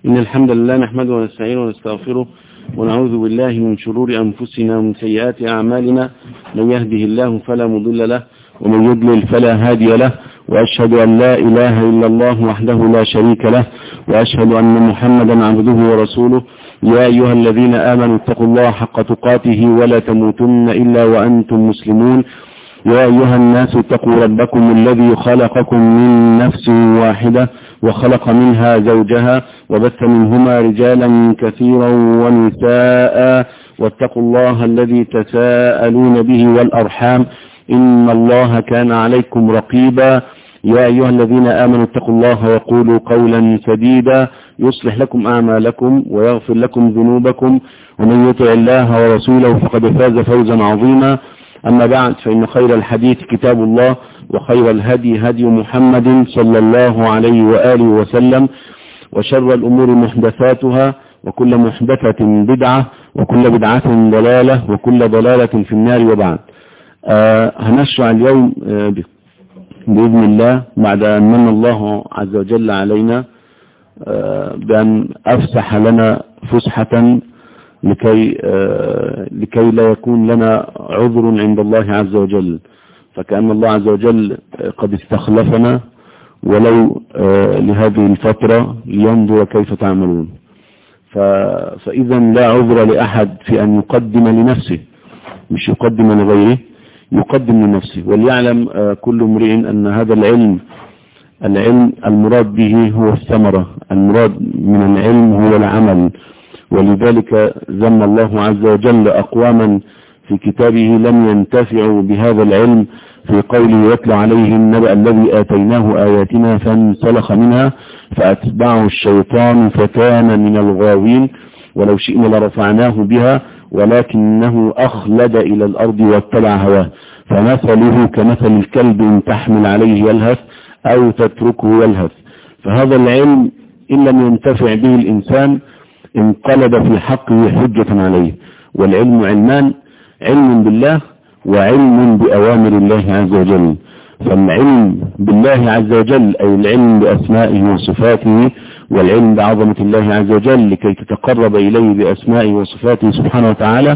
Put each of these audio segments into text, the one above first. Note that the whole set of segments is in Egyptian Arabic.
إن الحمد لله نحمده ونستعينه ونستغفره ونعوذ بالله من شرور أنفسنا ومن سيئات أعمالنا من يهده الله فلا مضل له ومن يضلل فلا هادي له وأشهد أن لا إله إلا الله وحده لا شريك له وأشهد أن محمدا عبده ورسوله يا أيها الذين آمنوا اتقوا الله حق تقاته ولا تموتن إلا وأنتم مسلمون يا أيها الناس اتقوا ربكم الذي خلقكم من نفس واحدة وخلق منها زوجها وبث منهما رجالا كثيرا ونساء واتقوا الله الذي تساءلون به والأرحام إن الله كان عليكم رقيبا يا أيها الذين آمنوا اتقوا الله وقولوا قولا سديدا يصلح لكم أعمالكم ويغفر لكم ذنوبكم ومن يطع الله ورسوله فقد فاز فوزا عظيما أما بعد فإن خير الحديث كتاب الله وخير الهدي هدي محمد صلى الله عليه وآله وسلم وشر الأمور محدثاتها وكل محدثة بدعة وكل بدعة ضلالة وكل ضلالة في النار وبعد آه هنشرع اليوم آه بإذن الله بعد أن من الله عز وجل علينا آه بأن أفسح لنا فسحة لكي, لكي لا يكون لنا عذر عند الله عز وجل فكأن الله عز وجل قد استخلفنا ولو لهذه الفترة لينظر كيف تعملون فإذا لا عذر لأحد في أن يقدم لنفسه مش يقدم لغيره يقدم لنفسه وليعلم كل امرئ أن هذا العلم العلم المراد به هو الثمرة المراد من العلم هو العمل ولذلك ذم الله عز وجل أقواما في كتابه لم ينتفعوا بهذا العلم في قوله يتلى عليه النبأ الذي آتيناه آياتنا فانسلخ منها فأتبعه الشيطان فكان من الغاوين ولو شئنا لرفعناه بها ولكنه أخلد إلى الأرض واتبع هواه فمثله كمثل الكلب إن تحمل عليه يلهث أو تتركه يلهث فهذا العلم إن لم ينتفع به الإنسان انقلب في حقه حجة عليه والعلم علمان علم بالله وعلم بأوامر الله عز وجل فالعلم بالله عز وجل أي العلم بأسمائه وصفاته والعلم بعظمة الله عز وجل لكي تتقرب إليه بأسمائه وصفاته سبحانه وتعالى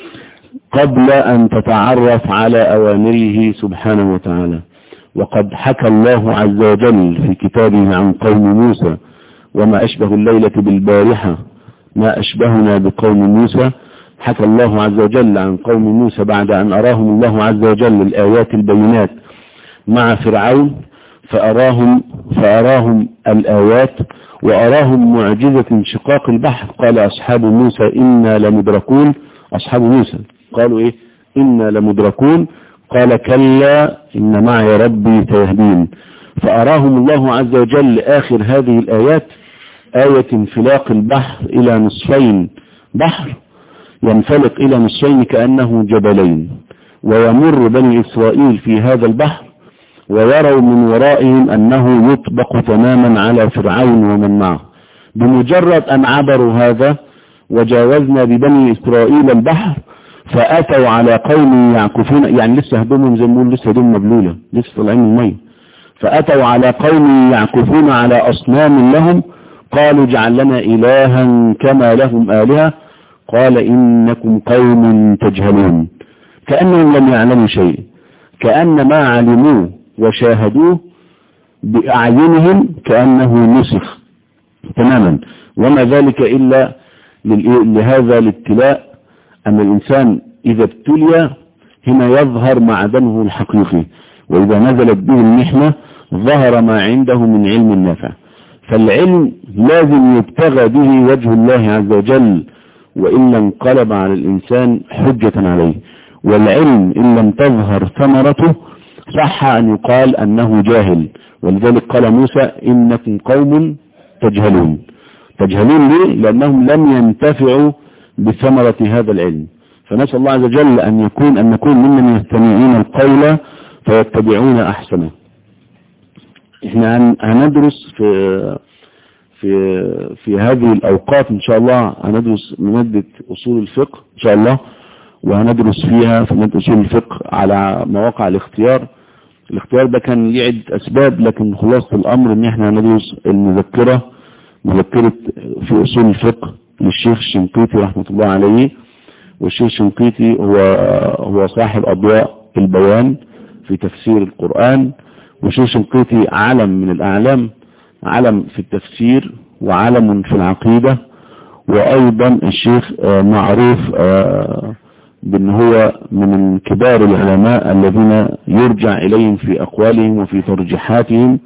قبل أن تتعرف على أوامره سبحانه وتعالى وقد حكى الله عز وجل في كتابه عن قوم موسى وما أشبه الليلة بالبارحة ما أشبهنا بقوم موسى حكى الله عز وجل عن قوم موسى بعد أن أراهم الله عز وجل الآيات البينات مع فرعون فأراهم, فأراهم الآيات وأراهم معجزة انشقاق البحر قال أصحاب موسى إنا لمدركون أصحاب موسى قالوا إيه إنا لمدركون قال كلا إن معي ربي سيهدين فأراهم الله عز وجل آخر هذه الآيات آية انفلاق البحر إلى نصفين بحر ينفلق إلى نصفين كأنه جبلين ويمر بني إسرائيل في هذا البحر ويروا من ورائهم أنه يطبق تماما على فرعون ومن معه بمجرد أن عبروا هذا وجاوزنا ببني إسرائيل البحر فأتوا على قوم يعكفون يعني لسه هدومهم زي ما لسه هدوم مبلولة لسه طالعين من المية فأتوا على قوم يعكفون على أصنام لهم قالوا اجعل لنا إلها كما لهم آلهة قال إنكم قوم تجهلون كأنهم لم يعلموا شيء كأن ما علموه وشاهدوه بأعينهم كأنه نسخ تماما وما ذلك إلا لهذا الابتلاء أن الإنسان إذا ابتلي هنا يظهر معدنه الحقيقي وإذا نزلت به المحنة ظهر ما عنده من علم النافع فالعلم لازم يبتغى به وجه الله عز وجل وإلا انقلب على الإنسان حجة عليه والعلم إن لم تظهر ثمرته صح أن يقال أنه جاهل ولذلك قال موسى إنكم قوم تجهلون تجهلون ليه لأنهم لم ينتفعوا بثمرة هذا العلم فنسأل الله عز وجل أن يكون أن نكون ممن يستمعون القول فيتبعون أحسنه احنا هندرس في في في هذه الأوقات إن شاء الله هندرس مادة أصول الفقه إن شاء الله وهندرس فيها في مادة أصول الفقه على مواقع الاختيار الاختيار ده كان ليه عدة أسباب لكن خلاصة الأمر إن احنا هندرس المذكرة مذكرة في أصول الفقه للشيخ الشنقيطي رحمة الله عليه والشيخ الشنقيطي هو هو صاحب أضواء البيان في تفسير القرآن والشيخ الشنقيطي علم من الأعلام علم في التفسير وعلم في العقيدة وأيضا الشيخ معروف بأن هو من كبار العلماء الذين يرجع إليهم في أقوالهم وفي ترجيحاتهم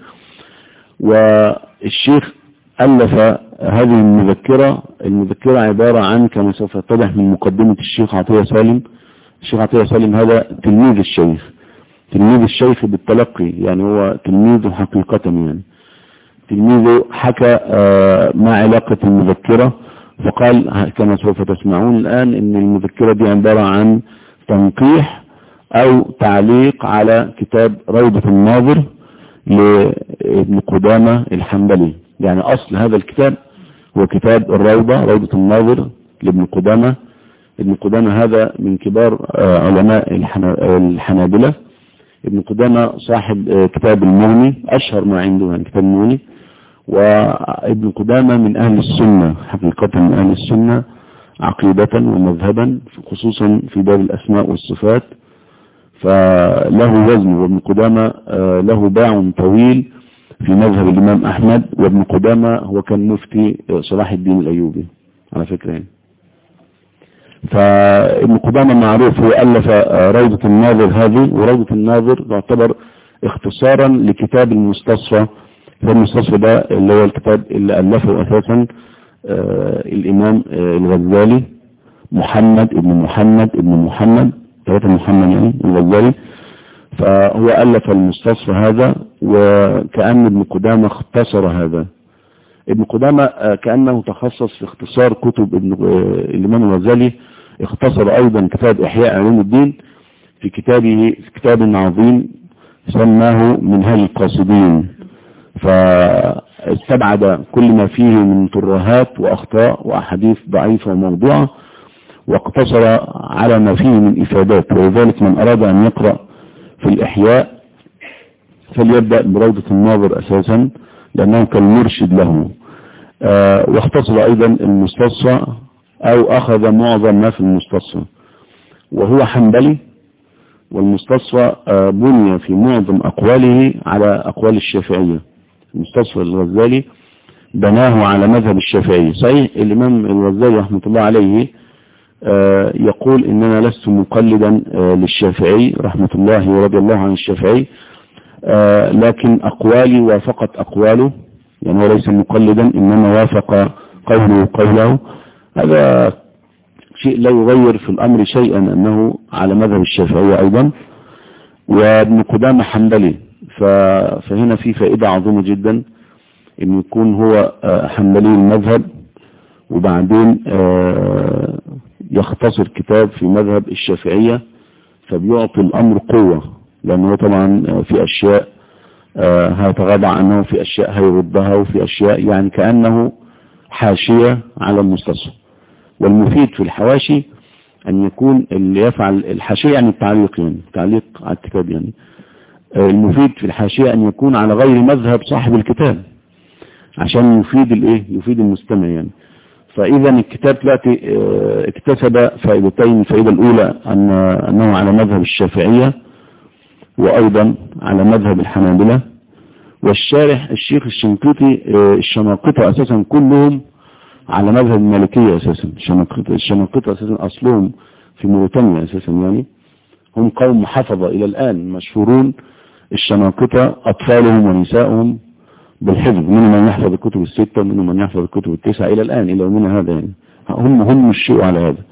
والشيخ ألف هذه المذكرة المذكرة عبارة عن كما سوف يتضح من مقدمة الشيخ عطية سالم الشيخ عطية سالم هذا تلميذ الشيخ تلميذ الشيخ بالتلقي يعني هو تلميذه حقيقة يعني تلميذه حكى ما علاقة المذكرة فقال كما سوف تسمعون الآن ان المذكرة دي عبارة عن تنقيح او تعليق على كتاب روضة الناظر لابن قدامة الحنبلي يعني اصل هذا الكتاب هو كتاب الروضة روضة الناظر لابن قدامة ابن قدامة هذا من كبار علماء الحنابلة ابن قدامة صاحب كتاب المغني اشهر ما عنده يعني كتاب المغني وابن قدامة من أهل السنة حقيقة من أهل السنة عقيدة ومذهبا خصوصا في باب الأسماء والصفات فله وزن وابن قدامة له باع طويل في مذهب الإمام أحمد وابن قدامة هو كان مفتي صلاح الدين الأيوبي على فكرة يعني فابن قدامة معروف هو ألف روضة الناظر هذه وروضة الناظر تعتبر اختصارا لكتاب المستصفى فالمستصفى ده اللي هو الكتاب اللي ألفه أساسا آه الإمام آه الغزالي محمد ابن محمد ابن محمد ثلاثة محمد يعني الغزالي فهو ألف المستصفى هذا وكأن ابن قدامة اختصر هذا ابن قدامة آه كأنه تخصص في اختصار كتب ابن الإمام الغزالي اختصر أيضا كتاب إحياء علوم الدين في كتابه في كتاب عظيم سماه منهاج القاصدين فاستبعد كل ما فيه من ترهات وأخطاء وأحاديث ضعيفة وموضوعة واقتصر على ما فيه من إفادات ولذلك من أراد أن يقرأ في الإحياء فليبدأ بروضة الناظر أساسا لأنه كالمرشد له آه واختصر أيضا المستصفى أو أخذ معظم ما في المستصفى وهو حنبلي والمستصفى آه بني في معظم أقواله على أقوال الشافعية المستصفى الغزالي بناه على مذهب الشافعي صحيح الإمام الغزالي رحمة الله عليه آه يقول إننا لست مقلدا آه للشافعي رحمة الله ورضي الله عن الشافعي آه لكن أقوالي وافقت أقواله يعني هو ليس مقلدا إنما وافق قوله قوله هذا شيء لا يغير في الأمر شيئا أنه على مذهب الشافعية أيضا وابن قدامة حنبلي فهنا في فائدة عظيمة جدا ان يكون هو حنبلي المذهب وبعدين يختصر كتاب في مذهب الشافعية فبيعطي الامر قوة لانه طبعا في اشياء هيتغاضى عنه في اشياء هيردها وفي اشياء يعني كأنه حاشية على المستصف والمفيد في الحواشي ان يكون اللي يفعل الحاشية يعني التعليق يعني تعليق على الكتاب يعني المفيد في الحاشية أن يكون على غير مذهب صاحب الكتاب عشان يفيد الايه يفيد المستمع يعني فإذا الكتاب دلوقتي اكتسب فائدتين الفائدة الأولى أن أنه على مذهب الشافعية وأيضا على مذهب الحنابلة والشارح الشيخ الشنقيطي الشناقطة أساسا كلهم على مذهب المالكية أساسا الشناقطة أساسا أصلهم في موريتانيا أساسا يعني هم قوم حفظة إلى الآن مشهورون الشناقطة أطفالهم ونسائهم بالحفظ منهم من يحفظ الكتب الستة ومنهم من يحفظ الكتب التسعة إلى الآن إلى يومنا هذا يعني هم هم الشيء على هذا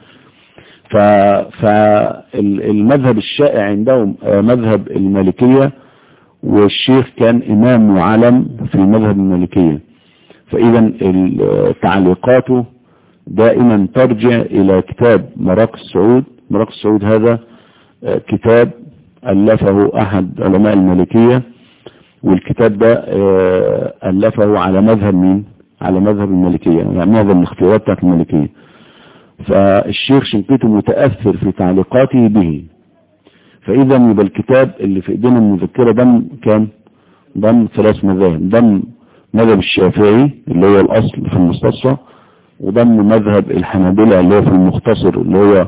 فالمذهب الشائع عندهم مذهب المالكية والشيخ كان إمام وعلم في مذهب المالكية فإذا تعليقاته دائما ترجع إلى كتاب مراق السعود مراق السعود هذا كتاب ألفه أحد علماء المالكية والكتاب ده ألفه على مذهب مين على مذهب المالكية يعني مذهب الاختيارات بتاعت المالكية فالشيخ شنقيطي متأثر في تعليقاته به فإذا يبقى الكتاب اللي في ايدينا المذكرة ضم كام ضم ثلاث مذاهب ضم مذهب الشافعي اللي هو الأصل في المستصفى وضم مذهب الحنابلة اللي هو في المختصر اللي هو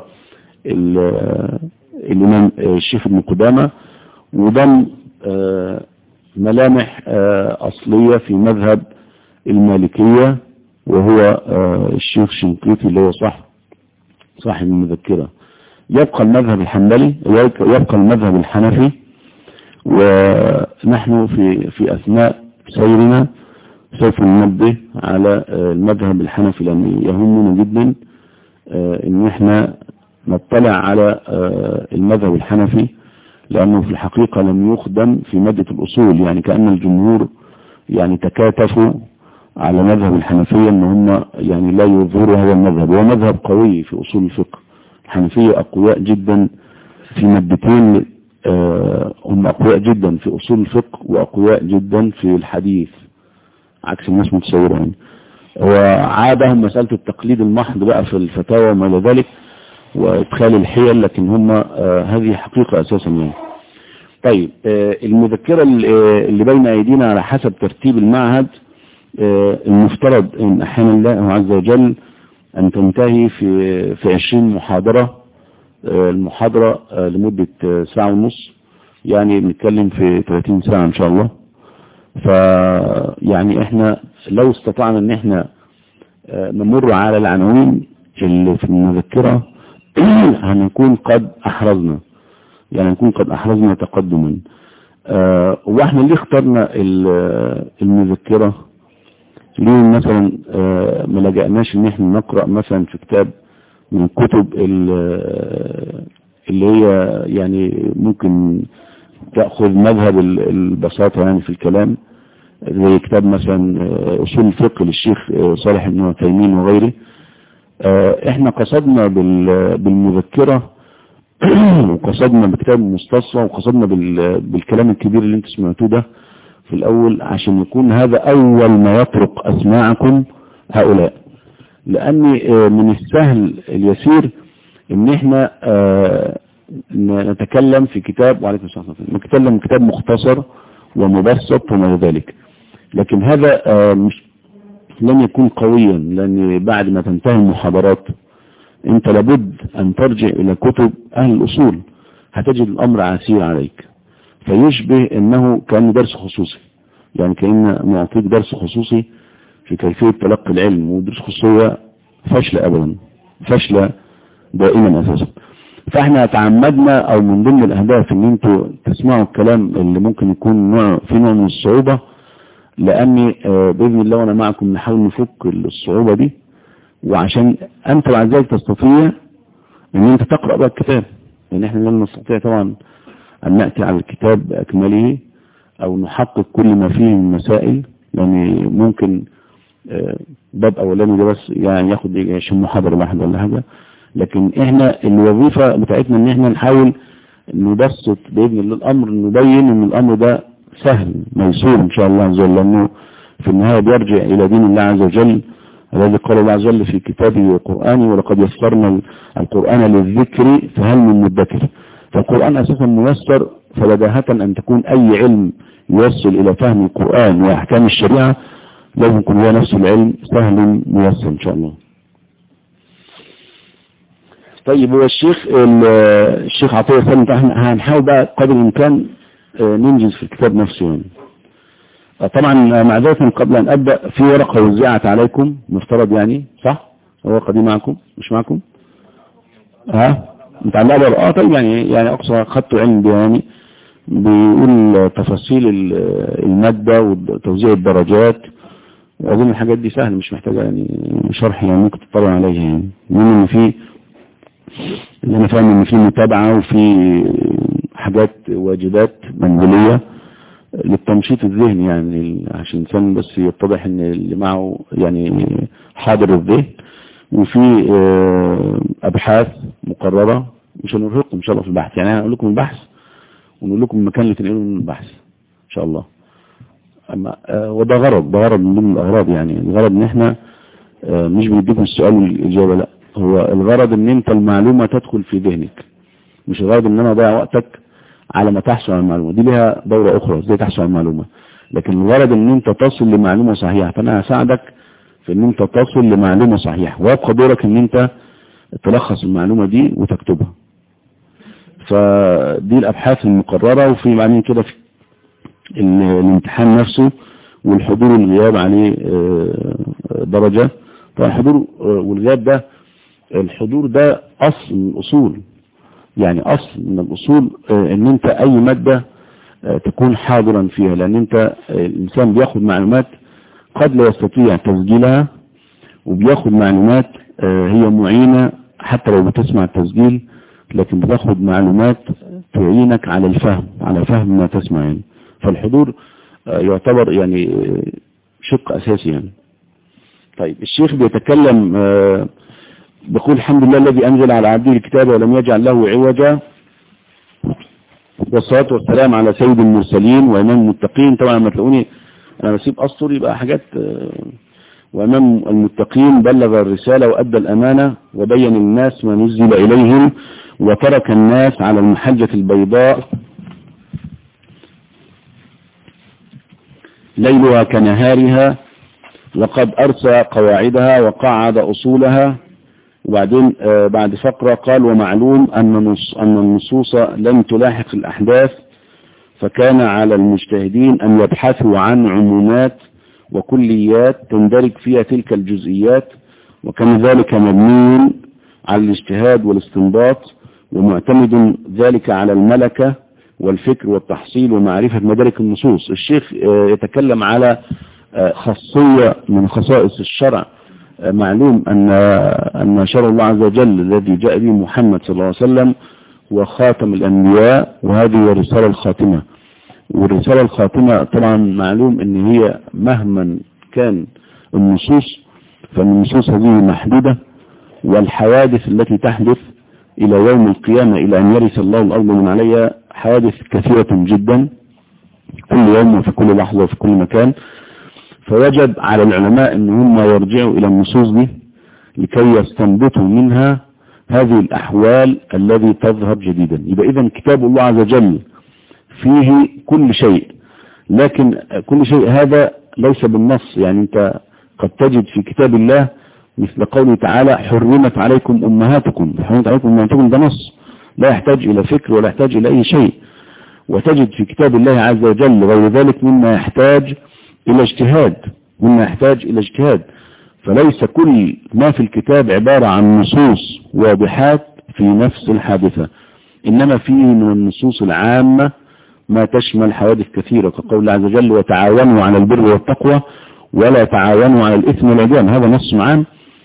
الإمام الشيخ ابن قدامة وضم ملامح أصلية في مذهب المالكية وهو الشيخ شنقيطي اللي هو صح صاحب المذكرة يبقى المذهب الحنبلي يبقى المذهب الحنفي ونحن في في أثناء سيرنا سوف ننبه على المذهب الحنفي لأن يهمنا جدا ان احنا نطلع على المذهب الحنفي لأنه في الحقيقة لم يخدم في مادة الأصول يعني كأن الجمهور يعني تكاتفوا على مذهب الحنفية ان هم يعني لا يظهروا هذا المذهب هو مذهب قوي في أصول الفقه الحنفية أقوياء جدا في مادتين هم أقوياء جدا في أصول الفقه وأقوياء جدا في الحديث عكس الناس متصورة يعني وعادهم مسألة التقليد المحض بقى في الفتاوى وما إلى ذلك وإدخال الحيل لكن هم هذه حقيقة أساسا يعني طيب المذكرة اللي بين أيدينا على حسب ترتيب المعهد المفترض إن أحيانا الله عز وجل أن تنتهي في في 20 محاضرة المحاضرة لمدة ساعة ونص يعني بنتكلم في 30 ساعة إن شاء الله فيعني احنا لو استطعنا ان احنا نمر على العناوين اللي في المذكرة هنكون قد احرزنا يعني نكون قد احرزنا تقدما اه واحنا اللي اخترنا المذكرة ليه مثلا اه ما لجأناش ان احنا نقرأ مثلا في كتاب من الكتب اللي هي يعني ممكن تأخذ مذهب البساطة يعني في الكلام زي كتاب مثلا أصول الفقه للشيخ صالح بن عثيمين وغيره احنا قصدنا بالمذكرة وقصدنا بكتاب المستصفى وقصدنا بالكلام الكبير اللي انت سمعتوه ده في الأول عشان يكون هذا أول ما يطرق أسماعكم هؤلاء لأن من السهل اليسير ان احنا نتكلم في كتاب وعليكم السلام نتكلم كتاب مختصر ومبسط وما ذلك لكن هذا مش لن يكون قويا لأن بعد ما تنتهي المحاضرات انت لابد أن ترجع إلى كتب أهل الأصول هتجد الأمر عسير عليك فيشبه أنه كان درس خصوصي يعني كأن نعطيك درس خصوصي في كيفية تلقي العلم ودرس خصوصية فشلة أبدا فشلة دائما أساسا فاحنا تعمدنا او من ضمن الاهداف ان انتوا تسمعوا الكلام اللي ممكن يكون نوع في نوع من الصعوبة لاني باذن الله وانا معكم نحاول نفك الصعوبة دي وعشان انت بعد ذلك تستطيع ان انت تقرأ بقى الكتاب لان احنا لن نستطيع طبعا ان نأتي على الكتاب باكمله او نحقق كل ما فيه من مسائل لان ممكن باب اولاني ده بس يعني ياخد 20 محاضرة واحدة ولا حاجة لكن احنا الوظيفة بتاعتنا ان احنا نحاول نبسط بإذن الله الامر نبين ان الامر ده سهل ميسور ان شاء الله عز وجل لانه في النهاية بيرجع الى دين الله عز وجل الذي قال الله عز وجل في كتابه وقرآنه ولقد يسرنا القرآن للذكر فهل من مدكر فالقرآن اساسا ميسر فبداهة ان تكون اي علم يوصل الى فهم القرآن واحكام الشريعة لازم يكون هو نفس العلم سهل ميسر ان شاء الله طيب هو الشيخ الشيخ عطية سلم هنحاول بقى قدر الامكان ننجز في الكتاب نفسه يعني طبعا معذرة قبل ان ابدأ في ورقة وزعت عليكم مفترض يعني صح ورقة دي معكم مش معكم ها متعلقة بورقة اه طيب يعني يعني اقصى خدت علم بها يعني بيقول تفاصيل المادة وتوزيع الدرجات واظن الحاجات دي سهلة مش محتاجة يعني شرح يعني ممكن تطلع عليها يعني المهم ان في اللي انا فاهم ان في متابعة وفي حاجات واجبات منزلية للتنشيط الذهني يعني عشان الانسان بس يتضح ان اللي معه يعني حاضر الذهن وفي ابحاث مقررة مش هنرهقكم ان شاء الله في البحث يعني انا هقول لكم البحث ونقول لكم المكان اللي تنقلوا من البحث ان شاء الله اما وده غرض ده غرض من ضمن الاغراض يعني الغرض ان احنا مش بنديكم السؤال والاجابة لا هو الغرض ان انت المعلومة تدخل في ذهنك مش الغرض ان انا اضيع وقتك على ما تحصل على المعلومة دي لها دورة اخرى ازاي تحصل على المعلومة لكن الغرض ان انت تصل لمعلومة صحيحة فانا هساعدك في ان انت تصل لمعلومة صحيحة ويبقى دورك ان انت تلخص المعلومة دي وتكتبها فدي الابحاث المقررة وفي بعدين كده في الامتحان نفسه والحضور والغياب عليه درجة طبعا الحضور والغياب ده الحضور ده اصل من الاصول يعني اصل من الاصول ان انت اي مادة تكون حاضرا فيها لان انت الانسان بياخد معلومات قد لا يستطيع تسجيلها وبياخد معلومات هي معينة حتى لو بتسمع التسجيل لكن بتاخد معلومات تعينك على الفهم على فهم ما تسمع يعني فالحضور يعتبر يعني شق اساسي يعني طيب الشيخ بيتكلم بيقول الحمد لله الذي انزل على عبده الكتاب ولم يجعل له عوجا والصلاة والسلام على سيد المرسلين وإمام المتقين طبعا لما تلاقوني أنا بسيب أسطر يبقى حاجات وإمام المتقين بلغ الرسالة وأدى الأمانة وبين الناس ما نزل إليهم وترك الناس على المحجة البيضاء ليلها كنهارها وقد أرسى قواعدها وقعد أصولها وبعدين بعد فقرة قال ومعلوم أن أن النصوص لم تلاحق الأحداث فكان على المجتهدين أن يبحثوا عن عمومات وكليات تندرج فيها تلك الجزئيات وكان ذلك مبني على الاجتهاد والاستنباط ومعتمد ذلك على الملكة والفكر والتحصيل ومعرفة مدارك النصوص الشيخ يتكلم على خاصية من خصائص الشرع معلوم أن أن شرع الله عز وجل الذي جاء به محمد صلى الله عليه وسلم هو خاتم الأنبياء وهذه هي الرسالة الخاتمة والرسالة الخاتمة طبعا معلوم أن هي مهما كان النصوص فالنصوص هذه محدودة والحوادث التي تحدث إلى يوم القيامة إلى أن يرث الله الأرض من عليها حوادث كثيرة جدا كل يوم وفي كل لحظة وفي كل مكان فوجب على العلماء ان هم يرجعوا الى النصوص دي لكي يستنبطوا منها هذه الاحوال الذي تظهر جديدا يبقى اذا كتاب الله عز وجل فيه كل شيء لكن كل شيء هذا ليس بالنص يعني انت قد تجد في كتاب الله مثل قوله تعالى حرمت عليكم امهاتكم حرمت عليكم امهاتكم ده نص لا يحتاج الى فكر ولا يحتاج الى اي شيء وتجد في كتاب الله عز وجل غير ذلك مما يحتاج الى اجتهاد مما يحتاج الى اجتهاد فليس كل ما في الكتاب عبارة عن نصوص واضحات في نفس الحادثة انما فيه من النصوص العامة ما تشمل حوادث كثيرة كقول الله عز وجل وتعاونوا على البر والتقوى ولا تعاونوا على الاثم والعدوان هذا نص عام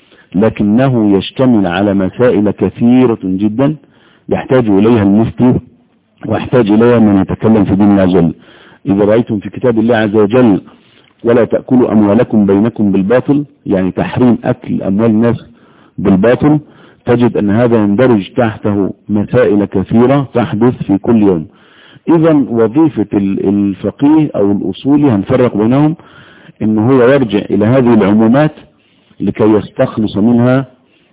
لكنه يشتمل على مسائل كثيرة جدا يحتاج اليها المفتي ويحتاج اليها من يتكلم في دين الله عز وجل اذا رأيتم في كتاب الله عز وجل ولا تأكلوا أموالكم بينكم بالباطل يعني تحريم أكل أموال الناس بالباطل تجد أن هذا يندرج تحته مسائل كثيرة تحدث في كل يوم إذا وظيفة الفقيه أو الأصولي هنفرق بينهم إن هو يرجع إلى هذه العمومات لكي يستخلص منها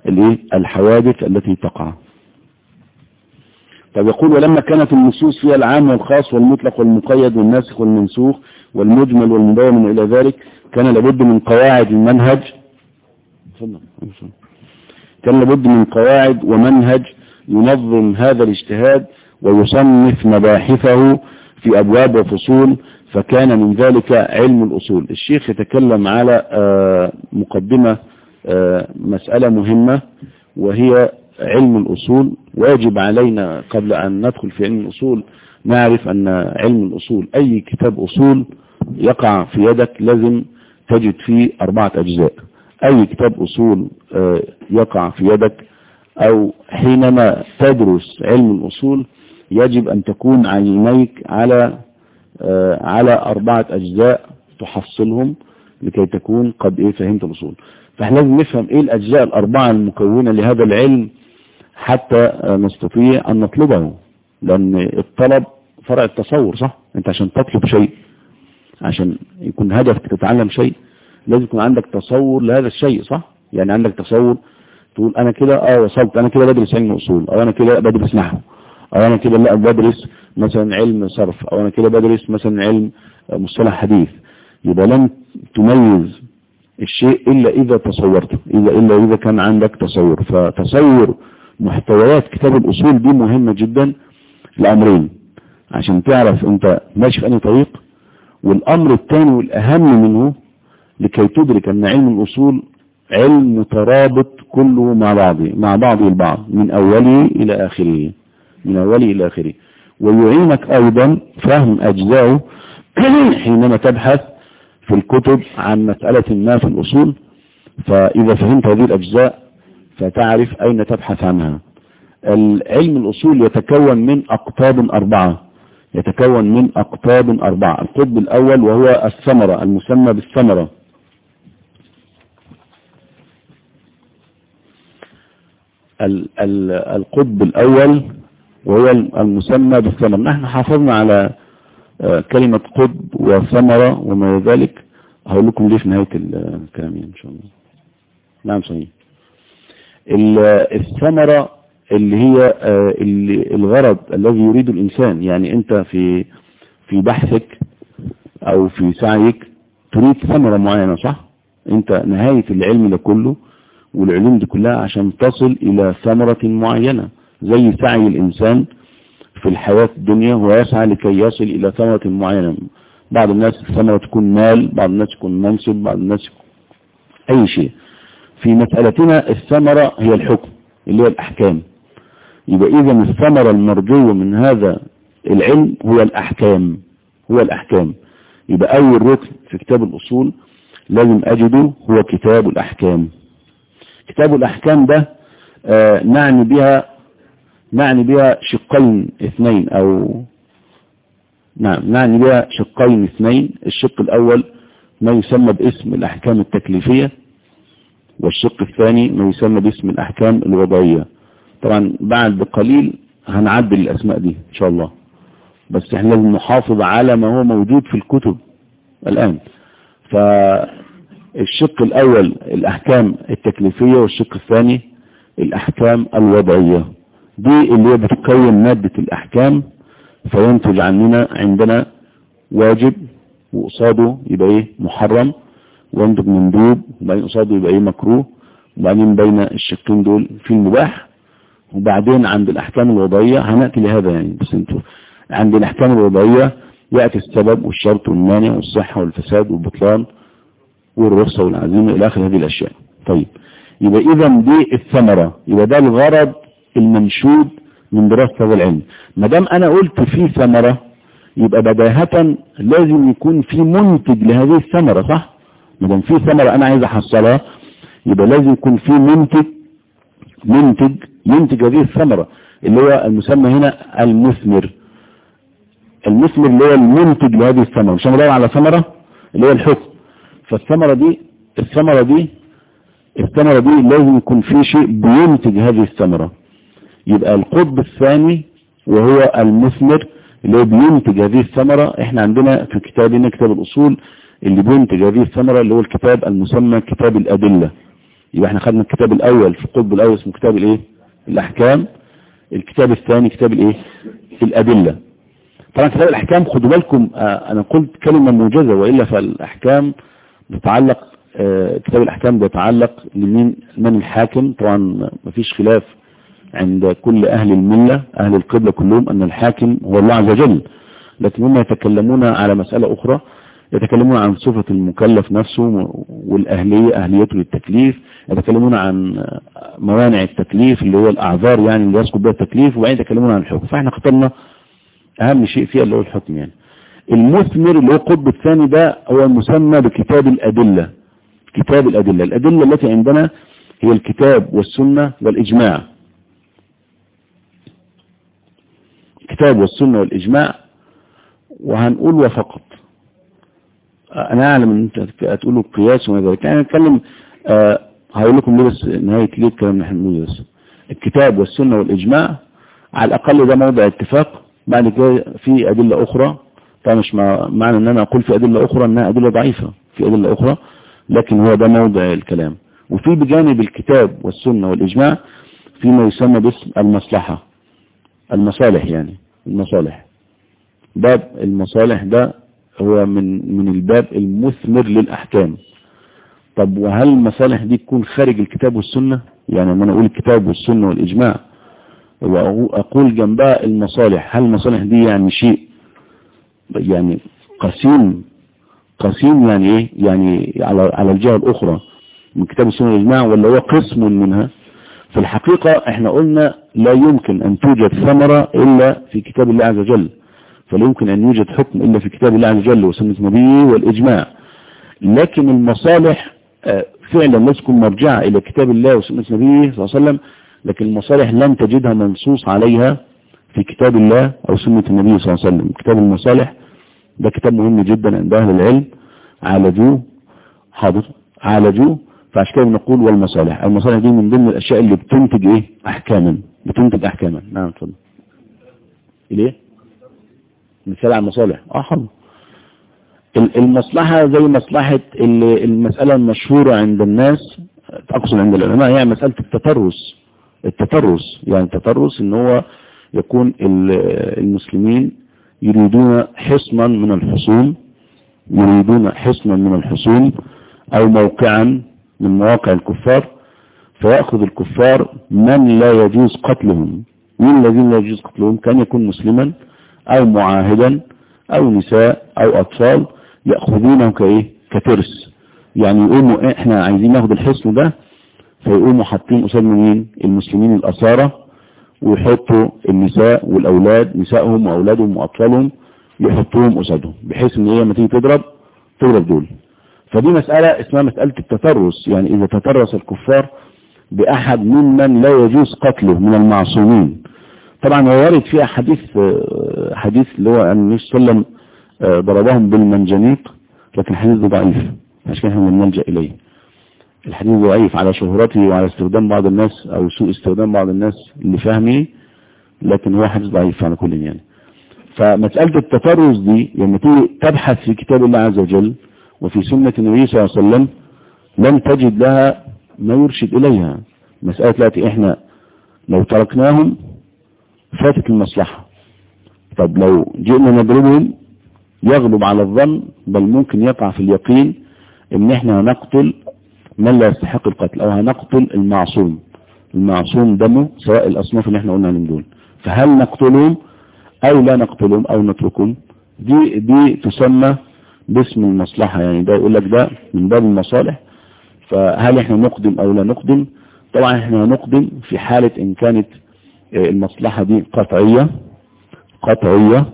الحوادث التي تقع طب يقول ولما كانت النصوص فيها العام والخاص والمطلق والمقيد والناسخ والمنسوخ والمجمل والمبين إلى ذلك كان لابد من قواعد المنهج كان لابد من قواعد ومنهج ينظم هذا الاجتهاد ويصنف مباحثه في أبواب وفصول فكان من ذلك علم الأصول الشيخ يتكلم على مقدمة مسألة مهمة وهي علم الأصول واجب علينا قبل أن ندخل في علم الأصول نعرف أن علم الأصول أي كتاب أصول يقع في يدك لازم تجد فيه أربعة أجزاء أي كتاب أصول يقع في يدك أو حينما تدرس علم الأصول يجب أن تكون عينيك على على أربعة أجزاء تحصلهم لكي تكون قد إيه فهمت الأصول فاحنا لازم نفهم إيه الأجزاء الأربعة المكونة لهذا العلم حتى نستطيع أن نطلبه لأن الطلب فرع التصور صح أنت عشان تطلب شيء عشان يكون هدفك تتعلم شيء لازم يكون عندك تصور لهذا الشيء صح يعني عندك تصور تقول انا كده اه وصلت انا كده بدرس علم اصول او انا كده بدرس نحو او انا كده لا بدرس مثلا علم صرف او انا كده بدرس مثلا علم مصطلح حديث يبقى لن تميز الشيء الا اذا تصورته الا الا اذا كان عندك تصور فتصور محتويات كتاب الاصول دي مهمة جدا لامرين عشان تعرف انت ماشي في انهي طريق والامر الثاني والاهم منه لكي تدرك ان علم الاصول علم مترابط كله مع بعضه مع بعضه البعض من اوله الى اخره من اوله الى اخره ويعينك ايضا فهم اجزائه حينما تبحث في الكتب عن مسألة ما في الاصول فاذا فهمت هذه الاجزاء فتعرف اين تبحث عنها العلم الاصول يتكون من اقطاب اربعة يتكون من اقطاب اربعة القطب الاول وهو الثمرة المسمى بالثمرة القطب الأول وهو المسمى بالثمر نحن حافظنا على كلمة قطب وثمرة وما ذلك هقول لكم ليه في نهاية الكلام إن شاء الله نعم صحيح الثمرة اللي هي اللي الغرض الذي يريد الإنسان يعني أنت في في بحثك أو في سعيك تريد ثمرة معينة صح أنت نهاية العلم ده كله والعلوم دي كلها عشان تصل إلى ثمرة معينة زي سعي الإنسان في الحياة الدنيا هو يسعى لكي يصل إلى ثمرة معينة بعض الناس الثمرة تكون مال بعض الناس تكون منصب بعض الناس أي شيء في مسألتنا الثمرة هي الحكم اللي هي الأحكام يبقى إذا الثمرة المرجوة من هذا العلم هو الأحكام هو الأحكام يبقى أول ركن في كتاب الأصول لازم أجده هو كتاب الأحكام كتاب الأحكام ده آه نعني بها نعني بها شقين اثنين أو نعم نعني بها شقين اثنين الشق الأول ما يسمى باسم الأحكام التكليفية والشق الثاني ما يسمى باسم الأحكام الوضعية طبعا بعد بقليل هنعدل الأسماء دي إن شاء الله بس احنا لازم نحافظ على ما هو موجود في الكتب الآن فالشق الأول الأحكام التكليفية والشق الثاني الأحكام الوضعية دي اللي هي بتكون مادة الأحكام فينتج عننا عندنا واجب وقصاده يبقى ايه محرم وينتج مندوب وبعدين قصاده يبقى ايه مكروه وبعدين بين الشقين دول في المباح وبعدين عند الأحكام الوضعية هنأتي لهذا يعني بس انتوا عند الأحكام الوضعية يأتي السبب والشرط والمانع والصحة والفساد والبطلان والرخصة والعزيمة إلى آخر هذه الأشياء طيب يبقى إذا دي الثمرة يبقى ده الغرض المنشود من دراسة هذا العلم ما دام أنا قلت في ثمرة يبقى بداهة لازم يكون في منتج لهذه الثمرة صح ما دام في ثمرة أنا عايز أحصلها يبقى لازم يكون في منتج منتج ينتج هذه الثمرة اللي هو المسمى هنا المثمر المثمر اللي هو المنتج لهذه الثمرة مش هندور على ثمرة اللي هو الحكم فالثمرة دي الثمرة دي الثمرة دي لازم يكون في شيء بينتج هذه الثمرة يبقى القطب الثاني وهو المثمر اللي هو بينتج هذه الثمرة احنا عندنا في كتابنا كتاب الأصول اللي بينتج هذه الثمرة اللي هو الكتاب المسمى كتاب الأدلة يبقى احنا خدنا الكتاب الأول في القطب الأول اسمه كتاب الايه الأحكام الكتاب الثاني كتاب الايه الأدلة طبعا كتاب الأحكام خدوا بالكم اه أنا قلت كلمة موجزة وإلا فالأحكام بتعلق اه كتاب الأحكام بيتعلق لمين من الحاكم طبعا مفيش خلاف عند كل أهل الملة أهل القبلة كلهم أن الحاكم هو الله عز وجل لكن هم يتكلمون على مسألة أخرى يتكلمون عن صفة المكلف نفسه والأهلية أهليته للتكليف يتكلمون عن موانع التكليف اللي هو الأعذار يعني اللي يسقط بها التكليف وبعدين يتكلمون عن الحكم فاحنا اخترنا أهم شيء فيها اللي هو الحكم يعني المثمر اللي هو القطب الثاني ده هو المسمى بكتاب الأدلة كتاب الأدلة الأدلة التي عندنا هي الكتاب والسنة والإجماع الكتاب والسنة والإجماع وهنقول وفقط أنا أعلم أن أنت هتقولوا القياس وما ذلك يعني نتكلم آه هقول لكم ليه بس نهاية ليه الكلام نحن نقول بس الكتاب والسنة والإجماع على الأقل ده موضع اتفاق بعد كده في أدلة أخرى طبعا مش معنى أن أنا أقول في أدلة أخرى أنها أدلة ضعيفة في أدلة أخرى لكن هو ده موضع الكلام وفي بجانب الكتاب والسنة والإجماع فيما يسمى باسم المصلحة المصالح يعني المصالح باب المصالح ده هو من من الباب المثمر للأحكام طب وهل المصالح دي تكون خارج الكتاب والسنة يعني لما انا اقول الكتاب والسنة والإجماع وأقول جنبها المصالح هل المصالح دي يعني شيء يعني قسيم قسيم يعني ايه يعني على على الجهة الأخرى من كتاب السنة والإجماع ولا هو قسم منها في الحقيقة احنا قلنا لا يمكن أن توجد ثمرة إلا في كتاب الله عز وجل فلا يمكن أن يوجد حكم إلا في كتاب الله عز وجل وسنة نبيه والإجماع لكن المصالح فعلا لا تكون مرجعة إلى كتاب الله وسنة نبيه صلى الله عليه وسلم لكن المصالح لن تجدها منصوص عليها في كتاب الله أو سنة النبي صلى الله عليه وسلم كتاب المصالح ده كتاب مهم جدا عند أهل العلم عالجوه حاضر عالجوه فعشان كده بنقول والمصالح المصالح دي من ضمن الأشياء اللي بتنتج إيه أحكاما بتنتج أحكاما نعم اتفضل ليه مثال على المصالح اه حاضر المصلحة زي مصلحة المسألة المشهورة عند الناس أقصد عند العلماء هي مسألة التطرس التطرس يعني التطرس ان هو يكون المسلمين يريدون حصنا من الحصون يريدون حصنا من الحصون او موقعا من مواقع الكفار فيأخذ الكفار من لا يجوز قتلهم من الذين لا يجوز قتلهم كان يكون مسلما او معاهدا او نساء او اطفال يأخذونه كايه كترس يعني يقوموا احنا عايزين ناخد الحصن ده فيقوموا حاطين قصاد مين المسلمين الأسارة ويحطوا النساء والأولاد نسائهم وأولادهم وأطفالهم يحطوهم قصادهم بحيث ان هي لما تيجي تضرب تضرب دول فدي مسألة اسمها مسألة التترس يعني إذا تترس الكفار بأحد ممن لا يجوز قتله من المعصومين طبعا هو وارد فيها حديث حديث اللي هو أن النبي صلى الله عليه وسلم ضربهم بالمنجنيق لكن الحديث ده ضعيف عشان احنا بنلجأ إليه الحديث ضعيف على شهرته وعلى استخدام بعض الناس او سوء استخدام بعض الناس لفهمه لكن هو حديث ضعيف على كل يعني فمسألة التطرز دي لما تيجي تبحث في كتاب الله عز وجل وفي سنة النبي صلى الله عليه وسلم لن تجد لها ما يرشد إليها مسألة التي احنا لو تركناهم فاتت المصلحة طب لو جئنا نضربهم يغلب على الظن بل ممكن يقع في اليقين ان احنا نقتل من لا يستحق القتل او هنقتل المعصوم المعصوم دمه سواء الاصناف اللي احنا قلنا عليهم دول فهل نقتلهم او لا نقتلهم او نتركهم دي دي تسمى باسم المصلحة يعني ده يقول لك ده من باب المصالح فهل احنا نقدم او لا نقدم طبعا احنا هنقدم في حالة ان كانت المصلحة دي قطعية قطعية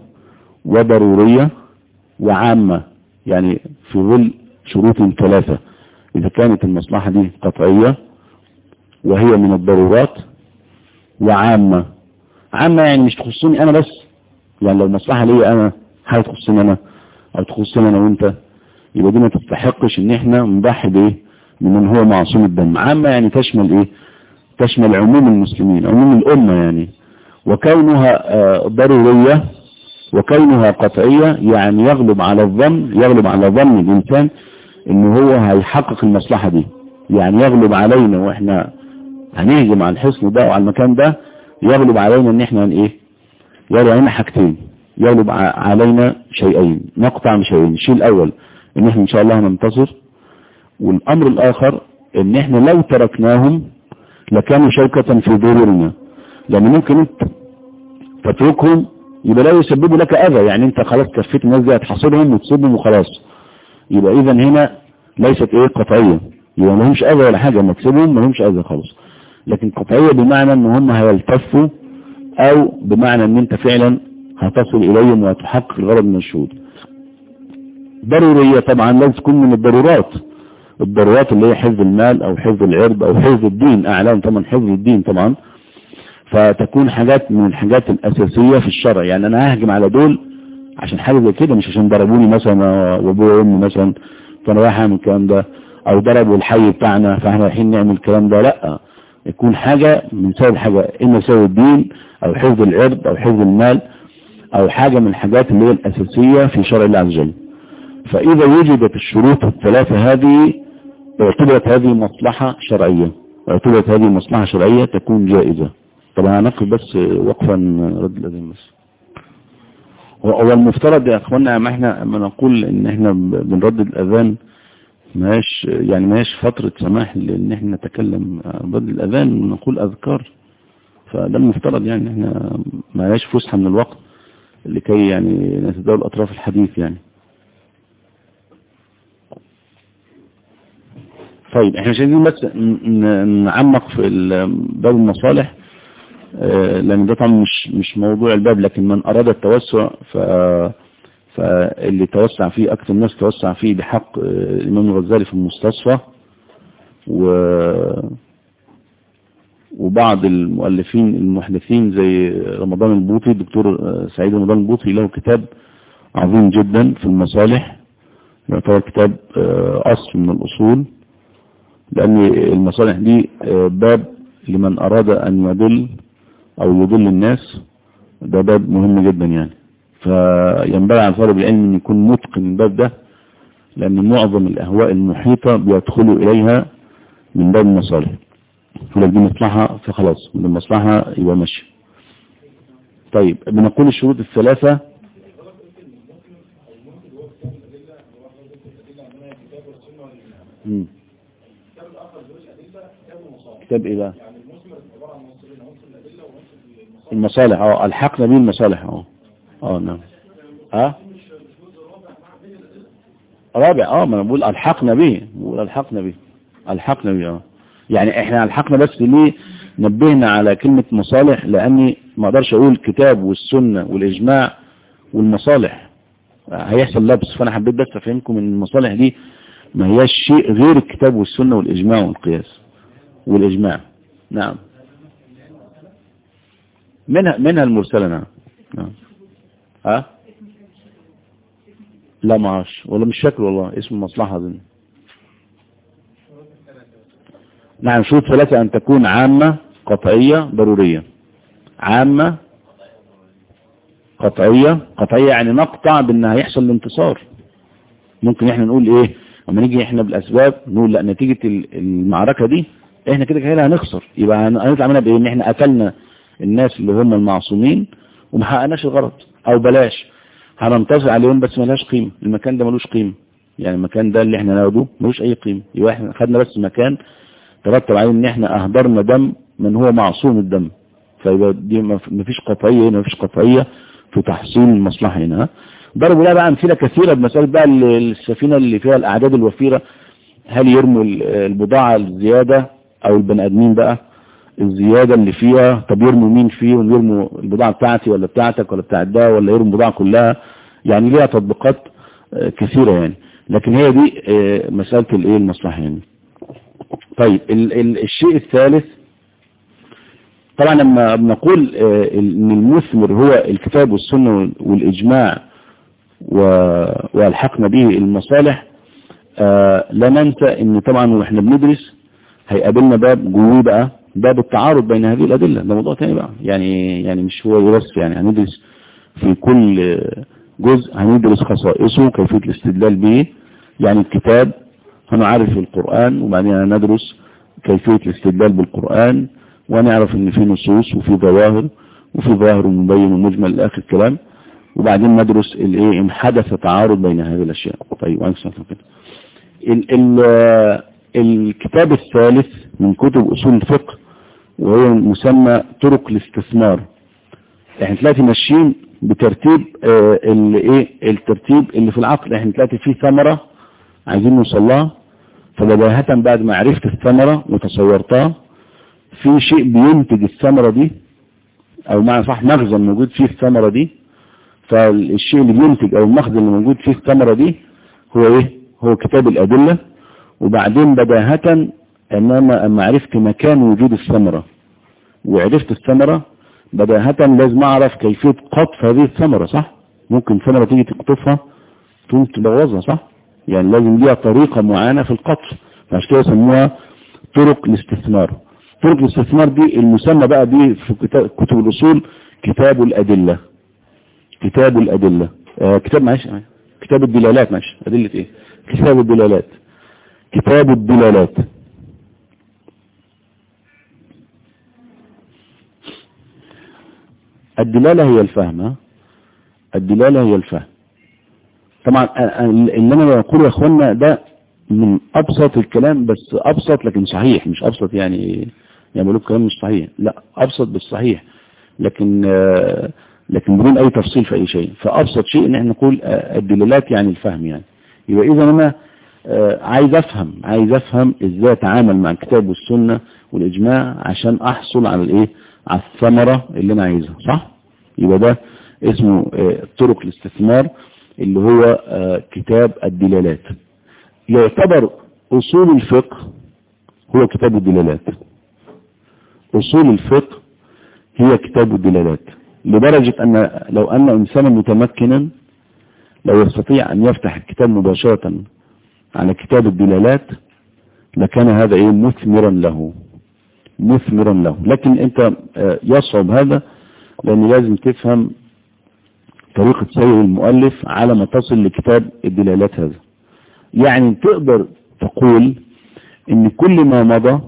وضرورية وعامة يعني في ظل شروط ثلاثة إذا كانت المصلحة دي قطعية وهي من الضرورات وعامة عامة يعني مش تخصني أنا بس يعني لو مصلحة ليا أنا حاجة تخصني أنا أو تخصني أنا وأنت يبقى دي ما تستحقش إن إحنا نضحي بإيه من هو معصوم الدم عامة يعني تشمل إيه تشمل عموم المسلمين عموم الأمة يعني وكونها آه ضرورية وكونها قطعية يعني يغلب على الظن يغلب على ظن الإنسان ان هو هيحقق المصلحة دي يعني يغلب علينا واحنا هنهجم على الحصن ده وعلى المكان ده يغلب علينا ان احنا ايه يغلب علينا حاجتين يغلب علينا شيئين نقطع من شيئين الشيء الاول ان احنا ان شاء الله هننتصر والامر الاخر ان احنا لو تركناهم لكانوا شوكة في ضرورنا لان ممكن انت تتركهم يبقى لا يسببوا لك اذى يعني انت خلاص كفيت الناس دي هتحصلهم وتصيبهم وخلاص يبقى اذا هنا ليست ايه قطعية يبقى ما همش اذى ولا حاجة ما تسيبهم ما همش اذى خالص لكن قطعية بمعنى ان هم هيلتفوا او بمعنى ان انت فعلا هتصل اليهم وتحقق الغرض من الشهود ضرورية طبعا لازم تكون من الضرورات الضرورات اللي هي حفظ المال او حفظ العرض او حفظ الدين اعلام طبعا حفظ الدين طبعا فتكون حاجات من الحاجات الاساسية في الشرع يعني انا ههجم على دول عشان حاجة زي كده مش عشان ضربوني مثلا وابويا وامي مثلا فانا رايح اعمل الكلام ده او ضربوا الحي بتاعنا فاحنا رايحين نعمل الكلام ده لا يكون حاجة من سبب حاجة اما سبب الدين او حفظ العرض او حفظ المال او حاجة من الحاجات اللي هي الاساسية في شرع الله عز وجل فاذا وجدت الشروط الثلاثة هذه اعتبرت هذه مصلحة شرعية اعتبرت هذه مصلحة شرعية تكون جائزة طبعا هنقف بس وقفا رد الأذن بس هو هو المفترض يا اخوانا ما احنا ما نقول ان احنا ب- بنردد الاذان ماش يعني ماش فترة سماح لان احنا نتكلم عن رد الاذان ونقول اذكار فده المفترض يعني ان احنا ما هياش فسحة من الوقت لكي يعني نتداول اطراف الحديث يعني طيب احنا مش عايزين بس ن- ن- نعمق في ال- باب المصالح آه، لان ده طبعا مش مش موضوع الباب لكن من اراد التوسع ف فاللي توسع فيه اكثر الناس توسع فيه بحق آه، الامام الغزالي في المستصفى و وبعض المؤلفين المحدثين زي رمضان البوطي الدكتور آه، سعيد رمضان البوطي له كتاب عظيم جدا في المصالح يعتبر كتاب آه، اصل من الاصول لأن المصالح دي آه، باب لمن أراد أن يدل أو يدل الناس ده باب مهم جدا يعني فينبغي على طالب العلم أن يكون متقن الباب ده لأن معظم الأهواء المحيطة بيدخلوا إليها من باب المصالح يقول لك دي مصلحة فخلاص من المصلحة يبقى ماشي طيب بنقول الشروط الثلاثة مم. كتاب ايه بقى المصالح اه الحقنا به المصالح اه اه نعم اه رابع اه ما انا بقول الحقنا به بقول الحقنا به الحقنا به اه يعني احنا الحقنا بس ليه نبهنا على كلمة مصالح لاني ما اقدرش اقول كتاب والسنة والاجماع والمصالح هيحصل لبس فانا حبيت بس افهمكم ان المصالح دي ما هياش شيء غير الكتاب والسنة والاجماع والقياس والإجماع نعم منها منها المرسلة نعم نعم ها لا ما اعرفش والله مش فاكر والله اسم المصلحة دي نعم شروط ثلاثة أن تكون عامة قطعية ضرورية عامة قطعية قطعية يعني نقطع بأن هيحصل الانتصار ممكن احنا نقول ايه لما نيجي احنا بالاسباب نقول لا نتيجة ال- المعركة دي احنا كده كده هنخسر يبقى هن- هنطلع منها بايه ان احنا قتلنا الناس اللي هم المعصومين وما حققناش الغرض او بلاش هننتصر عليهم بس ملهاش قيمة المكان ده ملوش قيمة يعني المكان ده اللي احنا ناخده ملوش اي قيمة يبقى احنا خدنا بس مكان ترتب عليه ان احنا اهدرنا دم من هو معصوم الدم فيبقى دي ما فيش قطعية هنا ما فيش قطعية في تحصيل المصلحة هنا ها؟ ضربوا لها بقى امثله كثيرة بمسألة بقى ال- السفينة اللي فيها الاعداد الوفيرة هل يرموا ال- البضاعة الزيادة او البني ادمين بقى الزيادة اللي فيها طب يرموا مين فيهم يرموا البضاعة بتاعتي ولا بتاعتك ولا بتاعت ده ولا يرموا البضاعة كلها يعني ليها تطبيقات آه، كثيرة يعني لكن هي دي آه، مسألة الايه المصلحة يعني طيب ال ال الشيء الثالث طبعا لما بنقول آه، ان المثمر هو الكتاب والسنة والإجماع و- والحقنا به المصالح آه، لا ننسى ان طبعا واحنا بندرس هيقابلنا باب جوه بقى باب التعارض بين هذه الأدلة ده موضوع تاني بقى يعني يعني مش هو ده بس يعني هندرس في كل جزء هندرس خصائصه كيفية الاستدلال به يعني الكتاب هنعرف القرآن وبعدين ندرس كيفية الاستدلال بالقرآن ونعرف ان في نصوص وفي ظواهر وفي ظاهر مبين ومجمل لآخر الكلام وبعدين ندرس الايه ان حدث تعارض بين هذه الاشياء طيب وأنا سألت كده ال ال الكتاب الثالث من كتب اصول الفقه وهو مسمى طرق الاستثمار احنا دلوقتي ماشيين بترتيب آه الايه الترتيب اللي في العقل احنا دلوقتي في ثمرة عايزين نوصل لها فبداهة بعد ما عرفت الثمرة وتصورتها في شيء بينتج الثمرة دي او معنى صح مخزن موجود فيه الثمرة دي فالشيء اللي بينتج او المخزن اللي موجود فيه الثمرة دي هو ايه هو كتاب الادلة وبعدين بداهة انما اما عرفت مكان وجود الثمرة وعرفت الثمرة بداهة لازم اعرف كيفية قطف هذه الثمرة صح ممكن ثمرة تيجي تقطفها تقوم تبوظها صح يعني لازم ليها طريقة معينة في القطف عشان كده يسموها طرق الاستثمار طرق الاستثمار دي المسمى بقى دي في كتاب كتب الأصول كتاب الأدلة كتاب الأدلة آه كتاب معلش كتاب الدلالات معلش أدلة إيه كتاب الدلالات كتاب الدلالات الدلالة هي الفهم ها؟ الدلالة هي الفهم طبعا اللي انا بقوله يا اخوانا ده من ابسط الكلام بس ابسط لكن صحيح مش ابسط يعني يعني بقول كلام مش صحيح لا ابسط بس صحيح لكن لكن بدون اي تفصيل في اي شيء فابسط شيء ان احنا نقول الدلالات يعني الفهم يعني يبقى اذا انا عايز افهم عايز افهم ازاي اتعامل مع الكتاب والسنة والاجماع عشان احصل على الايه على الثمرة اللي انا عايزها صح يبقى ده اسمه طرق الاستثمار اللي هو كتاب الدلالات يعتبر اصول الفقه هو كتاب الدلالات اصول الفقه هي كتاب الدلالات لدرجة ان لو ان انسانا متمكنا لو يستطيع ان يفتح الكتاب مباشرة على كتاب الدلالات لكان هذا ايه مثمرا له مثمرا له لكن انت يصعب هذا لان لازم تفهم طريقة سير المؤلف على ما تصل لكتاب الدلالات هذا يعني تقدر تقول ان كل ما مضى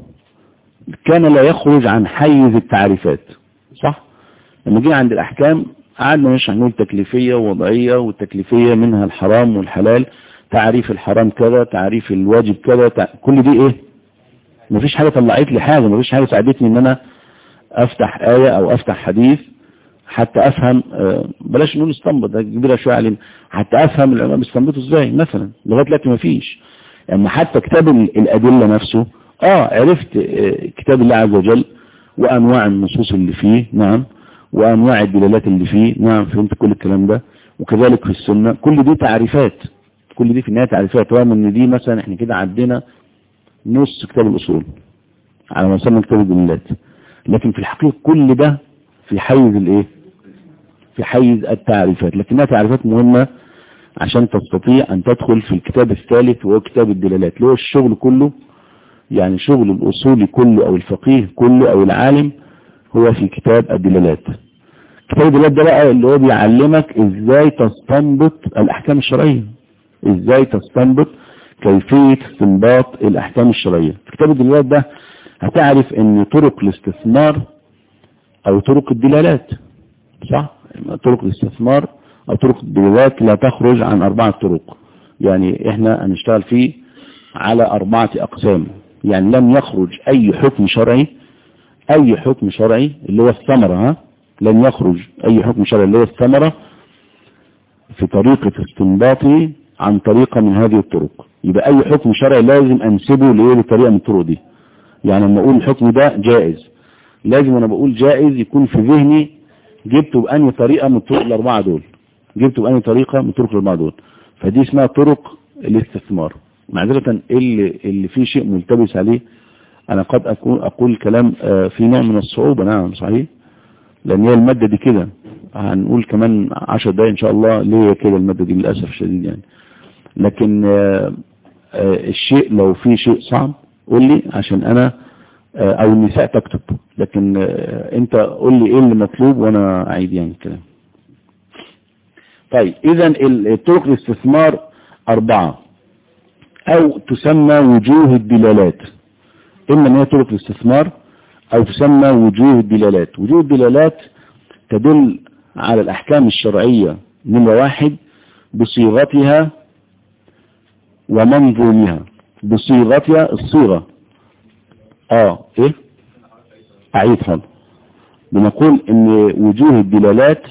كان لا يخرج عن حيز التعريفات صح لما جينا عند الاحكام قعدنا مش هنقول تكليفية ووضعية والتكليفية منها الحرام والحلال تعريف الحرام كذا تعريف الواجب كذا تع... كل دي ايه مفيش حاجة طلعت لي حاجة مفيش حاجة ساعدتني ان انا افتح آية او افتح حديث حتى افهم بلاش نقول استنبط ده كبيرة شوية علينا حتى افهم العلماء بيستنبطوا ازاي مثلا لغاية دلوقتي مفيش اما حتى كتاب الادلة نفسه اه عرفت كتاب الله عز وجل وانواع النصوص اللي فيه نعم وانواع الدلالات اللي فيه نعم فهمت كل الكلام ده وكذلك في السنة كل دي تعريفات كل دي في النهاية تعريفات رغم ان دي مثلا احنا كده عدينا نص كتاب الاصول على ما سمى كتاب الدلالات لكن في الحقيقة كل ده في حيز الايه في حيز التعريفات لكنها تعريفات مهمة عشان تستطيع ان تدخل في الكتاب الثالث وهو كتاب الدلالات اللي هو الشغل كله يعني شغل الاصولي كله او الفقيه كله او العالم هو في كتاب الدلالات كتاب الدلالات ده بقى اللي هو بيعلمك ازاي تستنبط الاحكام الشرعية ازاي تستنبط كيفية استنباط الاحكام الشرعية في كتاب الدلالات ده هتعرف ان طرق الاستثمار او طرق الدلالات صح طرق الاستثمار او طرق الدلالات لا تخرج عن اربعة طرق يعني احنا هنشتغل فيه على اربعة اقسام يعني لم يخرج اي حكم شرعي اي حكم شرعي اللي هو الثمرة ها لن يخرج اي حكم شرعي اللي هو الثمرة في طريقة استنباطه عن طريقة من هذه الطرق يبقى اي حكم شرعي لازم انسبه ليه لطريقة من الطرق دي يعني لما اقول الحكم ده جائز لازم وانا بقول جائز يكون في ذهني جبته بأني طريقة من الطرق الاربعة دول جبته بأني طريقة من الطرق الاربعة دول فدي اسمها طرق الاستثمار معذرة اللي, اللي فيه شيء ملتبس عليه انا قد اكون اقول كلام في نوع من الصعوبة نعم صحيح لان هي المادة دي كده هنقول كمان عشر دقايق ان شاء الله ليه كده المادة دي للأسف الشديد يعني لكن الشيء لو في شيء صعب قول لي عشان انا او النساء تكتب لكن انت قول لي ايه اللي مطلوب وانا اعيد يعني الكلام طيب اذا طرق الاستثمار اربعة او تسمى وجوه الدلالات اما ان هي طرق الاستثمار او تسمى وجوه الدلالات وجوه الدلالات تدل على الاحكام الشرعية نمرة واحد بصيغتها ومنظومها بصيغتها الصيغة اه ايه اعيد حاضر بنقول ان وجوه الدلالات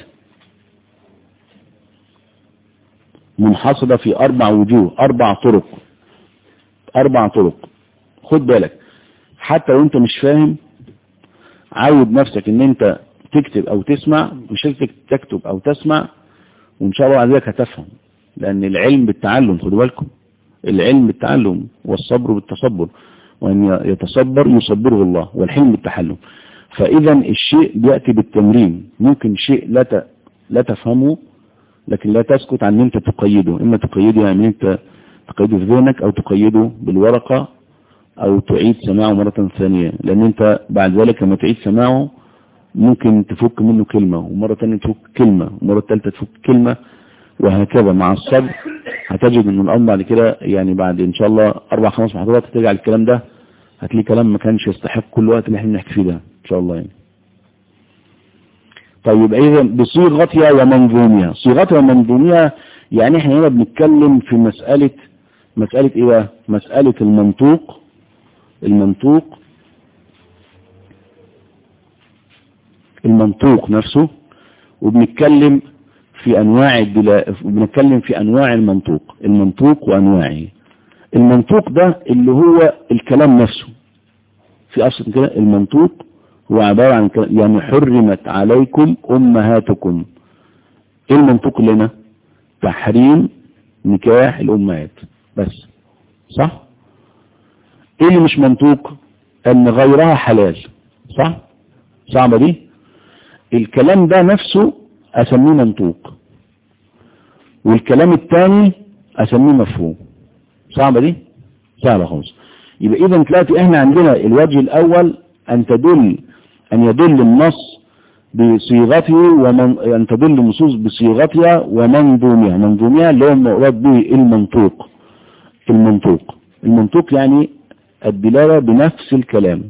منحصرة في اربع وجوه اربع طرق اربع طرق خد بالك حتى لو انت مش فاهم عود نفسك ان انت تكتب او تسمع مش تكتب او تسمع وان شاء الله بعد ذلك هتفهم لان العلم بالتعلم خدوا بالكم العلم بالتعلم والصبر بالتصبر وأن يتصبر يصبره الله والحلم بالتحلم فإذا الشيء بيأتي بالتمرين ممكن شيء لا لا تفهمه لكن لا تسكت عن ان انت تقيده اما تقيده يعني انت تقيده في ذهنك او تقيده بالورقة او تعيد سماعه مرة ثانية لان انت بعد ذلك لما تعيد سماعه ممكن تفك منه كلمة ومرة ثانية تفك كلمة ومرة ثالثة تفك كلمة وهكذا مع الصبر هتجد ان الامر بعد كده يعني بعد ان شاء الله اربع خمس محاضرات هترجع الكلام ده هتلاقي كلام ما كانش يستحق كل وقت اللي احنا بنحكي فيه ده ان شاء الله يعني طيب اذا بصيغتها ومنظومها صيغتها ومنظومها يعني احنا هنا بنتكلم في مسألة مسألة ايه بقى مسألة المنطوق المنطوق المنطوق نفسه وبنتكلم في انواع الدلا... بنتكلم في انواع المنطوق المنطوق وانواعه المنطوق ده اللي هو الكلام نفسه في اصل كده المنطوق هو عبارة عن كلام يعني حرمت عليكم امهاتكم ايه المنطوق لنا تحريم نكاح الامهات بس صح ايه اللي مش منطوق ان غيرها حلال صح صعبة دي الكلام ده نفسه اسميه منطوق والكلام الثاني اسميه مفهوم صعبة دي سهلة خالص يبقى اذا تلاقي احنا عندنا الوجه الاول ان تدل ان يدل النص بصيغته ومن ان تدل النصوص بصيغتها ومنظومها منظومها اللي هو المراد به المنطوق المنطوق المنطوق يعني الدلالة بنفس الكلام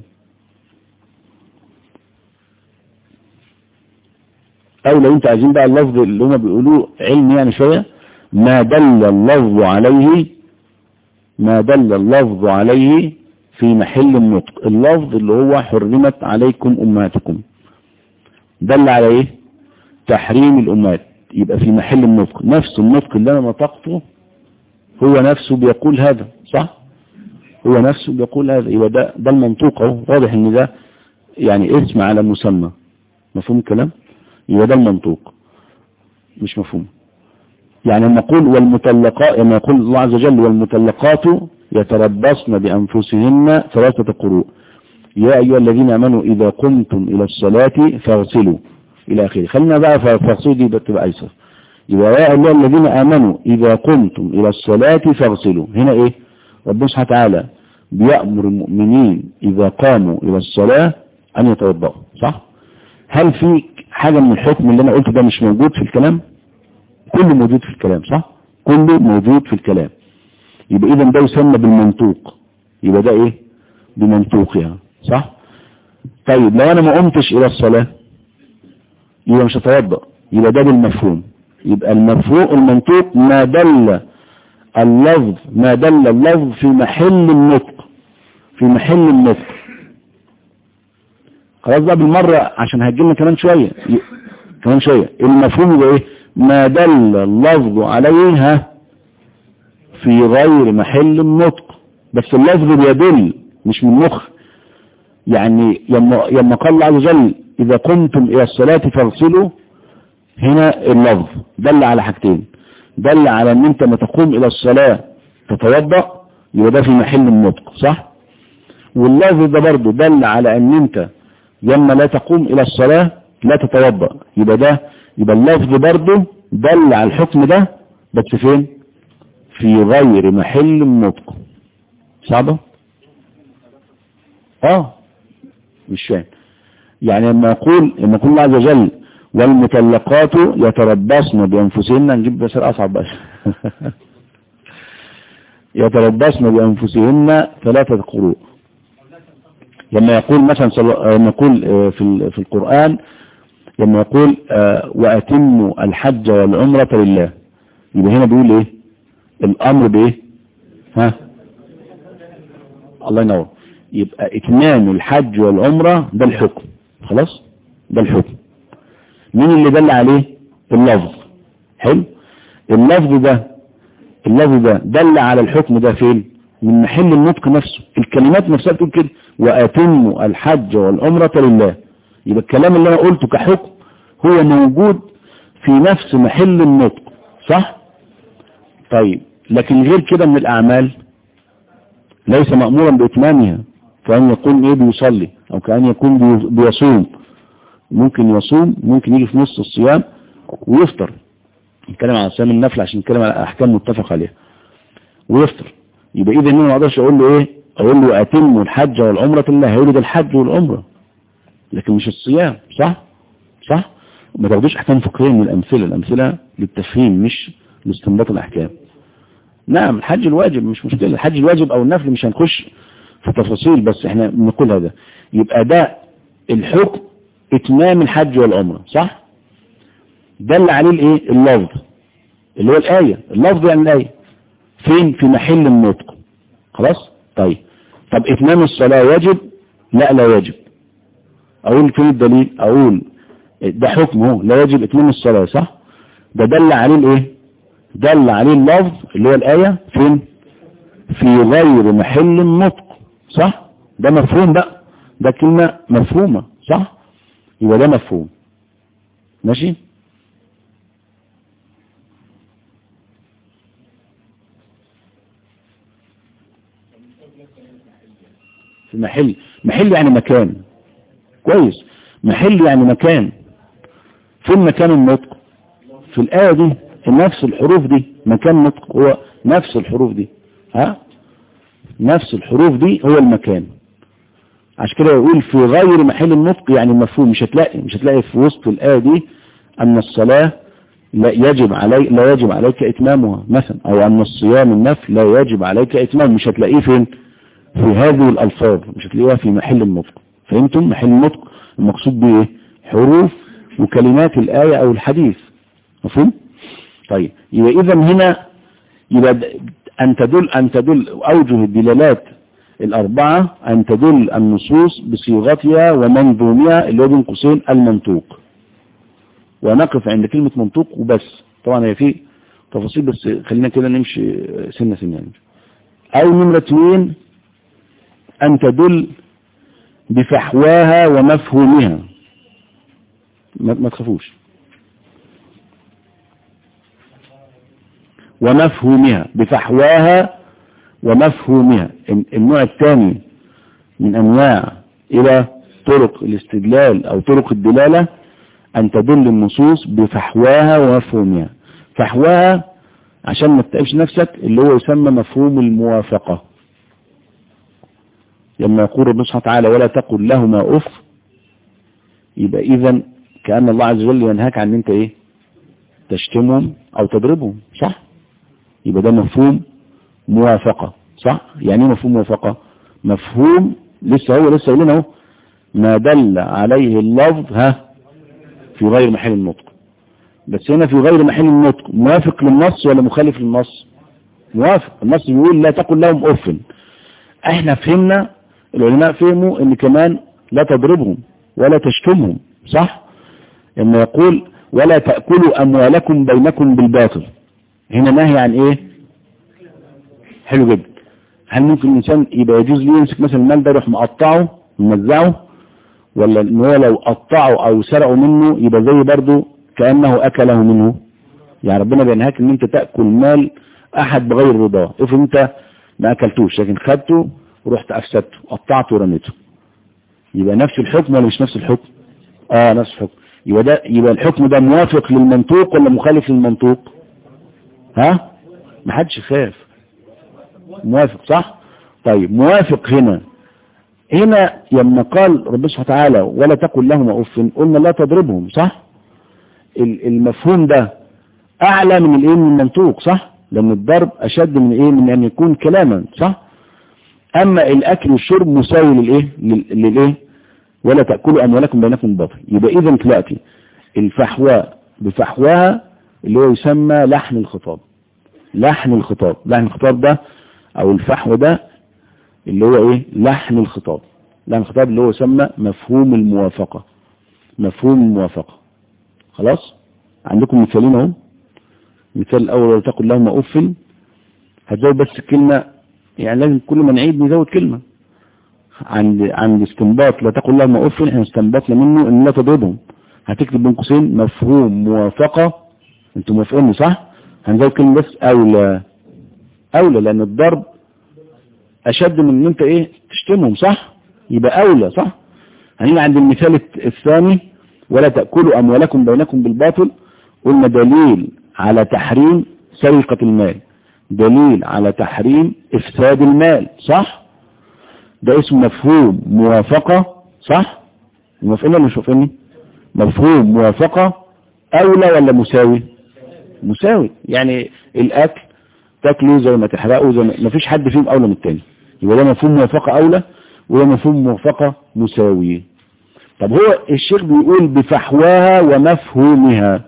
او لو انت عايزين بقى اللفظ اللي هما بيقولوه علم يعني شوية ما دل اللفظ عليه ما دل اللفظ عليه في محل النطق اللفظ اللي هو حرمت عليكم امهاتكم دل على ايه تحريم الامهات يبقى في محل النطق نفس النطق اللي انا نطقته هو نفسه بيقول هذا صح هو نفسه بيقول هذا يبقى ده ده المنطوق اهو واضح ان ده يعني اسم على مسمى مفهوم الكلام يبقى ده المنطوق مش مفهوم يعني لما نقول والمطلقات لما يقول الله عز وجل والمطلقات يتربصن بأنفسهن ثلاثة قروء يا أيها الذين آمنوا إذا قمتم إلى الصلاة فاغسلوا إلى آخره خلينا بقى فاغسلوا دي بتبقى أيسر يبقى يا أيها الذين آمنوا إذا قمتم إلى الصلاة فاغسلوا هنا إيه ربنا سبحانه وتعالى بيأمر المؤمنين إذا قاموا إلى الصلاة أن يتوضأوا صح هل في حاجة من الحكم اللي أنا قلته ده مش موجود في الكلام كله موجود في الكلام صح كله موجود في الكلام يبقى إذا ده يسمى بالمنطوق يبقى ده إيه بمنطوقها صح طيب لو أنا ما قمتش إلى الصلاة يبقى مش هتوضأ يبقى ده بالمفهوم يبقى المفهوم المنطوق ما دل اللفظ ما دل اللفظ في محل النطق في محل النطق خلاص بقى بالمرة عشان هتجيلنا كمان شوية كمان شوية المفهوم يبقى ايه ما دل اللفظ عليها في غير محل النطق بس اللفظ بيدل مش من مخ يعني يما, يما قال الله عز وجل إذا قمتم إلى الصلاة فاغسلوا هنا اللفظ دل على حاجتين دل على ان انت ما تقوم الى الصلاة تتوضأ يبقى ده في محل النطق صح واللفظ ده برضه دل على ان انت لما لا تقوم الى الصلاة لا تتوضأ يبقى ده يبقى اللفظ برضه دل على الحكم ده بس فين في غير محل النطق صعبة اه مش فاهم يعني لما يقول لما يقول الله عز وجل والمطلقات يتربصن بأنفسهن نجيب بس أصعب بس يتربصن بأنفسهن ثلاثة قروء لما يقول مثلا لما يقول في في القرآن لما يقول وأتموا الحج والعمرة لله يبقى هنا بيقول ايه الأمر بايه ها الله ينور يبقى اتمام الحج والعمرة ده الحكم خلاص ده الحكم مين اللي دل عليه اللفظ حلو اللفظ ده اللفظ ده دل على الحكم ده فين من محل النطق نفسه الكلمات نفسها بتقول كده واتموا الحج والعمرة لله يبقى الكلام اللي انا قلته كحكم هو موجود في نفس محل النطق صح طيب لكن غير كده من الاعمال ليس مأمورا باتمامها كأن يكون ايه بيصلي او كأن يكون بيصوم ممكن يصوم ممكن يجي في نص الصيام ويفطر نتكلم على صيام النفل عشان نتكلم على احكام متفق عليها ويفطر يبقى اذا انا ما اقدرش اقول له ايه اقول له اتم الحج والعمره لله هيقول لي ده الحج والعمره لكن مش الصيام صح صح ما تاخدوش احكام فقهيه من الامثله الامثله للتفهيم مش لاستنباط الاحكام نعم الحج الواجب مش مشكله الحج الواجب او النفل مش هنخش في تفاصيل بس احنا بنقول هذا يبقى ده الحكم اتمام الحج والعمرة صح دل عليه الايه اللفظ اللي هو الآية اللفظ يعني الآية فين في محل النطق خلاص طيب طب اتمام الصلاة واجب لا لا واجب اقول فين الدليل اقول ده حكمه لا يجب اتمام الصلاة صح ده دل عليه الايه دل عليه اللفظ اللي هو الآية فين في غير محل النطق صح ده مفهوم بقى ده كلمة مفهومة صح يبقى ده مفهوم ماشي في محل محل يعني مكان كويس محل يعني مكان فين مكان النطق في الآية دي في نفس الحروف دي مكان نطق هو نفس الحروف دي ها نفس الحروف دي هو المكان عشان كده يقول في غير محل النطق يعني مفهوم مش هتلاقي مش هتلاقي في وسط الآية دي أن الصلاة لا يجب علي لا يجب عليك إتمامها مثلا أو أن الصيام النفل لا يجب عليك إتمام مش هتلاقيه فين في هذه الألفاظ مش هتلاقيها في محل النطق فهمتم محل النطق المقصود به حروف وكلمات الآية أو الحديث مفهوم طيب يبقى إذا هنا يبقى أن تدل أن تدل أوجه الدلالات الأربعة أن تدل النصوص بصيغتها ومنظومها اللي هو بين قوسين المنطوق ونقف عند كلمة منطوق وبس طبعا هي في تفاصيل بس خلينا كده نمشي سنة سنة يعني. أو نمرة اثنين أن تدل بفحواها ومفهومها ما, ما تخافوش ومفهومها بفحواها ومفهومها النوع الثاني من أنواع إلى طرق الاستدلال أو طرق الدلالة أن تدل النصوص بفحواها ومفهومها فحواها عشان ما تتقلش نفسك اللي هو يسمى مفهوم الموافقة لما يقول ربنا سبحانه وتعالى ولا تقل لهما أف يبقى إذا كأن الله عز وجل ينهاك عن أنت إيه تشتمهم أو تضربهم صح يبقى ده مفهوم موافقة صح يعني ايه مفهوم موافقة مفهوم لسه هو لسه قايلين اهو ما دل عليه اللفظ ها في غير محل النطق بس هنا في غير محل النطق موافق للنص ولا مخالف للنص موافق النص بيقول لا تقل لهم اف احنا فهمنا العلماء فهموا ان كمان لا تضربهم ولا تشتمهم صح لما يقول ولا تأكلوا اموالكم بينكم بالباطل هنا نهي عن ايه حلو جدا هل ممكن الانسان يبقى يجوز ليه يمسك مثلا المال ده يروح مقطعه وموزعه ولا ان هو لو قطعه او سرقه منه يبقى زي برضه كأنه اكله منه يعني ربنا بينهاك ان انت تأكل مال احد بغير رضاه افرض انت ما اكلتوش لكن خدته ورحت افسدته قطعته ورميته يبقى نفس الحكم ولا مش نفس الحكم اه نفس الحكم يبقى ده يبقى الحكم ده موافق للمنطوق ولا مخالف للمنطوق ها ما حدش خاف موافق صح طيب موافق هنا هنا لما قال ربنا سبحانه وتعالى ولا تقل لهما اف قلنا لا تضربهم صح المفهوم ده اعلى من الايه من المنطوق صح لان الضرب اشد من ايه من ان يكون كلاما صح اما الاكل والشرب مساوي للايه للايه ولا تاكلوا اموالكم بينكم باطل يبقى اذا دلوقتي الفحواء بفحواها اللي هو يسمى لحن الخطاب لحن الخطاب لحن الخطاب ده او الفحوى ده اللي هو ايه لحن الخطاب لحن الخطاب اللي هو يسمى مفهوم الموافقة مفهوم الموافقة خلاص عندكم مثالين اهو المثال الاول ولا تقل لهم اف هتزود بس كلمة يعني لازم كل ما نعيد نزود كلمة عند عند استنباط لا تقل لهم اف احنا استنبطنا منه ان لا تضربهم هتكتب بين قوسين مفهوم موافقة انتوا موافقيني صح هنزود كلمة بس اولى اولى لان الضرب اشد من ان انت ايه تشتمهم صح يبقى اولى صح هنيجي عند المثال الثاني ولا تأكلوا اموالكم بينكم بالباطل قلنا دليل على تحريم سرقة المال دليل على تحريم افساد المال صح ده اسمه مفهوم موافقة صح موافقين ولا مش موافقين مفهوم موافقة اولى ولا مساوي مساوي يعني الاكل تاكله زي ما تحرقه زي ما فيش حد فيهم اولى من التاني يبقى ده مفهوم موافقة اولى وده مفهوم موافقة مساوي طب هو الشيخ بيقول بفحواها ومفهومها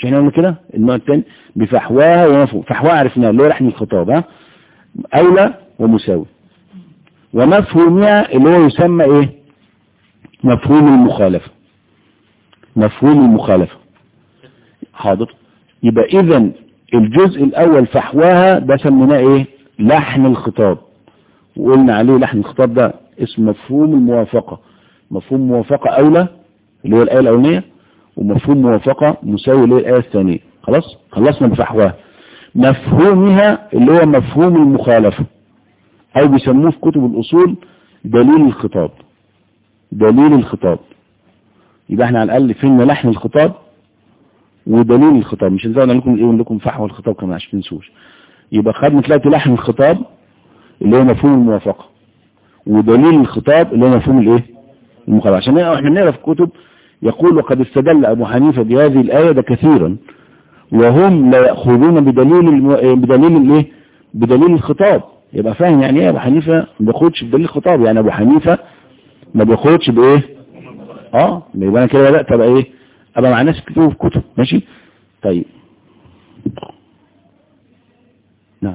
مش احنا قلنا كده النوع الثاني بفحواها ومفهوم فحواها عرفناها اللي هو لحن الخطاب ها أولى ومساوي ومفهومها اللي هو يسمى ايه مفهوم المخالفة مفهوم المخالفة حاضر يبقى اذا الجزء الاول فحواها ده سميناه ايه لحن الخطاب وقلنا عليه لحن الخطاب ده اسم مفهوم الموافقة مفهوم موافقة اولى اللي هو الايه الاولانيه ومفهوم موافقة مساوي اللي هي الايه الثانيه خلاص خلصنا بفحواها مفهومها اللي هو مفهوم المخالفة او بيسموه في كتب الاصول دليل الخطاب دليل الخطاب يبقى احنا على الاقل فهمنا لحن الخطاب ودليل الخطاب مش هنزود لكم ايه لكم فحوى الخطاب كمان عشان تنسوش يبقى خدنا ثلاثة لحن الخطاب اللي هو مفهوم الموافقة ودليل الخطاب اللي هو مفهوم الايه المخالفة عشان احنا نقرا في الكتب يقول وقد استدل ابو حنيفة بهذه الآية ده كثيرا وهم لا يأخذون بدليل الم... بدليل الايه بدليل الخطاب يبقى فاهم يعني ايه ابو حنيفة ما بياخدش بدليل الخطاب يعني ابو حنيفة ما بياخدش بايه اه يبقى انا كده بدات ابقى ايه ابقى مع ناس كتير في كتب ماشي طيب نعم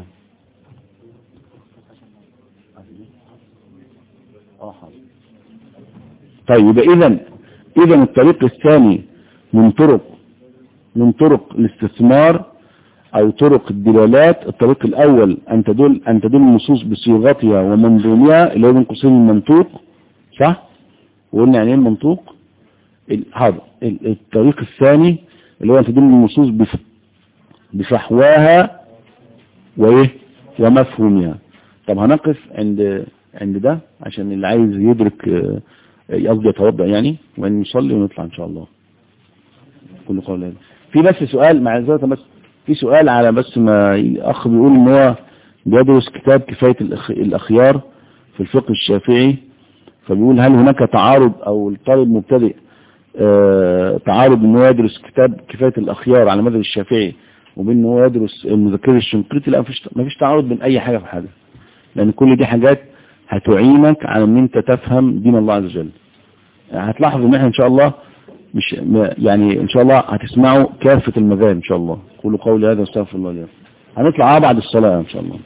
طيب يبقى اذا اذا الطريق الثاني من طرق من طرق الاستثمار او طرق الدلالات الطريق الاول ان تدل ان تدل النصوص بصيغتها ومنظومها اللي هو من قوسين المنطوق صح وقلنا يعني ايه المنطوق هذا الطريق الثاني اللي هو ان تدل النصوص بفحواها وايه ومفهومها طب هنقف عند عند ده عشان اللي عايز يدرك قصدي يتوضا يعني وان نصلي ونطلع ان شاء الله كل قول هذا في بس سؤال مع ذلك بس في سؤال على بس ما اخ بيقول ان هو بيدرس كتاب كفاية الاخيار في الفقه الشافعي فبيقول هل هناك تعارض او الطالب مبتدئ آه تعارض ان هو يدرس كتاب كفاية الاخيار على مذهب الشافعي وبين ان هو يدرس المذكر الشنقيطي لا مفيش مفيش تعارض بين اي حاجة في حاجة لان كل دي حاجات هتعينك على ان انت تفهم دين الله عز وجل هتلاحظ ان احنا ان شاء الله مش يعني ان شاء الله هتسمعوا كافة المذاهب ان شاء الله قولوا قولي هذا واستغفر الله لي هنطلع بعد الصلاة ان شاء الله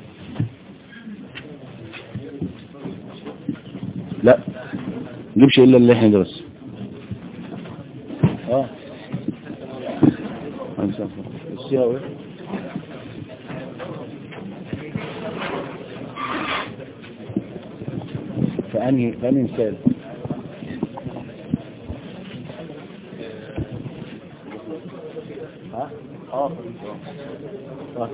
لا نجيبش الا اللي احنا درس اه السيرة ايه فأنهي فأنهي مثال ها اه اه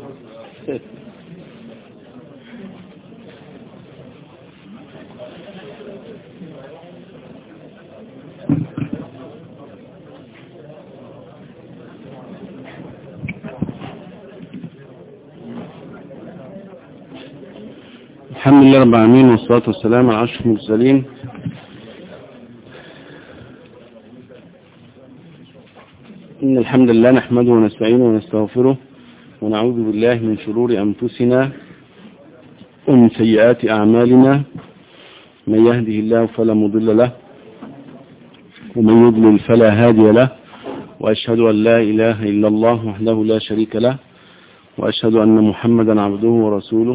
الحمد لله رب العالمين والصلاة والسلام على أشرف المرسلين إن الحمد لله نحمده ونستعينه ونستغفره ونعوذ بالله من شرور أنفسنا ومن سيئات أعمالنا من يهده الله فلا مضل له ومن يضلل فلا هادي له وأشهد أن لا إله إلا الله وحده لا شريك له وأشهد أن محمدا عبده ورسوله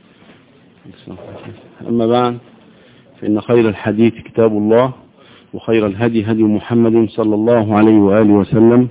أما بعد فإن خير الحديث كتاب الله وخير الهدي هدي محمد صلى الله عليه وآله وسلم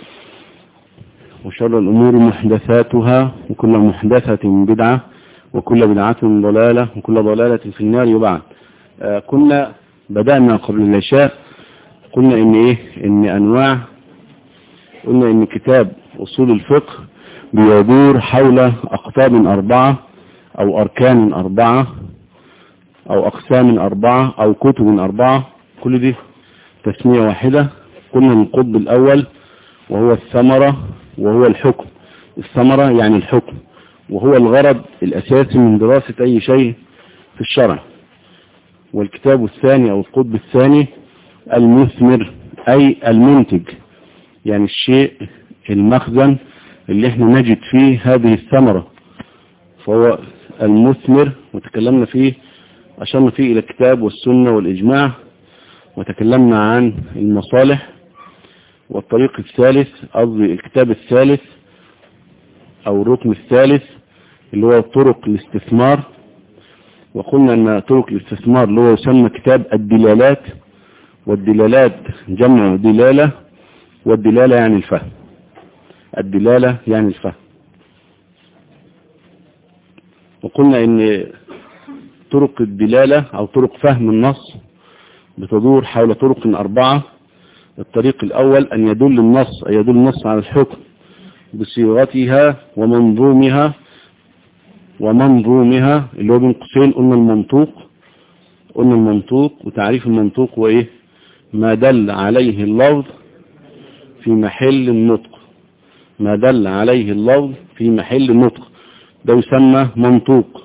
وشر الأمور محدثاتها وكل محدثة بدعة وكل بدعة ضلالة وكل ضلالة في النار وبعد آه كنا بدأنا قبل العشاء قلنا إن إيه إن أنواع قلنا إن كتاب أصول الفقه بيدور حول أقطاب أربعة أو أركان أربعة أو أقسام أربعة أو كتب أربعة كل دي تسمية واحدة قلنا القطب الأول وهو الثمرة وهو الحكم الثمرة يعني الحكم وهو الغرض الأساسي من دراسة أي شيء في الشرع والكتاب الثاني أو القطب الثاني المثمر أي المنتج يعني الشيء المخزن اللي احنا نجد فيه هذه الثمرة فهو المثمر وتكلمنا فيه أشرنا فيه إلى الكتاب والسنة والإجماع وتكلمنا عن المصالح والطريق الثالث قصدي الكتاب الثالث او الركن الثالث اللي هو طرق الاستثمار وقلنا ان طرق الاستثمار اللي هو يسمى كتاب الدلالات والدلالات جمع دلالة والدلالة يعني الفهم الدلالة يعني الفهم وقلنا ان طرق الدلالة او طرق فهم النص بتدور حول طرق أربعة الطريق الأول أن يدل النص أن يدل النص على الحكم بصيغتها ومنظومها ومنظومها اللي هو بين قوسين قلنا المنطوق قلنا المنطوق وتعريف المنطوق هو ايه ما دل عليه اللفظ في محل النطق ما دل عليه اللفظ في محل النطق ده يسمى منطوق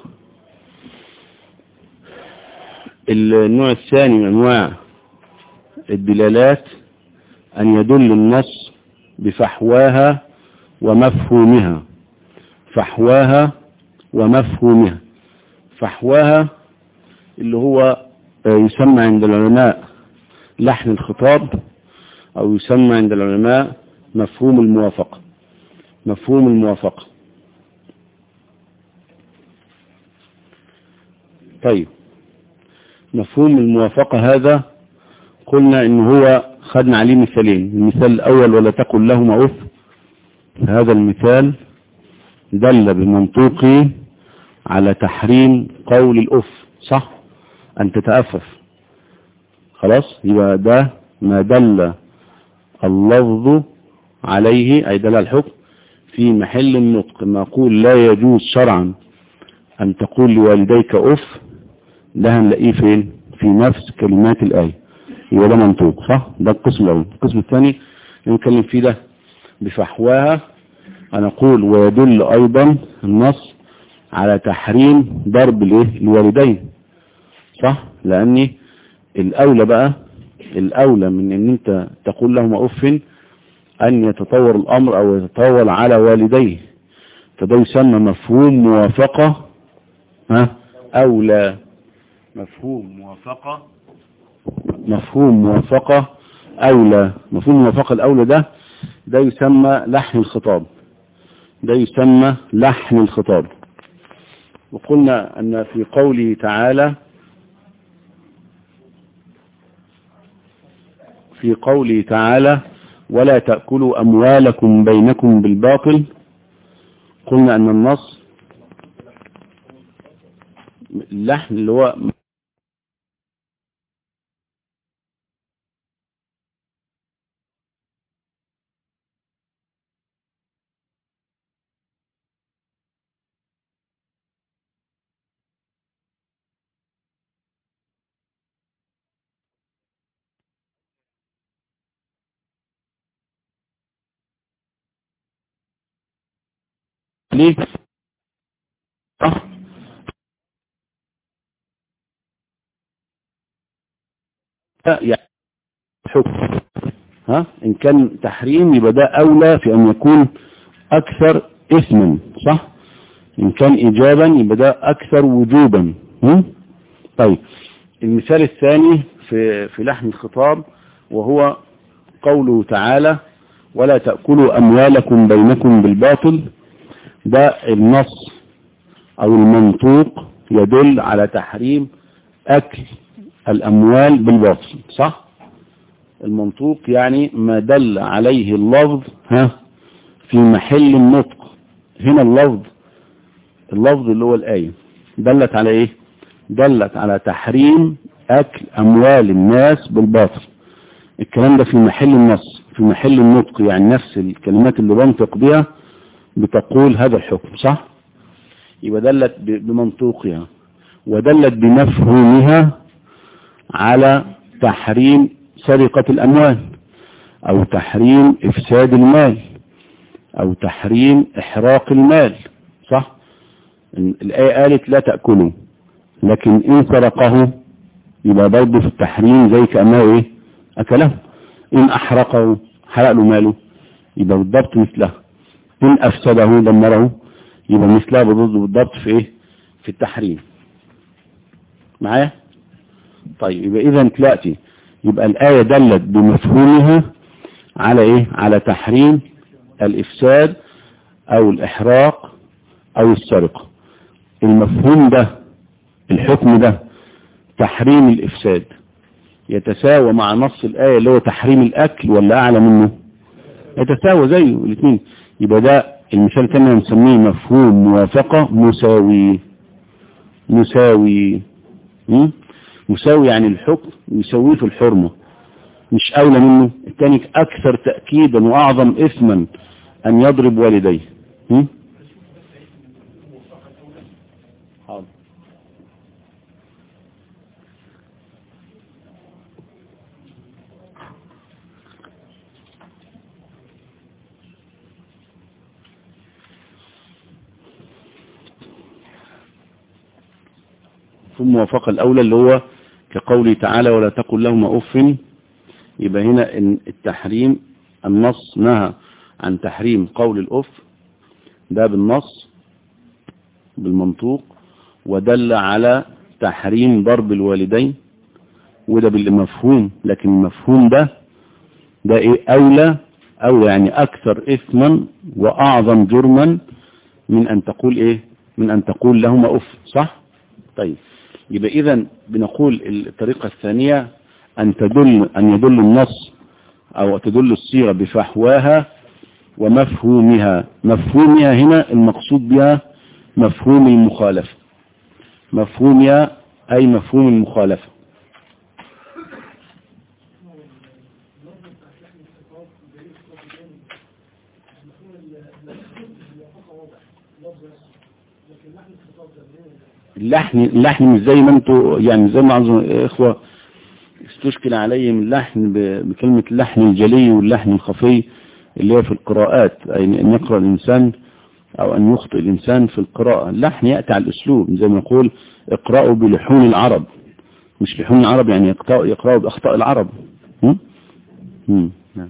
النوع الثاني من انواع الدلالات ان يدل النص بفحواها ومفهومها فحواها ومفهومها فحواها اللي هو يسمى عند العلماء لحن الخطاب او يسمى عند العلماء مفهوم الموافقة مفهوم الموافقة طيب مفهوم الموافقة هذا قلنا ان هو خدنا عليه مثالين المثال الاول ولا تقل لهما اف هذا المثال دل بمنطوقه على تحريم قول الاف صح ان تتأفف خلاص يبقى ده ما دل اللفظ عليه اي دل الحكم في محل النطق ما اقول لا يجوز شرعا ان تقول لوالديك اف ده هنلاقيه فين في نفس كلمات الآية يبقى ده منطوق صح ده القسم الأول القسم الثاني اللي نتكلم فيه ده بفحواها أنا أقول ويدل أيضا النص على تحريم ضرب الايه الوالدين صح لأني الأولى بقى الأولى من أن أنت تقول لهما أف أن يتطور الأمر أو يتطور على والديه فده يسمى مفهوم موافقة ها أولى مفهوم موافقة مفهوم موافقة أولى مفهوم موافقة الأولى ده ده يسمى لحن الخطاب ده يسمى لحن الخطاب وقلنا أن في قوله تعالى في قوله تعالى ولا تأكلوا أموالكم بينكم بالباطل قلنا أن النص اللحن اللي هو ليه صح يعني حكم ها ان كان تحريم يبقى ده اولى في ان يكون اكثر اثما صح ان كان ايجابا يبقى ده اكثر وجوبا هم؟ طيب المثال الثاني في في لحن الخطاب وهو قوله تعالى ولا تأكلوا أموالكم بينكم بالباطل ده النص أو المنطوق يدل على تحريم أكل الأموال بالباطل صح المنطوق يعني ما دل عليه اللفظ ها في محل النطق هنا اللفظ اللفظ اللي هو الآية دلت على ايه دلت على تحريم أكل أموال الناس بالباطل الكلام ده في محل النص في محل النطق يعني نفس الكلمات اللي بنطق بها بتقول هذا الحكم صح يبقى دلت بمنطوقها ودلت بمفهومها على تحريم سرقة الأموال أو تحريم إفساد المال أو تحريم إحراق المال صح الآية قالت لا تأكلوا لكن إن سرقه يبقى برضه في التحريم زي كأنه إيه أكله إن أحرقه حرق له ماله يبقى بالضبط مثله إن أفسده دمره يبقى مثلها بالضبط في إيه في التحريم معايا طيب يبقى إذا تلاتي يبقى الآية دلت بمفهومها على ايه على تحريم الافساد او الاحراق او السرقة المفهوم ده الحكم ده تحريم الافساد يتساوى مع نص الآية اللي هو تحريم الاكل ولا اعلى منه يتساوى زيه الاثنين يبقى ده المثال كنا نسميه مفهوم موافقة مساوي مساوي م? مساوي يعني الحكم يسويه في الحرمة مش أولى منه الثاني أكثر تأكيدا وأعظم إثما أن يضرب والديه م? حاضر في الموافقة الأولى اللي هو كقوله تعالى ولا تقل لهما أف يبقى هنا إن التحريم النص نهى عن تحريم قول الأف ده بالنص بالمنطوق ودل على تحريم ضرب الوالدين وده بالمفهوم لكن المفهوم ده ده ايه أولى أو يعني أكثر إثما وأعظم جرما من أن تقول إيه من أن تقول لهما أف صح طيب يبقى إذا بنقول الطريقة الثانية أن تدل أن يدل النص أو تدل الصيغة بفحواها ومفهومها مفهومها هنا المقصود بها مفهوم المخالفة مفهومها أي مفهوم المخالفة اللحن اللحن مش زي ما انتوا يعني زي ما عظم اخوة استشكل عليهم اللحن بكلمة اللحن الجلي واللحن الخفي اللي هي في القراءات أي أن يقرأ الإنسان أو أن يخطئ الإنسان في القراءة اللحن يأتي على الأسلوب زي ما نقول اقرأوا بلحون العرب مش لحون العرب يعني يقرأوا بأخطاء العرب هم؟ هم. نعم.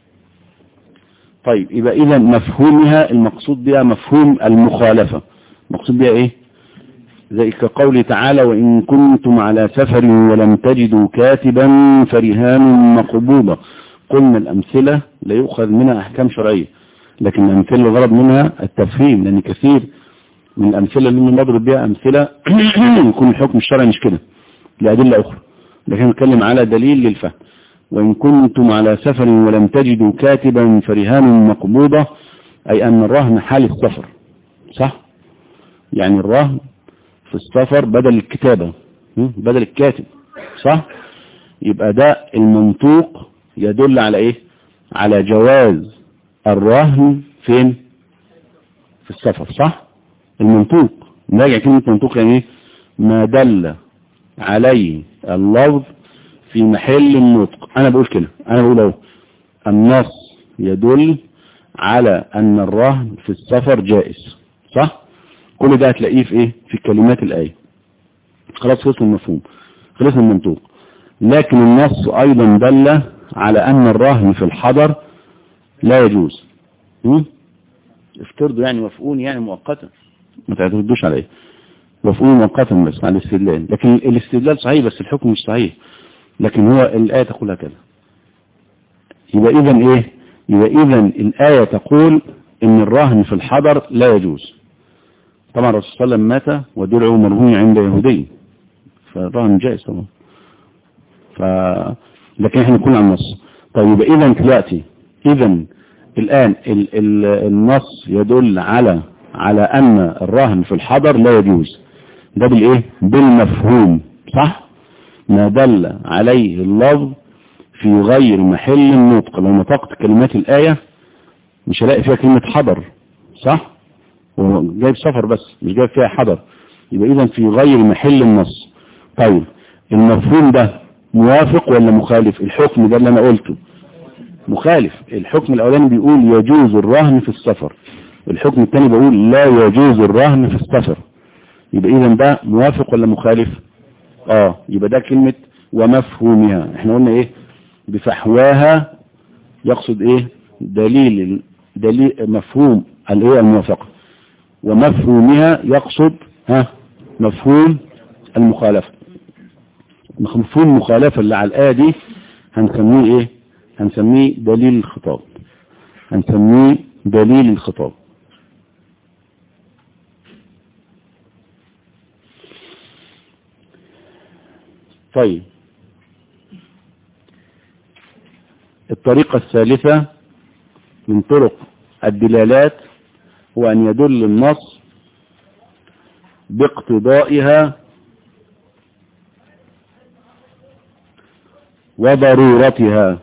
طيب يبقى إذا مفهومها المقصود بها مفهوم المخالفة مقصود بها إيه زي كقوله تعالى وإن كنتم على سفر ولم تجدوا كاتبا فرهان مقبوضة قلنا الأمثلة لا يؤخذ منها أحكام شرعية لكن الأمثلة الغرض منها التفهيم لأن كثير من الأمثلة اللي نضرب بها أمثلة يكون الحكم الشرعي مش كده لأدلة أخرى لكن نتكلم على دليل للفهم وإن كنتم على سفر ولم تجدوا كاتبا فرهان مقبوضة أي أن الرهن حال السفر صح يعني الرهن في السفر بدل الكتابة بدل الكاتب صح يبقى ده المنطوق يدل على ايه على جواز الرهن فين في السفر صح المنطوق نراجع كلمة منطوق يعني ايه ما دل عليه اللفظ في محل النطق انا بقول كده انا بقول اهو النص يدل على ان الرهن في السفر جائز صح كل ده هتلاقيه في ايه في كلمات الآية خلاص خلص المفهوم خلص المنطوق لكن النص ايضا دل على ان الرهن في الحضر لا يجوز افترضوا يعني مفعول يعني مؤقتا ما تعتمدوش عليه مفعول مؤقتا بس على الاستدلال لكن الاستدلال صحيح بس الحكم مش صحيح لكن هو الآية تقول هكذا يبقى اذا ايه يبقى اذا الآية تقول ان الرهن في الحضر لا يجوز طبعا الرسول صلى الله عليه وسلم مات ودرعه مرهون عند يهودي فالرهن جائز طبعا ف... لكن احنا نكون على النص طيب يبقى اذا دلوقتي اذا الان ال... ال... النص يدل على على ان الرهن في الحضر لا يجوز ده بالايه بالمفهوم صح ما دل عليه اللفظ في غير محل النطق لو نطقت كلمات الآية مش هلاقي فيها كلمة حضر صح جايب سفر بس مش جايب فيها حضر يبقى اذا في غير محل النص طيب المفهوم ده موافق ولا مخالف الحكم ده اللي انا قلته مخالف الحكم الاولاني بيقول يجوز الرهن في السفر الحكم الثاني بيقول لا يجوز الرهن في السفر يبقى اذا ده موافق ولا مخالف اه يبقى ده كلمة ومفهومها احنا قلنا ايه بفحواها يقصد ايه دليل دليل مفهوم الايه الموافقه ومفهومها يقصد ها مفهوم المخالفة مفهوم المخالفة اللي على الآية دي هنسميه ايه هنسميه دليل الخطاب هنسميه دليل الخطاب طيب الطريقة الثالثة من طرق الدلالات هو أن يدل النص باقتضائها وضرورتها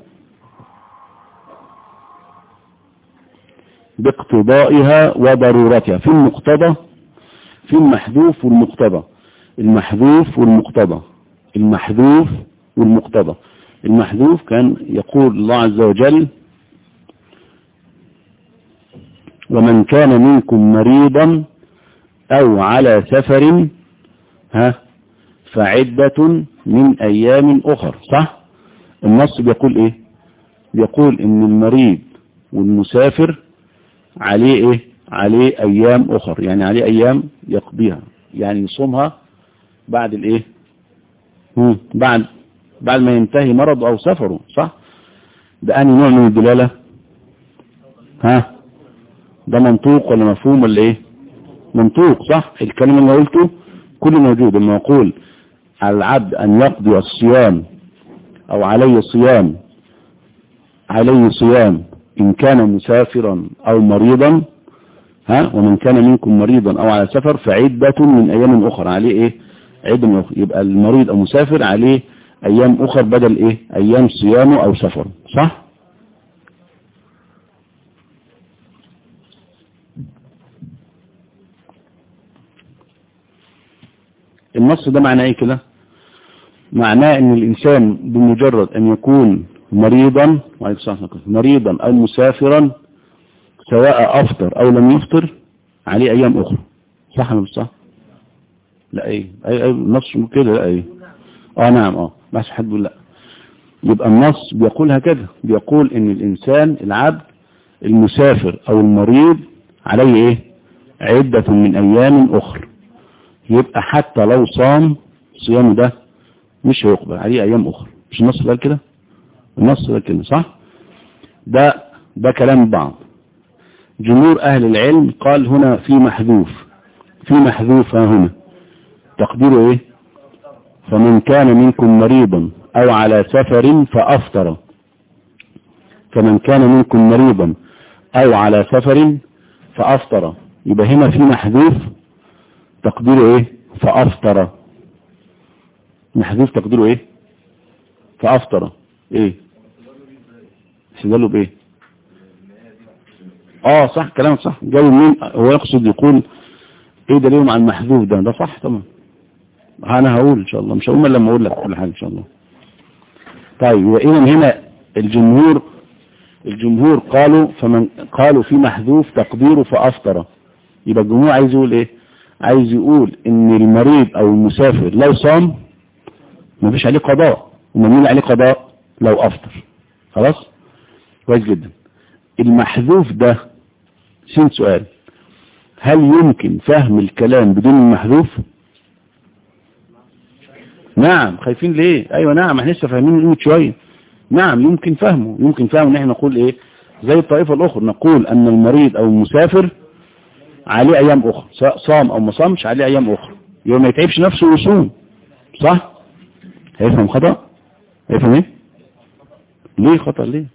باقتضائها وضرورتها في المقتضى في المحذوف والمقتضى المحذوف والمقتضى المحذوف والمقتضى المحذوف كان يقول الله عز وجل ومن كان منكم مريضا او على سفر ها فعدة من ايام اخر صح النص بيقول ايه بيقول ان المريض والمسافر عليه ايه عليه ايام اخر يعني عليه ايام يقضيها يعني يصومها بعد الايه مم. بعد بعد ما ينتهي مرض او سفره صح ده انهي نوع من الدلالة ها ده منطوق ولا مفهوم ولا ايه منطوق صح الكلمة اللي قلته كل موجود لما يقول على العبد ان يقضي الصيام او عليه صيام عليه صيام ان كان مسافرا او مريضا ها ومن كان منكم مريضا او على سفر فعدة من ايام اخرى عليه ايه عدة من اخرى يبقى المريض او مسافر عليه ايام اخر بدل ايه ايام صيامه او سفره صح النص ده معناه ايه كده معناه ان الانسان بمجرد ان يكون مريضا مريضا او مسافرا سواء افطر او لم يفطر عليه ايام اخرى صح ولا مش صح لا ايه اي اي النص كده لا ايه اه نعم اه بس حد بيقول لا يبقى النص بيقول هكذا بيقول ان الانسان العبد المسافر او المريض عليه ايه عدة من ايام اخرى يبقى حتى لو صام صيامه ده مش هيقبل عليه ايام اخرى مش النص قال كده النص قال كده صح ده ده كلام بعض جمهور اهل العلم قال هنا في محذوف في محذوف ها هنا تقديره ايه فمن كان منكم مريضا او على سفر فافطر فمن كان منكم مريضا او على سفر فافطر يبقى هنا في محذوف تقديره ايه فافطر محذوف تقديره ايه فافطر ايه استدلوا بايه اه صح كلامك صح جاي منين هو يقصد يقول ايه دليلهم على المحذوف ده ده صح طبعا انا هقول ان شاء الله مش هقول لما اقول لك كل حاجه ان شاء الله طيب واذا هنا الجمهور الجمهور قالوا فمن قالوا في محذوف تقديره فافطر يبقى الجمهور عايز يقول ايه عايز يقول ان المريض او المسافر لو صام مفيش عليه قضاء وما مين عليه قضاء لو افطر خلاص كويس جدا المحذوف ده سين سؤال هل يمكن فهم الكلام بدون المحذوف نعم خايفين ليه ايوه نعم احنا لسه فاهمين من شويه نعم يمكن فهمه يمكن فهمه ان احنا نقول ايه زي الطائفه الاخرى نقول ان المريض او المسافر عليه ايام اخرى سواء صام او ما صامش عليه ايام اخرى يبقى ما يتعبش نفسه ويصوم صح هيفهم خطأ هيفهم ايه ليه خطأ ليه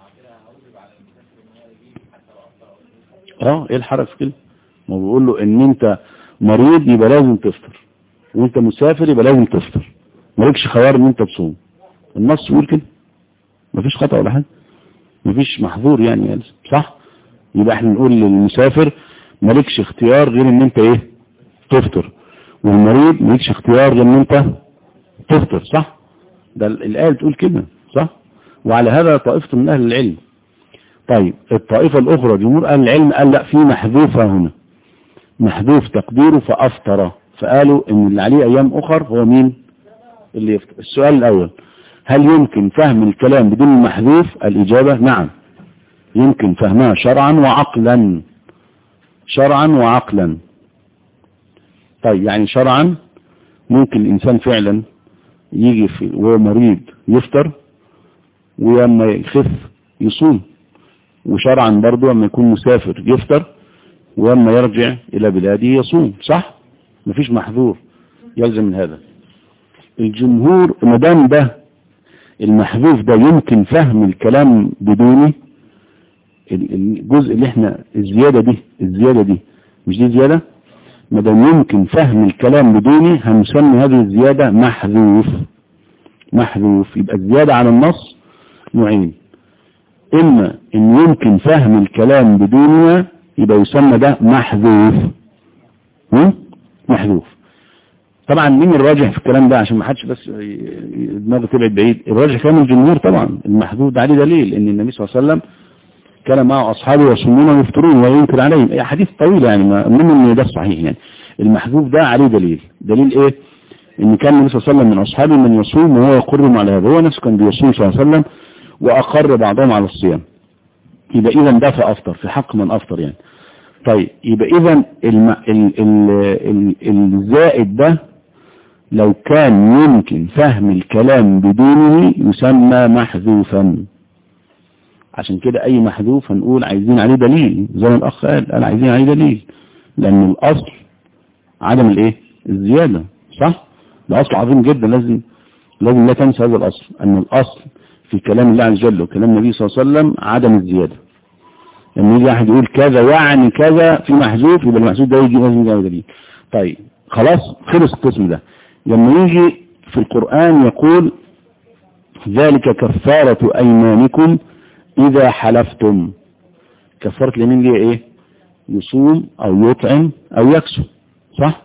اه ايه الحرج في كده ما بيقول له ان انت مريض يبقى لازم تفطر وانت مسافر يبقى لازم تفطر مالكش خيار ان انت تصوم النص يقول كده مفيش خطأ ولا حاجه مفيش محظور يعني, يعني صح يبقى احنا نقول للمسافر مالكش اختيار غير ان انت ايه تفطر والمريض مالكش اختيار غير ان انت تفطر صح ده الآية بتقول كده صح وعلى هذا طائفة من أهل العلم طيب الطائفة الأخرى جمهور أهل العلم قال لا في محذوفة هنا محذوف تقديره فأفطر فقالوا ان اللي عليه أيام أخر هو مين اللي يفطر السؤال الأول هل يمكن فهم الكلام بدون المحذوف الإجابة نعم يمكن فهمها شرعا وعقلا شرعا وعقلا طيب يعني شرعا ممكن الإنسان فعلا يجي في وهو مريض يفطر ولما يخف يصوم وشرعا برضه لما يكون مسافر يفطر ولما يرجع إلى بلاده يصوم صح مفيش محذور يلزم من هذا الجمهور مدام ده المحذوف ده يمكن فهم الكلام بدونه الجزء اللي احنا الزيادة دي الزيادة دي مش دي زيادة مدام يمكن فهم الكلام بدونه هنسمي هذه الزيادة محذوف محذوف يبقى الزيادة على النص نوعين اما ان يمكن فهم الكلام بدونها يبقى يسمى ده محذوف محذوف طبعا مين الراجح في الكلام ده عشان ما حدش بس دماغه تبعد بعيد الراجح كان الجمهور طبعا المحذوف ده عليه دليل ان النبي صلى الله عليه وسلم كان مع اصحابه يصومون ويفطرون وينكر عليهم اي حديث طويل يعني من ان ده صحيح يعني المحذوف ده عليه دليل دليل ايه ان كان النبي صلى الله عليه وسلم من اصحابه من يصوم وهو يقرهم على هذا هو نفسه كان بيصوم صلى الله عليه وسلم واقر بعضهم على الصيام يبقى اذا ده فافطر في حق من افطر يعني طيب يبقى اذا الم... ال... ال... ال... الزائد ده لو كان يمكن فهم الكلام بدونه يسمى محذوفا عشان كده اي محذوف هنقول عايزين عليه دليل زي ما الاخ قال قال عايزين عليه دليل لان الاصل عدم الايه الزيادة صح ده اصل عظيم جدا لازم لازم لا تنسى هذا الاصل ان الاصل في كلام الله عز وجل وكلام النبي صلى الله عليه وسلم عدم الزيادة لما يجي واحد يقول كذا يعني كذا في محذوف يبقى المحذوف ده يجي لازم يجي دليل طيب خلاص خلص القسم ده لما يجي في القرآن يقول ذلك كفارة أيمانكم إذا حلفتم كفارة اليمين دي إيه يصوم أو يطعم أو يكسو صح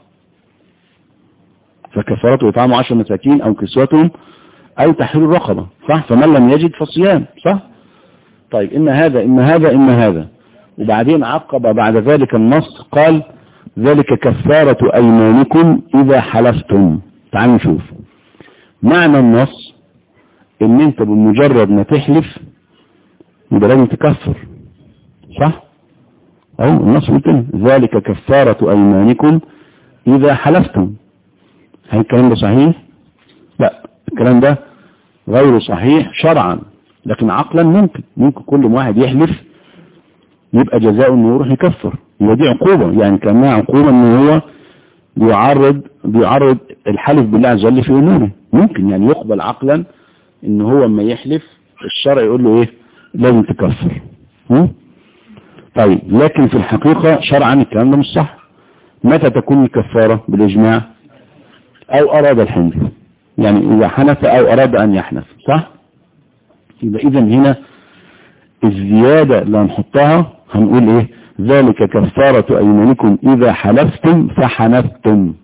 فكفارته إطعام عشر مساكين أو كسوتهم أو تحرير رقبة صح فمن لم يجد فصيام صح طيب إن هذا إن هذا إن هذا وبعدين عقب بعد ذلك النص قال ذلك كفارة أيمانكم إذا حلفتم تعالوا نشوف معنى النص ان انت بمجرد ما تحلف يبقى لازم تكفر صح اهو النص قلت ذلك كفارة ايمانكم اذا حلفتم هل الكلام ده صحيح لا الكلام ده غير صحيح شرعا لكن عقلا ممكن ممكن كل واحد يحلف يبقى جزاء انه يروح يكفر يبقى دي عقوبة يعني كانها عقوبة ان هو بيعرض بيعرض الحلف بالله عز وجل في اموره ممكن يعني يقبل عقلا ان هو اما يحلف الشرع يقول له ايه لازم تكفر طيب لكن في الحقيقة شرعا الكلام ده مش صح متى تكون الكفارة بالاجماع او اراد الحنف يعني اذا حنف او اراد ان يحنف صح يبقى اذا هنا الزيادة اللي هنحطها هنقول ايه ذلك كفارة ايمانكم اذا حلفتم فحنفتم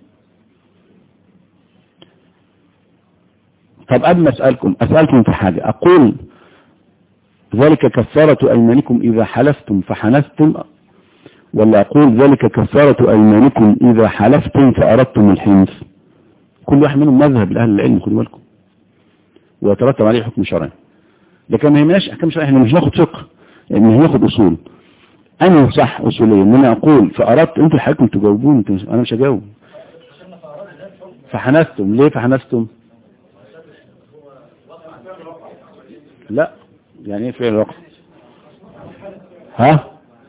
طب قبل ما اسألكم اسألكم في حاجة اقول ذلك كفارة ايمانكم اذا حلفتم فحنفتم ولا اقول ذلك كفارة ايمانكم اذا حلفتم فاردتم الحنث كل واحد منهم مذهب لاهل العلم خدوا بالكم ويترتب عليه حكم شرعي لكن ما يهمناش احكام شرعي احنا مش ناخد فقه يعني هناخد اصول انا صح اصوليا ان انا اقول فاردت انتوا حضرتكم تجاوبون انتوا مش انا مش هجاوب فحنفتم ليه فحنفتم لا يعني ايه فعل وقت ها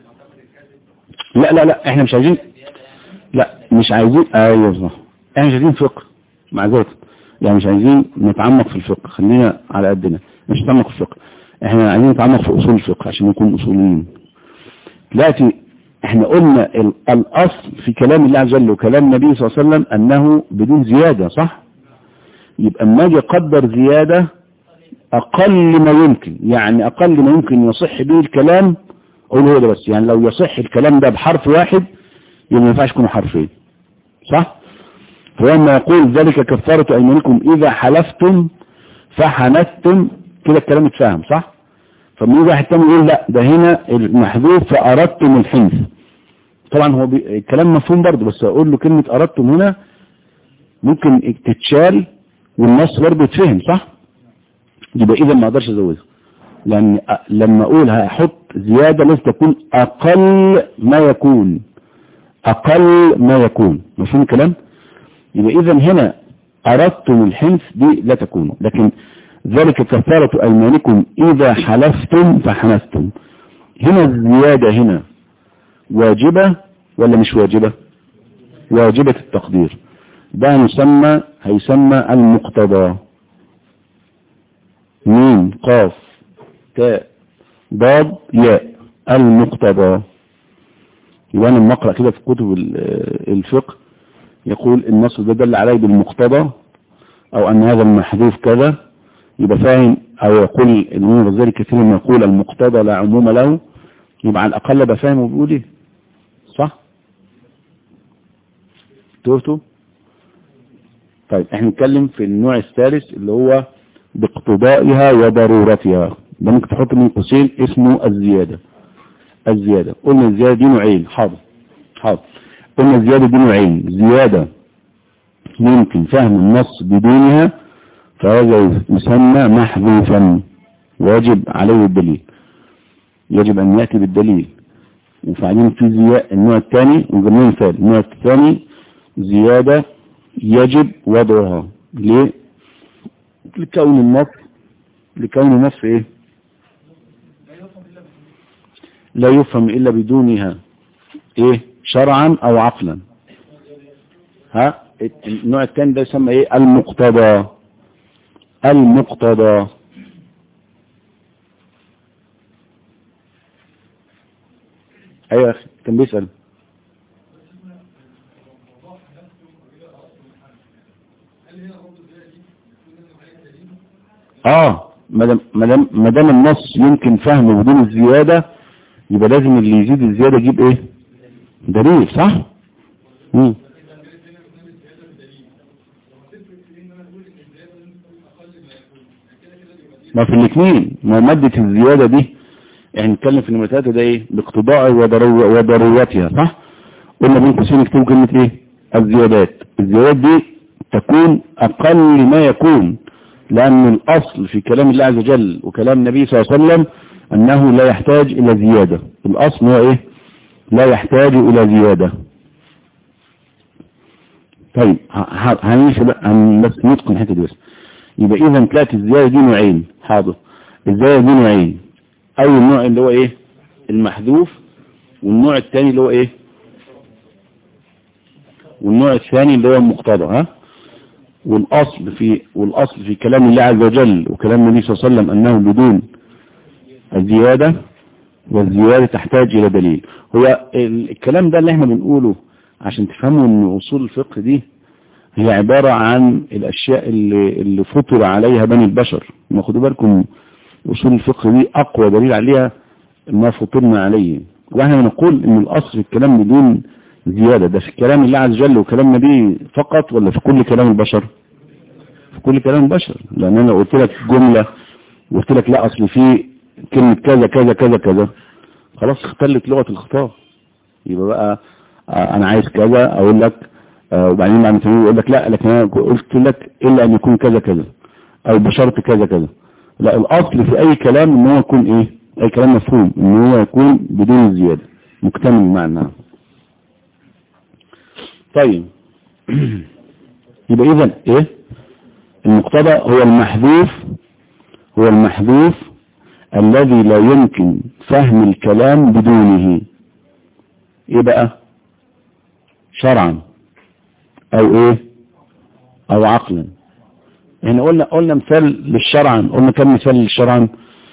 لا لا لا احنا مش عايزين لا مش عايزين ايوه صح احنا مش عايزين فقه مع ذلك يعني مش عايزين نتعمق في الفقه خلينا على قدنا مش نتعمق في الفقه احنا عايزين نتعمق في اصول الفقه عشان نكون اصوليين دلوقتي احنا قلنا الاصل في كلام الله عز وجل وكلام النبي صلى الله عليه وسلم انه بدون زيادة صح يبقى اما اجي اقدر زيادة اقل ما يمكن يعني اقل ما يمكن يصح به الكلام اقول هو ده بس يعني لو يصح الكلام ده بحرف واحد يبقى ما ينفعش يكون حرفين صح فلما يقول ذلك كفارة ايمانكم اذا حلفتم فحنفتم كده الكلام اتفهم صح فمن واحد تاني يقول لا ده هنا المحذوف فاردتم الحنث طبعا هو بي... الكلام مفهوم برضه بس اقول له كلمة اردتم هنا ممكن تتشال والنص برضه يتفهم صح يبقى اذا ما اقدرش ازودها لان لما اقول هحط زيادة لازم تكون اقل ما يكون اقل ما يكون مفهوم الكلام يبقى اذا هنا اردتم الحنث دي لا تكون لكن ذلك كفارة أيمانكم إذا حلفتم فحنفتم هنا الزيادة هنا واجبة ولا مش واجبة واجبة التقدير ده يسمى هيسمى المقتضى ميم قاف تاء ضاد ياء المقتضى يبقى انا لما اقرا كده في كتب الفقه يقول النص ده دل عليه بالمقتضى او ان هذا المحذوف كذا يبقى فاهم او يقول الامام الغزالي كثير ما يقول المقتضى لا عموم له يبقى على الاقل ابقى فاهم وبيقول ايه صح توفتوا طيب احنا نتكلم في النوع الثالث اللي هو باقتضائها وضرورتها ده ممكن تحط من قوسين اسمه الزيادة الزيادة قلنا الزيادة دي نوعين حاضر حاضر قلنا الزيادة دي نوعين زيادة يمكن فهم النص بدونها فهذا يسمى محذوفا واجب عليه الدليل يجب أن يأتي بالدليل وبعدين في زيادة النوع الثاني وجميع مثال النوع الثاني زيادة يجب وضعها ليه لكون النص لكون النص ايه لا يفهم الا بدونها ايه شرعا او عقلا ها النوع الثاني ده يسمى ايه المقتضى المقتضى ايوه يا اخي كان بيسأل اه ما دام النص يمكن فهمه بدون الزيادة يبقى لازم اللي يزيد الزيادة يجيب ايه دليل صح مم. ما في الاثنين ما مادة الزيادة دي يعني نتكلم في النمرتات ده ايه باقتضاء وضرورتها صح قلنا بين قوسين نكتب كلمة ايه الزيادات الزيادات دي تكون اقل ما يكون لأن الأصل في كلام الله عز وجل وكلام النبي صلى الله عليه وسلم أنه لا يحتاج إلى زيادة الأصل هو إيه لا يحتاج إلى زيادة طيب هنمشي بس نتقن الحته دي بس يبقى إذا تلاقي الزيادة دي نوعين حاضر الزيادة دي نوعين أول نوع اللي هو إيه المحذوف والنوع الثاني اللي هو إيه والنوع الثاني اللي هو المقتضى ها والأصل في والأصل في كلام الله عز وجل وكلام النبي صلى الله عليه وسلم أنه بدون الزيادة والزيادة تحتاج إلى دليل هو الكلام ده اللي احنا بنقوله عشان تفهموا ان أصول الفقه دي هي عبارة عن الأشياء اللي, اللي فطر عليها بني البشر ما خدوا بالكم أصول الفقه دي أقوى دليل عليها ما فطرنا عليه واحنا نقول ان الأصل في الكلام بدون زيادة ده في كلام الله عز وجل وكلام النبي فقط ولا في كل كلام البشر في كل كلام البشر لأن أنا قلت لك جملة وقلت لك لا أصل في كلمة كذا كذا كذا كذا خلاص اختلت لغة الخطاب يبقى بقى أنا عايز كذا أقول لك وبعدين بعد ما يقول لك لا لكن أنا قلت لك إلا أن يكون كذا كذا أو بشرط كذا كذا لا الأصل في أي كلام إن هو يكون إيه أي كلام مفهوم إن هو يكون بدون الزيادة مكتمل معنى طيب يبقى إذا إيه المقتضى هو المحذوف هو المحذوف الذي لا يمكن فهم الكلام بدونه ايه بقى شرعا او ايه او عقلا يعني قلنا قلنا مثال للشرعا قلنا كم مثال للشرعا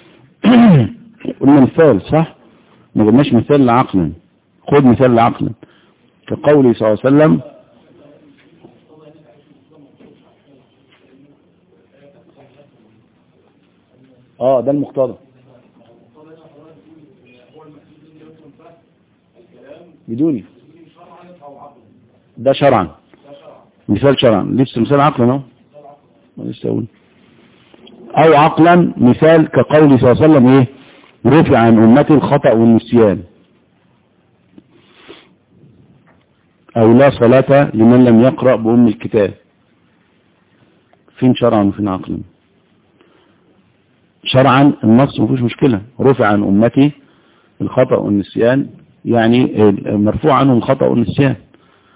قلنا مثال صح ما قلناش مثال لعقلا خد مثال لعقلا كقوله صلى الله عليه وسلم اه ده المقتضى بدوني ده شرعا مثال شرعا لسه مثال عقلا اهو لسه اقول او عقلا مثال كقول صلى الله عليه وسلم ايه رفع عن امتي الخطأ والنسيان او لا صلاة لمن لم يقرأ بأم الكتاب فين شرعا وفين عقلا شرعا النص مفيش مشكلة رفع عن أمتي الخطأ والنسيان يعني مرفوع عنهم الخطأ والنسيان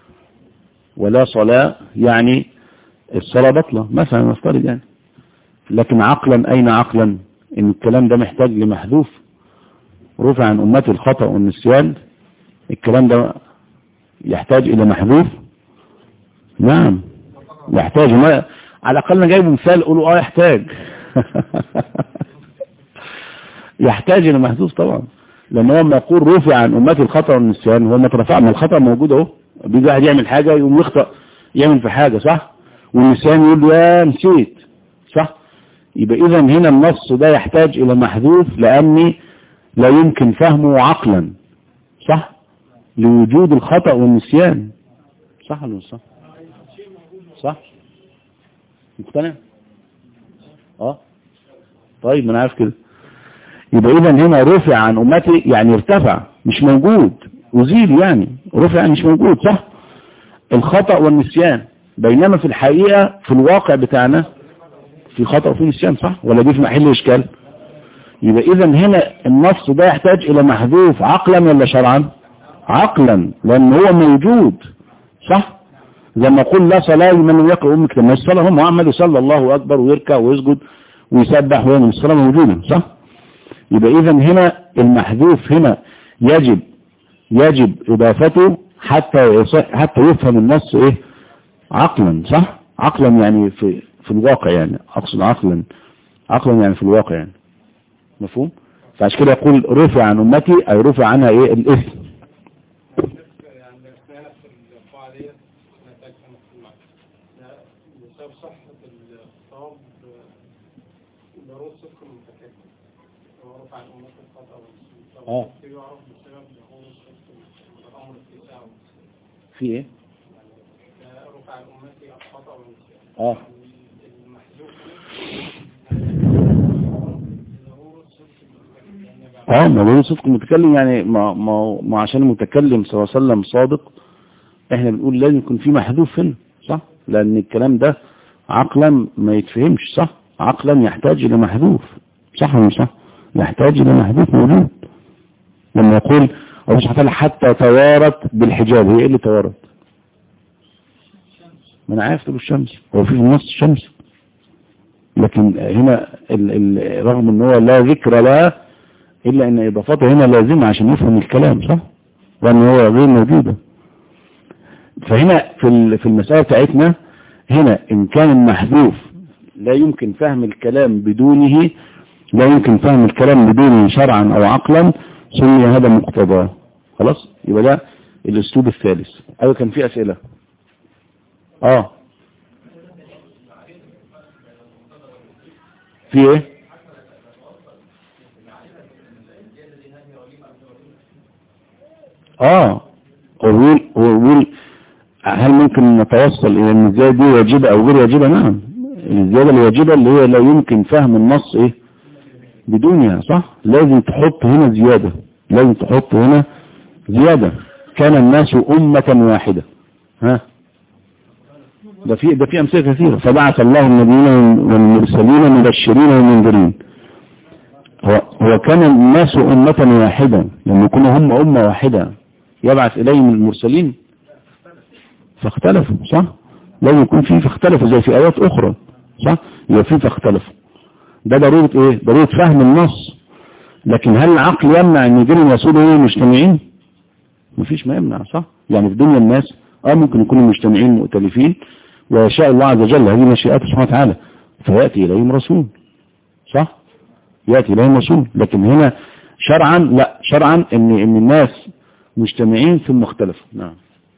ولا صلاة يعني الصلاة بطلة مثلا نفترض يعني لكن عقلا أين عقلا إن الكلام ده محتاج لمحذوف رفع عن أمتي الخطأ والنسيان الكلام ده يحتاج إلى محذوف نعم يحتاج ما على الأقل أنا جايب مثال قولوا آه يحتاج يحتاج إلى محذوف طبعا لأن هو لما يقول رفع عن أمتي الخطأ والنسيان هو ما ترفع من الخطأ موجود اهو بيجي واحد يعمل حاجة يقوم يخطأ يعمل في حاجة صح والنسيان يقول له يا نسيت صح يبقى إذا هنا النص ده يحتاج إلى محذوف لأني لا يمكن فهمه عقلا صح لوجود الخطأ والنسيان صح ولا مش صح صح مقتنع اه طيب ما انا عارف كده يبقى اذا هنا رفع عن امتي يعني ارتفع مش موجود أزيل يعني رفع يعني مش موجود صح الخطأ والنسيان بينما في الحقيقة في الواقع بتاعنا في خطأ وفي نسيان صح ولا دي في محل إشكال يبقى إذا هنا النص ده يحتاج إلى محذوف عقلا ولا شرعا عقلا لأن هو موجود صح زي ما قل لا صلاة لمن لم يقرأ أمك لما الصلاة هم محمد يصلى الله أكبر ويركع ويسجد ويسبح ويعمل الصلاة موجودة صح يبقى إذا هنا المحذوف هنا يجب يجب إضافته حتى حتى يفهم النص إيه عقلا صح عقلا يعني في في الواقع يعني أقصد عقلا عقلا يعني في الواقع يعني مفهوم فعشان كده يقول رفع عن أمتي أي رفع عنها إيه الإثم اه في ايه اه اه ما بقول صدق المتكلم يعني ما ما ما عشان المتكلم صلى الله عليه وسلم صادق احنا بنقول لازم يكون في محذوف هنا صح لان الكلام ده عقلا ما يتفهمش صح عقلا يحتاج الى محذوف صح ولا صح يحتاج الى محذوف موجود لما يقول الله سبحانه وتعالى حتى توارت بالحجاب هي ايه اللي توارت ما انا عارف تقول الشمس هو في النص الشمس لكن هنا ال ال رغم ان هو لا ذكر لها الا ان اضافته هنا لازمه عشان يفهم الكلام صح وان هو غير موجوده فهنا في في المسألة بتاعتنا هنا ان كان المحذوف لا يمكن فهم الكلام بدونه لا يمكن فهم الكلام بدونه شرعا او عقلا سمي هذا مقتضاه خلاص يبقى ده الاسلوب الثالث ايوه كان في اسئلة اه في ايه اه ويقول ويقول هل ممكن نتوصل الى ان الزيادة دي واجبة او غير واجبة نعم الزيادة الواجبة اللي هي لا يمكن فهم النص ايه بدونها صح لازم تحط هنا زيادة لازم تحط هنا زيادة كان الناس أمة واحدة ها ده في ده في أمثلة كثيرة فبعث الله النبيين والمرسلين مبشرين ومنذرين هو هو كان الناس أمة واحدة لما يكونوا هم أمة واحدة يبعث إليهم المرسلين فاختلفوا صح لازم يكون في فاختلفوا زي في آيات أخرى صح يبقى في فاختلفوا ده ضرورة ايه ضرورة فهم النص لكن هل العقل يمنع ان يجي لهم رسول وهم مجتمعين مفيش ما يمنع صح يعني في دنيا الناس اه ممكن يكونوا مجتمعين مؤتلفين ويشاء الله عز وجل هذه مشيئته سبحانه وتعالى فيأتي إليهم رسول صح يأتي إليهم رسول لكن هنا شرعا لا شرعا ان ان الناس مجتمعين ثم اختلفوا نعم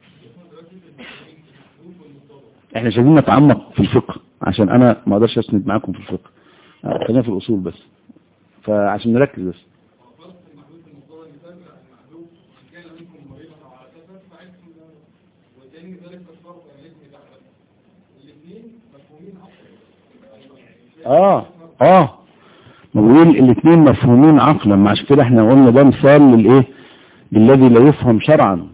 احنا مش عايزين نتعمق في الفقه عشان انا ما اقدرش اسند معاكم في الفقه خلينا في الأصول بس فعشان نركز بس اه اه بقول الاثنين مفهومين عقلا ما عشان كده احنا قلنا ده مثال للايه للذي لا يفهم شرعا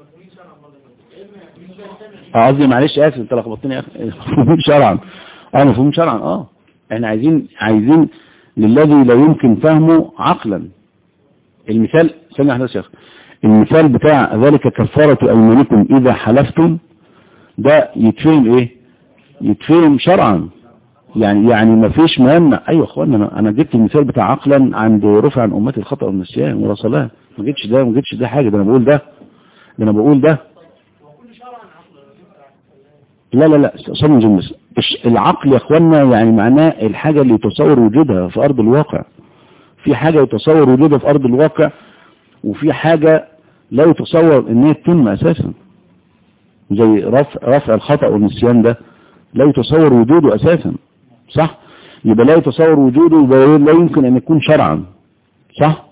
قصدي معلش اسف انت لخبطتني يا اخي مفهومين شرعا اه مفهومين شرعا اه احنا عايزين عايزين للذي لا يمكن فهمه عقلا المثال ثانية واحدة يا شيخ المثال بتاع ذلك كفارة أيمانكم إذا حلفتم ده يتفهم إيه يتفهم شرعا يعني يعني ما فيش مهمة ايوه اخوانا انا انا جبت المثال بتاع عقلا عند رفع عن امتي الخطأ والنسيان ولا صلاة ما جبتش ده ما جبتش ده حاجة ده انا بقول ده ده انا بقول ده لا لا لا صلوا جمس العقل يا اخوانا يعني معناه الحاجة اللي يتصور وجودها في ارض الواقع في حاجة يتصور وجودها في ارض الواقع وفي حاجة لا يتصور ان هي تتم اساسا زي رفع, رفع الخطأ والنسيان ده لا يتصور وجوده اساسا صح يبقى لا يتصور وجوده يبقى لا يمكن ان يكون شرعا صح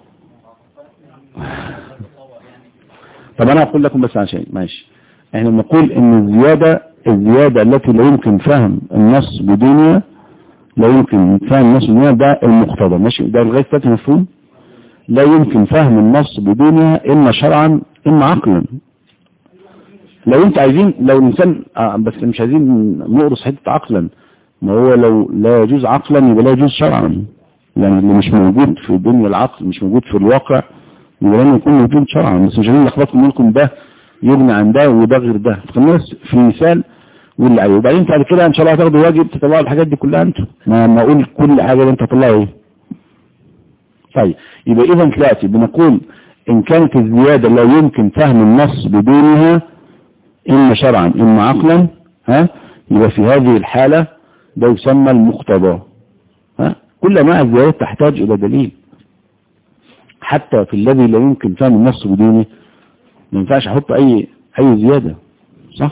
طب انا اقول لكم بس عن شيء ماشي احنا بنقول ان الزيادة الزيادة التي لا يمكن فهم النص بدونها لا يمكن فهم النص بدونها ده المقتضى ماشي ده لغاية دلوقتي مفهوم لا يمكن فهم النص بدونها اما شرعا اما عقلا لو انت عايزين لو الانسان آه بس مش عايزين نقرص حته عقلا ما هو لو لا يجوز عقلا يبقى لا يجوز شرعا يعني اللي مش موجود في دنيا العقل مش موجود في الواقع يبقى لن يكون موجود شرعا بس مش عايزين نلخبطكم لكم ده يغني عن ده وده غير ده فخلينا في مثال واللي عليه وبعدين بعد كده ان شاء الله هتاخدوا واجب تطلعوا الحاجات دي كلها انتوا ما ما اقول كل حاجه اللي انت هتطلعها ايه طيب يبقى اذا دلوقتي بنقول ان كانت الزياده لا يمكن فهم النص بدونها اما شرعا اما عقلا ها يبقى في هذه الحاله ده يسمى المقتضى ها كل ما الزيادات تحتاج الى دليل حتى في الذي لا يمكن فهم النص بدونه ما ينفعش احط اي اي زيادة صح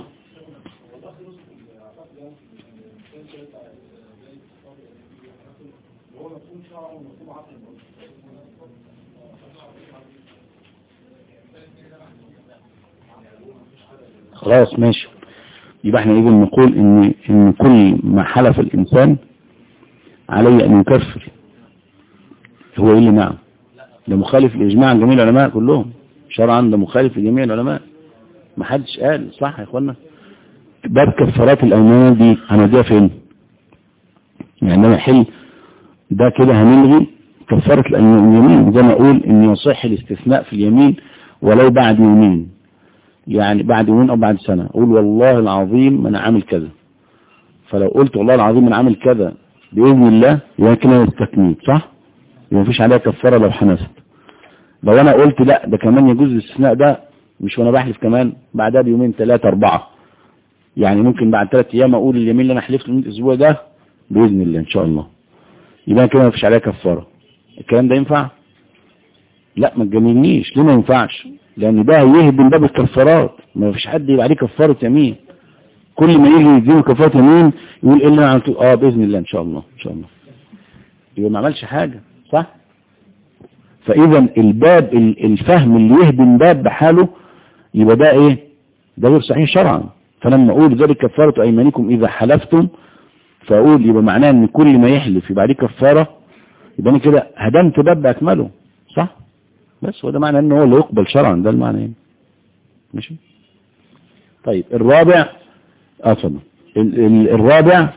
خلاص ماشي يبقى احنا اذا نقول ان ان كل ما حلف الانسان عليه ان يكفر هو ايه اللي نعم ده مخالف لاجماع جميع العلماء كلهم شرعا ده مخالف لجميع العلماء ما حدش قال صح يا اخوانا باب كفارات الايمان دي هنوديها فين يعني انا حل ده كده هنلغي كفارة اليمين زي ما اقول ان يصح الاستثناء في اليمين ولو بعد يومين يعني بعد يومين او بعد سنة اقول والله العظيم ما انا عامل كذا فلو قلت والله العظيم ما انا عامل كذا باذن الله يبقى كده استكميل صح يبقى مفيش عليها كفارة لو حنست لو انا قلت لا ده كمان يجوز الاستثناء ده مش وانا بحلف كمان بعدها بيومين ثلاثة اربعة يعني ممكن بعد ثلاث ايام اقول اليمين اللي انا حلفت من الاسبوع ده باذن الله ان شاء الله يبقى كده مفيش عليها كفارة الكلام ده ينفع لا ما تجننيش ليه ما ينفعش لان ده هيهدم باب الكفارات ما فيش حد يبقى عليه كفارة يمين كل ما يجي يديله كفارة يمين يقول ايه اللي انا عملته اه باذن الله ان شاء الله ان شاء الله يبقى ما عملش حاجة صح فاذا الباب الفهم اللي يهدم باب بحاله يبقى ده ايه ده غير صحيح شرعا فلما اقول ذلك كفارة ايمانكم اذا حلفتم فاقول يبقى معناه ان كل ما يحلف يبقى عليه كفارة يبقى انا كده هدمت باب باكمله صح بس وده معنى ان هو اللي يقبل شرعا ده المعنى ايه ماشي طيب الرابع اتفضل الرابع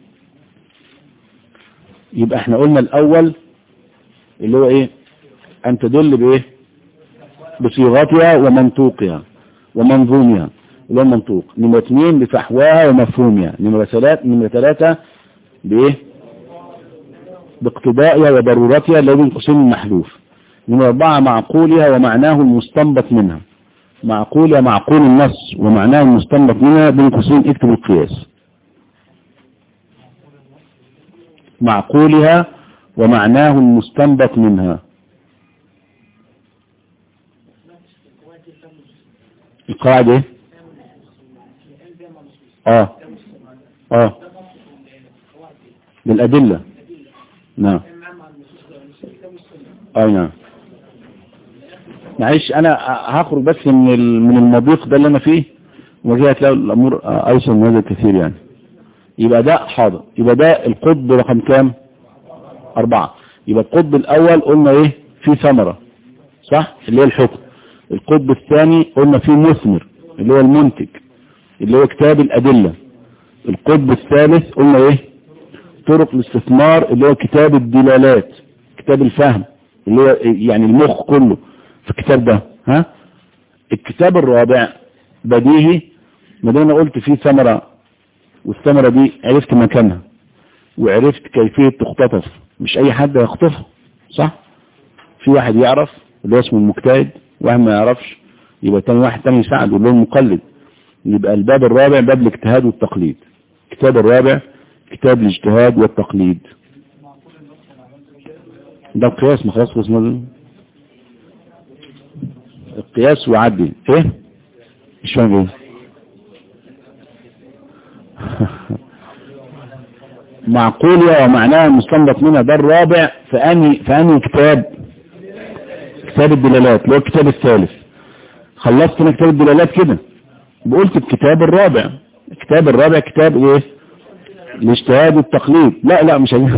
يبقى احنا قلنا الاول اللي هو ايه ان تدل بايه بصيغتها ومنطوقها ومنظومها اللي هو المنطوق نمرة اثنين بفحواها ومفهومها نمرة ثلاثة نمرة ثلاثة بايه باقتضائها وضرورتها الذي ينقسم المحذوف نمرة أربعة معقولها ومعناه المستنبط منها معقولها معقول النص ومعناه المستنبط منها بين قوسين اكتب القياس معقولها ومعناه المستنبط منها القاعدة اه اه بالأدلة نعم اي نعم معلش انا هخرج بس من من المضيق ده اللي انا فيه وجاي هتلاقي الامور ايسر من هذا كثير يعني يبقى ده حاضر يبقى ده القطب رقم كام اربعة يبقى القطب الاول قلنا ايه فيه ثمرة صح اللي هي الحكم القطب الثاني قلنا فيه مثمر اللي هو المنتج اللي هو كتاب الادلة القطب الثالث قلنا ايه طرق الاستثمار اللي هو كتاب الدلالات كتاب الفهم اللي هو يعني المخ كله في الكتاب ده ها الكتاب الرابع بديهي ما دام انا قلت فيه ثمرة والثمرة دي عرفت مكانها وعرفت كيفية تختطف مش اي حد يخطفها صح في واحد يعرف اللي هو اسمه المجتهد واحد ما يعرفش يبقى تاني واحد تاني يساعد واللي هو المقلد يبقى الباب الرابع باب الاجتهاد والتقليد الكتاب الرابع كتاب الاجتهاد والتقليد ده القياس ما خلاص اسمه القياس وعدل ايه مش فاهم ايه معقولة ومعناها المستنبط منها ده الرابع فأني فأني كتاب كتاب الدلالات اللي هو الكتاب الثالث خلصت انا كتاب الدلالات كده بقولت الكتاب الرابع الكتاب الرابع كتاب ايه الاجتهاد والتقليد لا لا مش هيجي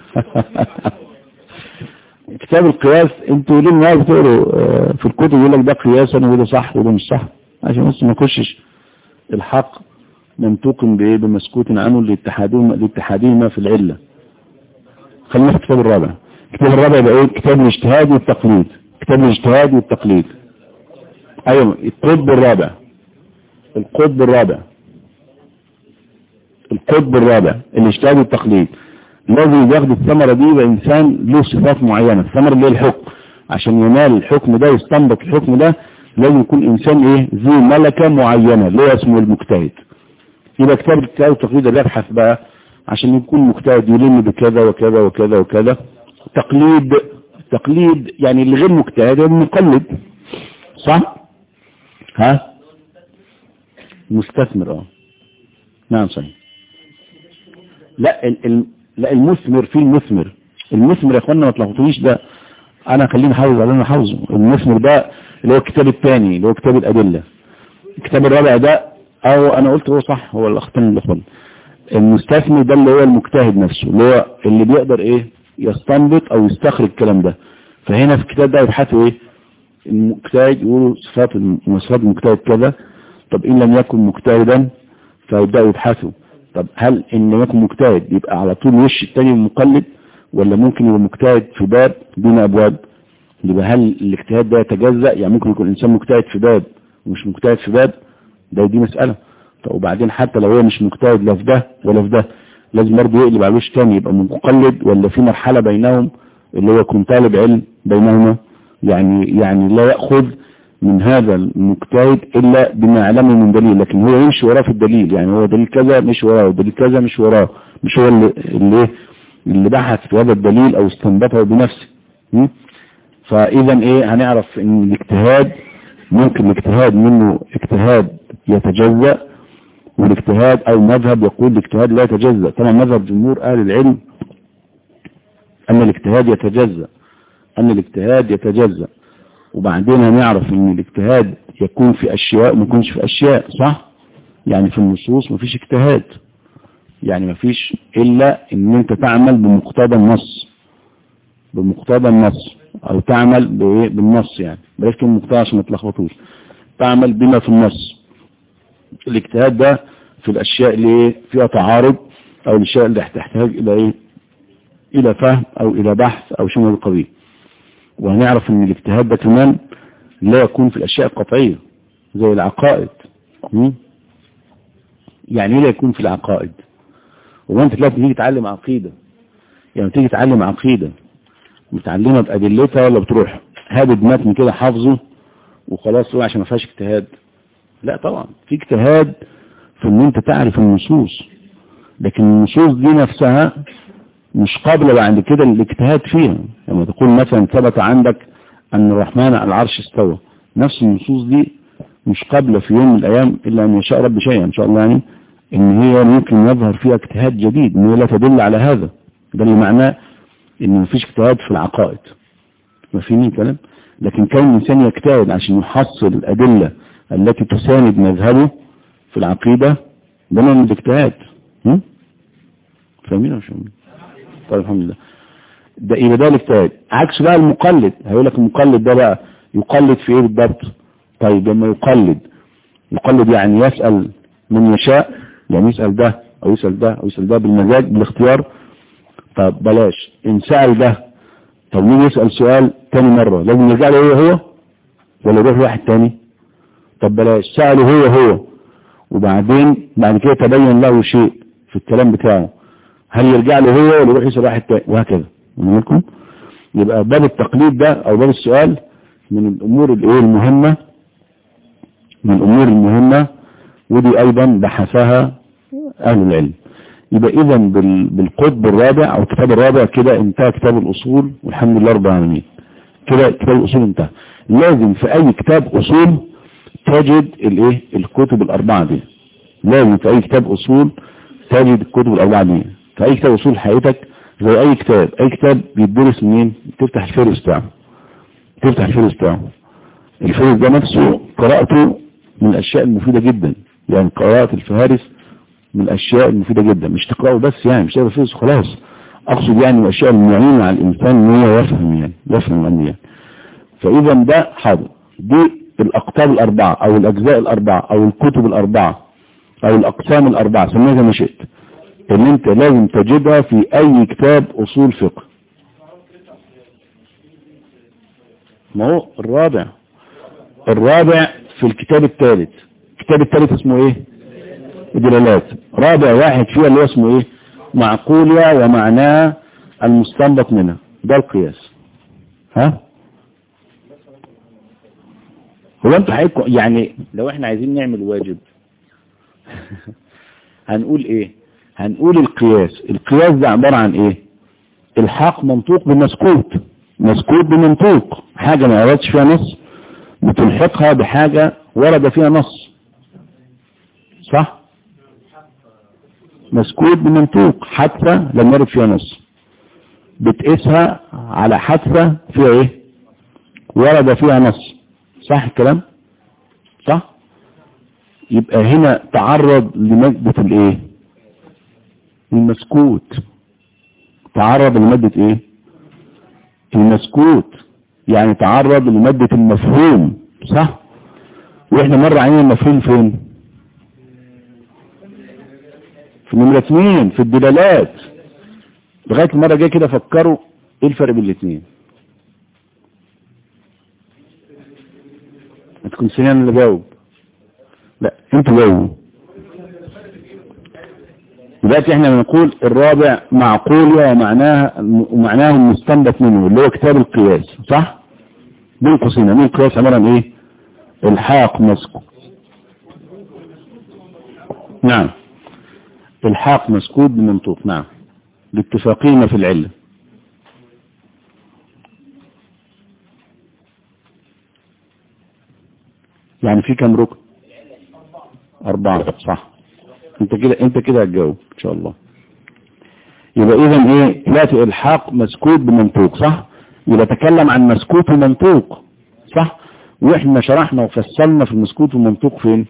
كتاب القياس انتوا ليه النهار بتقروا في الكتب يقول لك ده قياسا وده صح وده مش صح عشان بس ما يخشش الحق منطوق بايه بمسكوت عنه لاتحادهما لاتحادهما في العله خلينا في الكتاب الرابع الكتاب الرابع يبقى ايه كتاب الاجتهاد والتقليد كتاب الاجتهاد والتقليد ايوه القطب الرابع القطب الرابع القطب الرابع الاجتهاد والتقليد لازم ياخد الثمرة دي يبقى انسان له صفات معينة الثمرة اللي هي الحكم عشان ينال الحكم ده يستنبط الحكم ده لازم يكون انسان ايه ذو ملكة معينة اللي هو اسمه المجتهد يبقى كتاب الاجتهاد والتقليد اللي يبحث بقى عشان يكون مجتهد يلم بكذا وكذا وكذا وكذا تقليد تقليد يعني اللي غير مجتهد هو مقلد صح ها مستثمر اه نعم صحيح لا ال ال لا المثمر في المثمر المثمر يا اخوانا ما تلخبطونيش ده انا خليني احافظ على انا حافظه المثمر ده اللي هو الكتاب الثاني اللي هو كتاب الادله الكتاب الرابع ده او انا قلت هو صح هو الاختن الاخوان المستثمر ده اللي هو المجتهد نفسه اللي هو اللي بيقدر ايه يستنبط او يستخرج الكلام ده فهنا في الكتاب ده يبحثوا ايه المجتهد يقولوا صفات مواصفات المجتهد كذا طب ان لم يكن مجتهدا فيبداوا يبحثوا طب هل ان لم يكن مجتهد يبقى على طول وش التاني مقلد ولا ممكن يبقى مجتهد في باب دون ابواب يبقى هل الاجتهاد ده يتجزأ يعني ممكن يكون انسان مجتهد في باب ومش مجتهد في باب ده دي مسألة طب وبعدين حتى لو هو مش مجتهد لا في ده ولا في ده لازم برضه يقلب على وش تاني يبقى مقلد ولا في مرحلة بينهم اللي هو يكون طالب علم بينهما يعني يعني لا يأخذ من هذا المجتهد إلا بما يعلمه من دليل لكن هو يمشي وراه في الدليل يعني هو دليل كذا مش وراه ودليل كذا مش وراه مش هو اللي اللي, اللي بحث في هذا الدليل أو استنبطه بنفسه فإذا إيه هنعرف إن الاجتهاد ممكن الاجتهاد منه اجتهاد يتجزأ والاجتهاد أو مذهب يقول الاجتهاد لا يتجزأ طبعا مذهب جمهور أهل العلم أن الاجتهاد يتجزأ أن الاجتهاد يتجزأ وبعدين هنعرف ان الاجتهاد يكون في اشياء وما يكونش في اشياء صح يعني في النصوص مفيش اجتهاد يعني مفيش الا ان انت تعمل بمقتضى النص بمقتضى النص او تعمل بالنص يعني بلاش كلمه مقتضى عشان ما تلخبطوش تعمل بما في النص الاجتهاد ده في الاشياء اللي فيها تعارض او الاشياء اللي تحتاج الى ايه الى فهم او الى بحث او شيء من القبيل وهنعرف ان الاجتهاد ده كمان لا يكون في الاشياء القطعية زي العقائد يعني لا يكون في العقائد وانت تلاقي تيجي تعلم عقيدة يعني تيجي تعلم عقيدة متعلمة بأدلتها ولا بتروح هابد متن كده حافظه وخلاص تقول عشان ما فيهاش اجتهاد لا طبعا في اجتهاد في ان انت تعرف النصوص لكن النصوص دي نفسها مش قابلة بعد كده الاجتهاد فيها لما تقول مثلا ثبت عندك أن الرحمن على العرش استوى نفس النصوص دي مش قابلة في يوم من الأيام إلا أن يشاء رب شيئا إن شاء الله يعني إن هي ممكن يظهر فيها اجتهاد جديد إن هي لا تدل على هذا ده اللي معناه إن مفيش اجتهاد في العقائد ما فيني كلام لكن كون الإنسان يجتهد عشان يحصل الأدلة التي تساند مذهبه في العقيدة ده نوع من الاجتهاد فاهمين ولا مش فاهمين؟ طيب الحمد لله ده يبقى ده الاجتهاد عكس بقى المقلد هيقول لك المقلد ده بقى يقلد في ايه بالضبط طيب لما يقلد يقلد يعني يسأل من يشاء يعني يسأل ده او يسأل ده او يسأل ده بالمزاج بالاختيار طب بلاش ان سأل ده طب مين يسأل سؤال تاني مرة لازم يرجع له هو هو ولا يروح واحد تاني طب بلاش سأله هو هو وبعدين بعد كده تبين له شيء في الكلام بتاعه هل يرجع له هو ولا يروح يسأل واحد تاني وهكذا منكم يبقى باب التقليد ده او باب السؤال من الامور الايه المهمة من الامور المهمة ودي ايضا بحثها اهل العلم يبقى اذا بالقطب الرابع او الكتاب الرابع كده انتهى كتاب الاصول والحمد لله رب العالمين كده كتاب الاصول انتهى لازم في اي كتاب اصول تجد الايه الكتب الاربعة دي لازم في اي كتاب اصول تجد الكتب الاربعة دي في اي كتاب اصول حياتك زي اي كتاب اي كتاب بيدرس منين تفتح الفهرس بتاعه تفتح الفهرس بتاعه الفهرس ده نفسه قراءته من الاشياء المفيدة جدا يعني قراءة الفهارس من الاشياء المفيدة جدا مش تقرأه بس يعني مش تقرأ الفهرس خلاص اقصد يعني من الاشياء المعينة على الانسان ان هو يفهم يعني يفهم الامر يعني فاذا ده حاضر دي الاقطاب الاربعة او الاجزاء الاربعة او الكتب الاربعة او الاقسام الاربعة سميها زي ما شئت اللي انت لازم تجدها في اي كتاب اصول فقه ما هو الرابع الرابع في الكتاب الثالث الكتاب الثالث اسمه ايه الدلالات رابع واحد فيها اللي اسمه ايه معقولها ومعناها المستنبط منها ده القياس ها هو انتوا حقيقكم يعني لو احنا عايزين نعمل واجب هنقول ايه هنقول القياس القياس ده عبارة عن ايه الحاق منطوق بالمسكوت مسكوت بمنطوق حاجة ما وردش فيها نص بتلحقها بحاجة ورد فيها نص صح مسكوت بمنطوق حادثة لم يرد فيها نص بتقيسها على حادثة فيها ايه ورد فيها نص صح الكلام صح يبقى هنا تعرض لمادة الايه المسكوت تعرض لمادة ايه المسكوت يعني تعرض لمادة المفهوم صح واحنا مرة عينينا المفهوم فين في نمرة اثنين في الدلالات لغاية المرة جاية كده فكروا ايه الفرق بين الاثنين هتكون سنان اللي جاوب لا انتوا جاوبوا دلوقتي احنا بنقول الرابع معقولة ومعناها ومعناه المستنبط منه اللي هو كتاب القياس صح بين قوسين من القياس عبارة عن ايه الحاق مسكوت نعم الحاق مسكوت بمنطوق نعم لاتفاقين في العلة يعني في كم ركن أربعة صح انت كده انت كده هتجاوب ان شاء الله يبقى اذا ايه لا الحاق مسكوت بمنطوق صح يبقى تكلم عن مسكوت ومنطوق صح واحنا شرحنا وفصلنا في المسكوت والمنطوق فين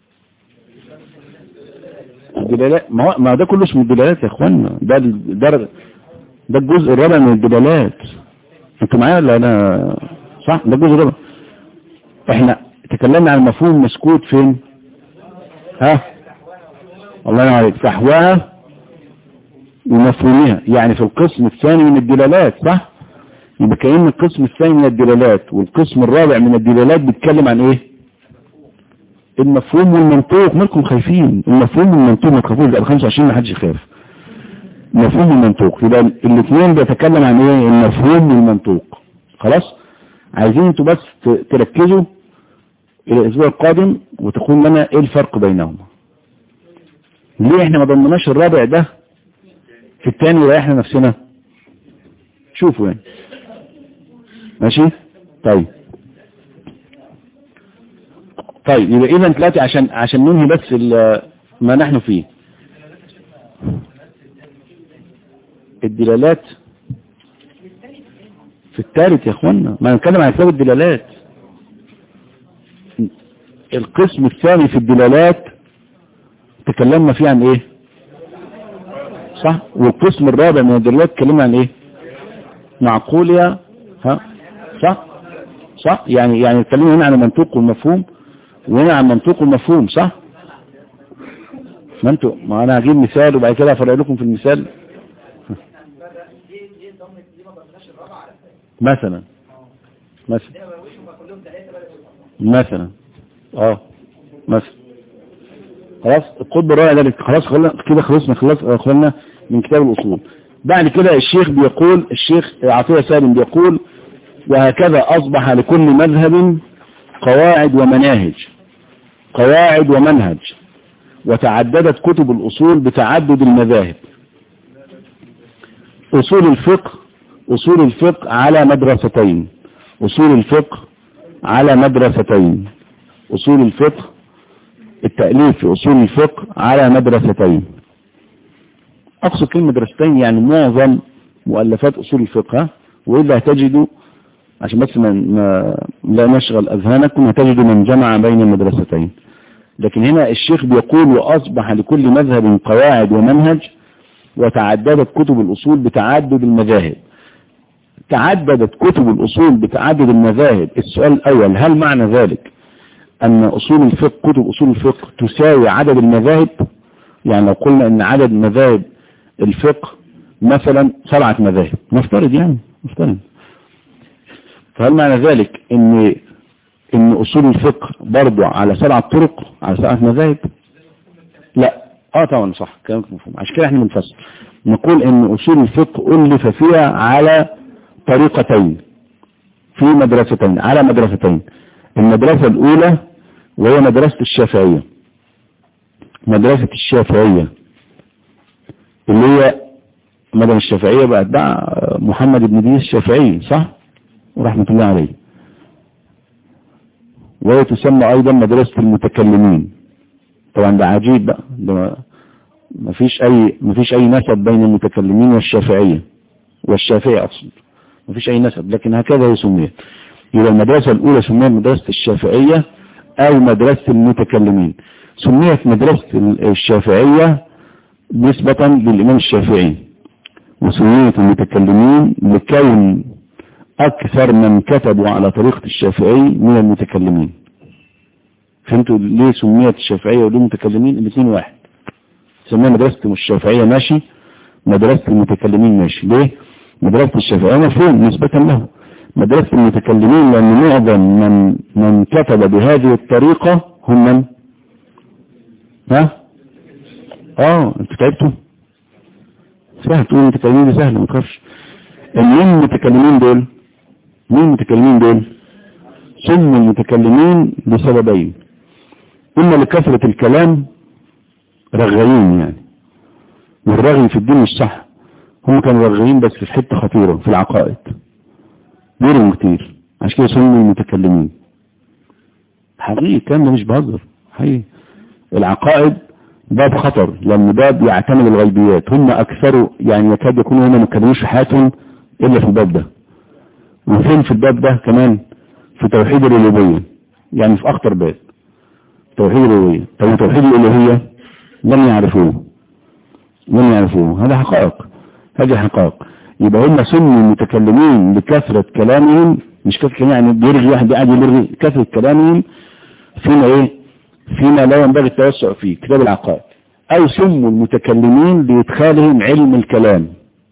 الدلالات ما هو ما ده كله اسمه الدلالات يا اخوانا ده ده ده الجزء الرابع من الدلالات انتوا معايا ولا انا صح ده الجزء الرابع احنا تكلمنا عن مفهوم مسكوت فين ها الله ينور عليك فحواها ومفهومها يعني في القسم الثاني من الدلالات صح يبقى كأن القسم الثاني من الدلالات والقسم الرابع من الدلالات بيتكلم عن ايه المفهوم والمنطوق مالكم خايفين المفهوم والمنطوق ما تخافوش ده 25 ما حدش يخاف المفهوم والمنطوق يبقى الاثنين بيتكلم عن ايه المفهوم والمنطوق خلاص عايزين انتوا بس تركزوا الى الاسبوع القادم وتقول لنا ايه الفرق بينهما ليه احنا ما ضمناش الرابع ده في الثاني وريحنا نفسنا شوفوا يعني ماشي طيب طيب يبقى اذا دلوقتي عشان عشان ننهي بس ما نحن فيه الدلالات في الثالث يا اخوانا ما نتكلم عن كتاب الدلالات القسم الثاني في الدلالات تكلمنا فيه عن ايه صح والقسم الرابع من الدلالات تكلمنا عن ايه معقولية ها صح صح يعني يعني اتكلمنا هنا عن المنطوق والمفهوم وهنا عن المنطوق والمفهوم صح ما انتوا ما انا هجيب مثال وبعد كده افرق لكم في المثال مثلا مثلا مثلا اه مثلا خلاص القطب الرابع ده خلاص خلنا كده خلصنا خلاص خلنا من كتاب الأصول بعد كده الشيخ بيقول الشيخ عطية سالم بيقول وهكذا أصبح لكل مذهب قواعد ومناهج قواعد ومنهج وتعددت كتب الأصول بتعدد المذاهب أصول الفقه أصول الفقه على مدرستين أصول الفقه على مدرستين أصول الفقه التأليف في أصول الفقه على مدرستين أقصد كلمة مدرستين يعني معظم مؤلفات أصول الفقه وإلا تجدوا عشان بس ما, ما لا نشغل أذهانكم هتجدوا من جمع بين المدرستين لكن هنا الشيخ بيقول وأصبح لكل مذهب قواعد ومنهج وتعددت كتب الأصول بتعدد المذاهب تعددت كتب الأصول بتعدد المذاهب السؤال الأول هل معنى ذلك أن أصول الفقه كتب أصول الفقه تساوي عدد المذاهب يعني لو قلنا أن عدد مذاهب الفقه مثلا سبعة مذاهب نفترض يعني نفترض فهل معنى ذلك ان ان اصول الفقه برضو على سبعة طرق على سبعة مذاهب لا اه طبعا صح كلامك مفهوم عشان كده احنا بنفصل نقول ان اصول الفقه الف فيها على طريقتين في مدرستين على مدرستين المدرسة الاولى وهي مدرسة الشافعية مدرسة الشافعية اللي هي مدن الشافعية بأتباع محمد بن ديس الشافعي صح ورحمة الله عليه وهي تسمى أيضا مدرسة المتكلمين طبعا ده عجيب بقى ده مفيش أي مفيش أي نسب بين المتكلمين والشافعية والشافعي أقصد مفيش أي نسب لكن هكذا هي سميت يبقى المدرسة الأولى سميت مدرسة الشافعية أو مدرسة المتكلمين سميت مدرسة الشافعية نسبة للإمام الشافعي وسميت المتكلمين لكون أكثر من كتبوا على طريقة الشافعي من المتكلمين فهمتوا ليه سميت الشافعية وليه المتكلمين الاثنين واحد سميها مدرسة الشافعية ماشي مدرسة المتكلمين ماشي ليه مدرسة الشافعية مفهوم نسبة له مدرسة المتكلمين لأن معظم من, من كتب بهذه الطريقة هم من ها اه انتوا تعبتوا سهل تقول المتكلمين دي سهل ما تخافش مين المتكلمين دول مين المتكلمين دول سموا المتكلمين بسببين اما لكثرة الكلام رغيين يعني والرغي في الدين مش صح هم كانوا رغيين بس في حتة خطيرة في العقائد بيرموا كتير عشان كده سموا المتكلمين حقيقي الكلام ده مش بهزر حقيقي العقائد باب خطر لأن باب يعتمد الغيبيات هم أكثروا يعني يكاد يكونوا هم ما كانوش في حياتهم إلا في الباب ده وفين في الباب ده كمان في توحيد الألوهية يعني في أخطر باب توحيد الألوهية طب توحيد الألوهية لم يعرفوه لم يعرفوه هذا حقائق هذه حقائق يبقى هم سموا المتكلمين لكثرة كلامهم مش كثرة كلام يعني بيرغي واحد قاعد يرغي كثرة كلامهم فيما ايه فيما لا ينبغي التوسع فيه كتاب العقائد او سموا المتكلمين لإدخالهم علم الكلام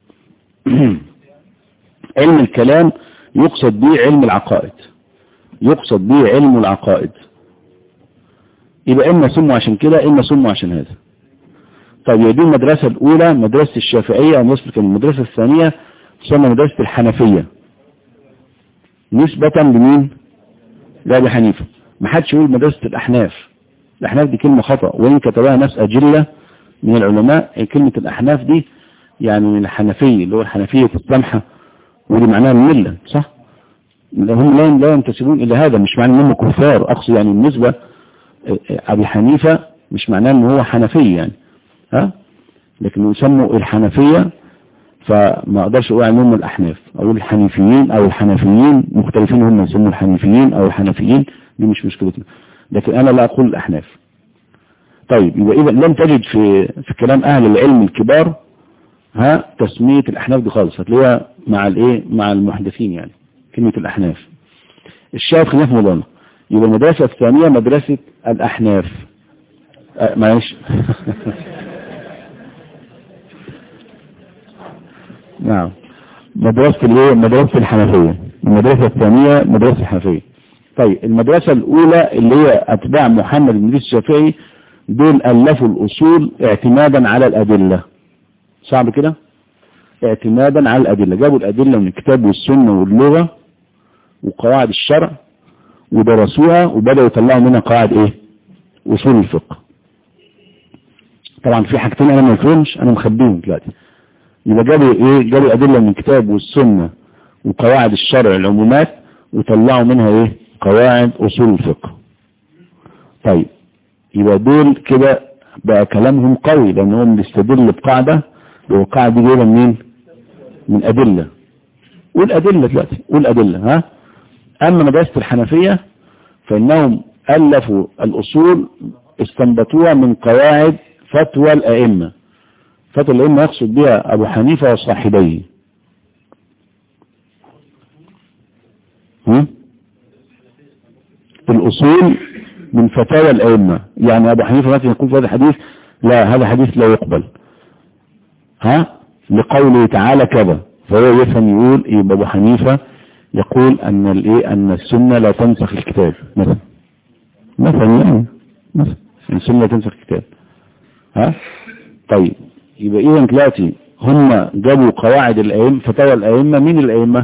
علم الكلام يقصد به علم العقائد يقصد به علم العقائد يبقى إما سموا عشان كده إما سموا عشان هذا طيب يدي المدرسة الأولى مدرسة الشافعية أو المدرسة الثانية تسمى مدرسة الحنفية نسبة لمين؟ لأبي حنيفة ما حدش يقول مدرسة الأحناف الأحناف دي كلمة خطأ وإن كتبها ناس أجلة من العلماء كلمة الأحناف دي يعني من الحنفية اللي هو الحنفية السمحة ودي معناها الملة صح هم لا لا ينتسبون إلى هذا مش معنى أنهم كفار أقصد يعني بالنسبة أبي حنيفة مش معناه أنه هو حنفي يعني ها لكن يسموا الحنفية فما أقدرش أقول عنهم الأحناف أقول الحنيفيين أو الحنفيين مختلفين هم يسموا الحنيفيين أو الحنفيين دي مش مشكلتنا لكن أنا لا أقول الأحناف طيب يبقى إذا لم تجد في في كلام أهل العلم الكبار ها تسمية الأحناف دي خالص هتلاقيها مع الإيه مع المحدثين يعني كلمة الأحناف الشاهد خلاف مولانا يبقى المدرسة الثانية مدرسة الأحناف أه معلش نعم مدرسة الايه مدرسة الحنفية المدرسة الثانية مدرسة الحنفية طيب المدرسة الأولى اللي هي أتباع محمد بن الشافعي دول ألفوا الأصول اعتمادا على الأدلة صعب كده اعتمادا على الأدلة جابوا الأدلة من الكتاب والسنة واللغة وقواعد الشرع ودرسوها وبدأوا يطلعوا منها قواعد ايه اصول الفقه طبعا في حاجتين انا ما فهمش انا مخبيهم دلوقتي يبقى جابوا ايه جابوا الادله من الكتاب والسنه وقواعد الشرع العمومات وطلعوا منها ايه قواعد اصول الفقه طيب يبقى دول كده بقى كلامهم قوي لانهم بيستدل بقاعده والقاعده دي جايه منين من ادله والادله دلوقتي والادله ها اما مدرسه الحنفيه فانهم الفوا الاصول استنبطوها من قواعد فتوى الائمه فتوى الائمه يقصد بها ابو حنيفه وصاحبيه الأصول من فتاوى الأئمة يعني أبو حنيفة مثلا يقول في هذا الحديث لا هذا حديث لا يقبل ها لقوله تعالى كذا فهو يفهم يقول يبقى أبو حنيفة يقول أن الإيه أن السنة لا تنسخ الكتاب مثلا مثلا يعني مثلا السنة لا تنسخ الكتاب ها طيب يبقى إذا دلوقتي هم جابوا قواعد الأئمة فتاوى الأئمة مين الأئمة؟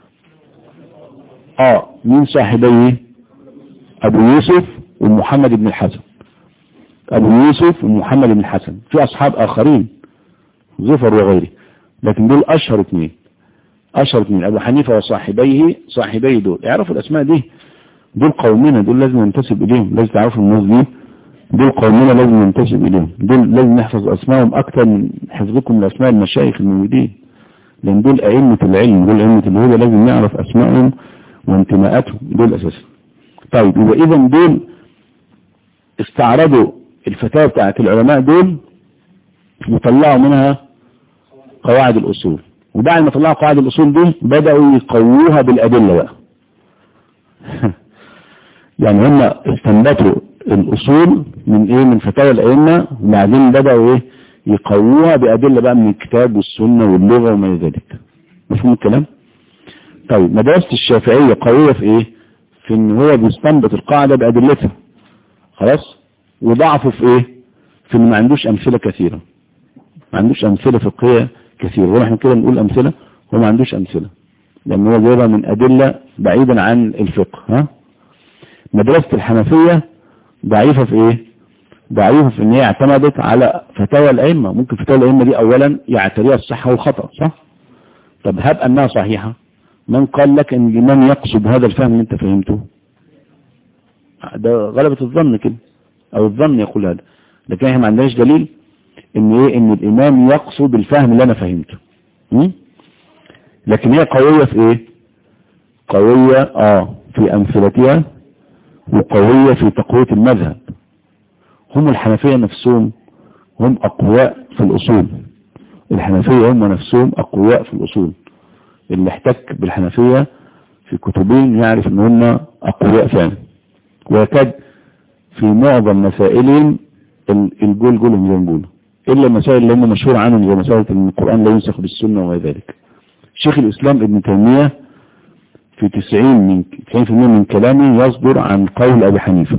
اه مين صاحبيه ابو يوسف ومحمد بن الحسن ابو يوسف ومحمد بن الحسن في اصحاب اخرين زفر وغيره لكن دول اشهر اثنين اشهر اثنين ابو حنيفة وصاحبيه صاحبيه دول اعرفوا الاسماء دي دول قومنا دول لازم ننتسب اليهم لازم تعرفوا الناس دي دول قومنا لازم ننتسب اليهم دول لازم نحفظ اسمائهم اكثر من حفظكم لاسماء المشايخ الموجودين لان دول ائمة العلم دول ائمة الهدى لازم نعرف اسمائهم وانتماءاتهم دول اساسا طيب يبقى اذا دول استعرضوا الفتاوى بتاعت العلماء دول وطلعوا منها قواعد الاصول وبعد ما طلعوا قواعد الاصول دي بدأوا يقووها بالادلة بقى يعني هم استنبطوا الاصول من ايه من فتاوى الائمه وبعدين بدأوا ايه يقووها بادلة بقى من الكتاب والسنة واللغة وما الى ذلك مفهوم الكلام طيب مدرسة الشافعية قوية في ايه في ان هو بيستنبط القاعدة بأدلتها خلاص وضعفه في ايه في ان ما عندوش امثلة كثيرة ما عندوش امثلة فقهية كثيرة ونحن كده نقول امثلة هو ما عندوش امثلة لان هو جايبها من ادلة بعيدا عن الفقه ها مدرسة الحنفية ضعيفة في ايه ضعيفة في ان هي اعتمدت على فتاوى الائمة ممكن فتاوى الائمة دي اولا يعتريها الصحة والخطأ صح طب هب انها صحيحة من قال لك ان الامام يقصد هذا الفهم اللي انت فهمته ده غلبة الظن كده او الظن يقول هذا لكن احنا ما عندناش دليل ان ايه ان الامام يقصد الفهم اللي انا فهمته م? لكن هي قوية في ايه قوية اه في امثلتها وقوية في تقوية المذهب هم الحنفية نفسهم هم اقوياء في الاصول الحنفية هم نفسهم اقوياء في الاصول اللي احتك بالحنفية في كتبين يعرف ان هم اقوياء فعلا ويكاد في معظم مسائلهم الجول جولهم زي ما بيقولوا الا المسائل اللي هم مشهور عنهم زي مسائل ان القرآن لا ينسخ بالسنة وغير ذلك شيخ الاسلام ابن تيمية في 90 من 90% من كلامه يصدر عن قول ابي حنيفة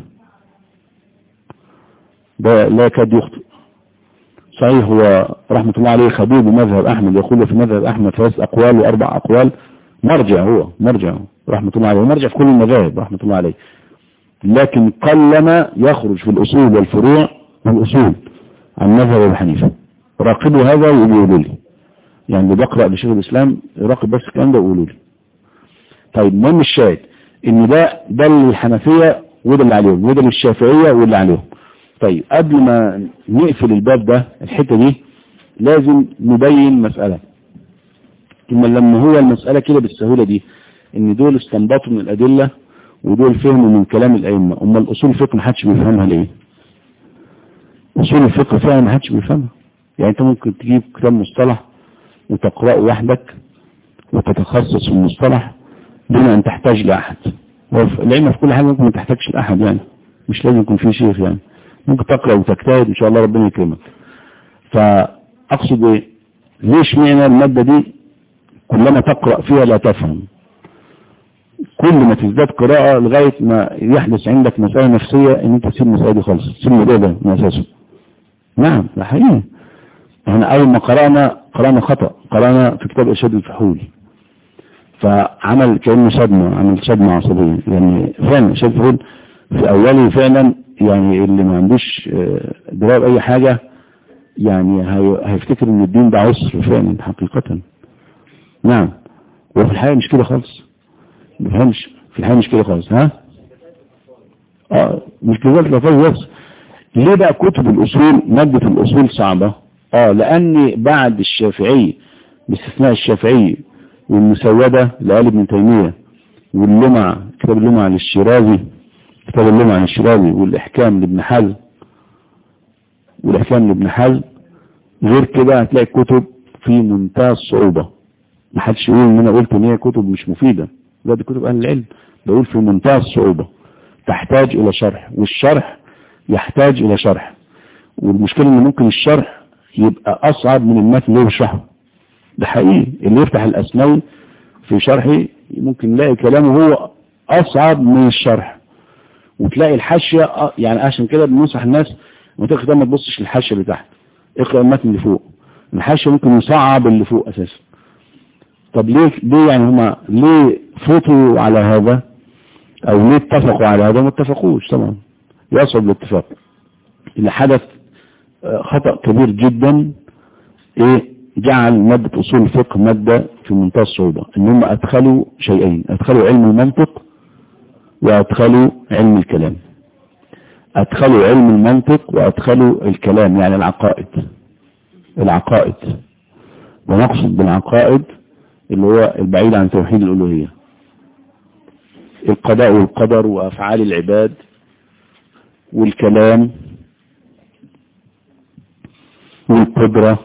ده لا يكاد يخطئ صحيح هو رحمة الله عليه خبير بمذهب أحمد يقول في مذهب أحمد ثلاث أقوال وأربع أقوال مرجع هو مرجع رحمة الله عليه ومرجع في كل المذاهب رحمة الله عليه لكن قلما يخرج في الأصول والفروع والأصول عن مذهب أبي حنيفة راقبوا هذا ويقولوا لي يعني اللي بقرأ لشيخ الإسلام يراقب بس الكلام ده ويقولوا لي طيب المهم الشاهد ان ده ده للحنفية وده اللي عليهم وده للشافعية واللي عليهم طيب قبل ما نقفل الباب ده الحتة دي لازم نبين مسألة ثم لما هو المسألة كده بالسهولة دي ان دول استنبطوا من الأدلة ودول فهموا من كلام الأئمة أما الأصول الفقه محدش بيفهمها ليه أصول الفقه فعلا محدش بيفهمها يعني أنت ممكن تجيب كتاب مصطلح وتقرأه وحدك وتتخصص في المصطلح دون أن تحتاج لأحد العلم في كل حاجة ممكن ما تحتاجش لأحد يعني مش لازم يكون في شيخ يعني ممكن تقرأ وتجتهد إن شاء الله ربنا يكرمك فأقصد إيه ليش معنى المادة دي كلما تقرأ فيها لا تفهم كل ما تزداد قراءة لغاية ما يحدث عندك مسألة نفسية ان انت تسيب المسألة دي خالص تسيب الموضوع ده من اساسه نعم ده حقيقي احنا اول ما قرأنا قرأنا خطأ قرأنا في كتاب ارشاد الفحول فعمل كأنه صدمة عمل صدمة عصبية يعني فعلا ارشاد الفحول في اوله فعلا يعني اللي ما عندوش آه، دراية بأي حاجة يعني هي- هيفتكر ان الدين ده عسر فعلا حقيقة نعم وفي الحقيقة مش كده خالص ما فهمش في الحقيقة مش كده خالص ها اه مش كذلك لطيف بس ليه بقى كتب الأصول مادة الأصول صعبة اه لأن بعد الشافعي باستثناء الشافعي والمسودة لآل ابن تيمية واللمع كتاب اللمع للشيرازي كتاب اللمع للشيرازي والإحكام لابن حزم والإحكام لابن حزم غير كده هتلاقي كتب في منتهى الصعوبة ما حدش يقول ان انا قلت ان هي كتب مش مفيدة لا دي كتب اهل العلم بقول في منتهى الصعوبة تحتاج الى شرح والشرح يحتاج الى شرح والمشكلة ان ممكن الشرح يبقى اصعب من المتن اللي هو بيشرحه ده حقيقي اللي يفتح الاسماوي في شرحه ممكن يلاقي كلامه هو اصعب من الشرح وتلاقي الحاشية آه، يعني عشان كده بننصح الناس لما تقرا كتاب ما تبصش للحاشية اللي تحت اقرا المتن اللي فوق الحاشية ممكن يصعب اللي فوق اساسا طب ليه ليه يعني هما ليه فوتوا على هذا او ليه اتفقوا على هذا ما اتفقوش طبعا يصعب الاتفاق اللي حدث آه، خطأ كبير جدا ايه جعل مادة اصول الفقه مادة في منتهى الصعوبة ان هم ادخلوا شيئين ادخلوا علم المنطق وادخلوا علم الكلام ادخلوا علم المنطق وادخلوا الكلام يعني العقائد العقائد ونقصد بالعقائد اللي هو البعيد عن توحيد الألوهية القضاء والقدر وأفعال العباد والكلام والقدرة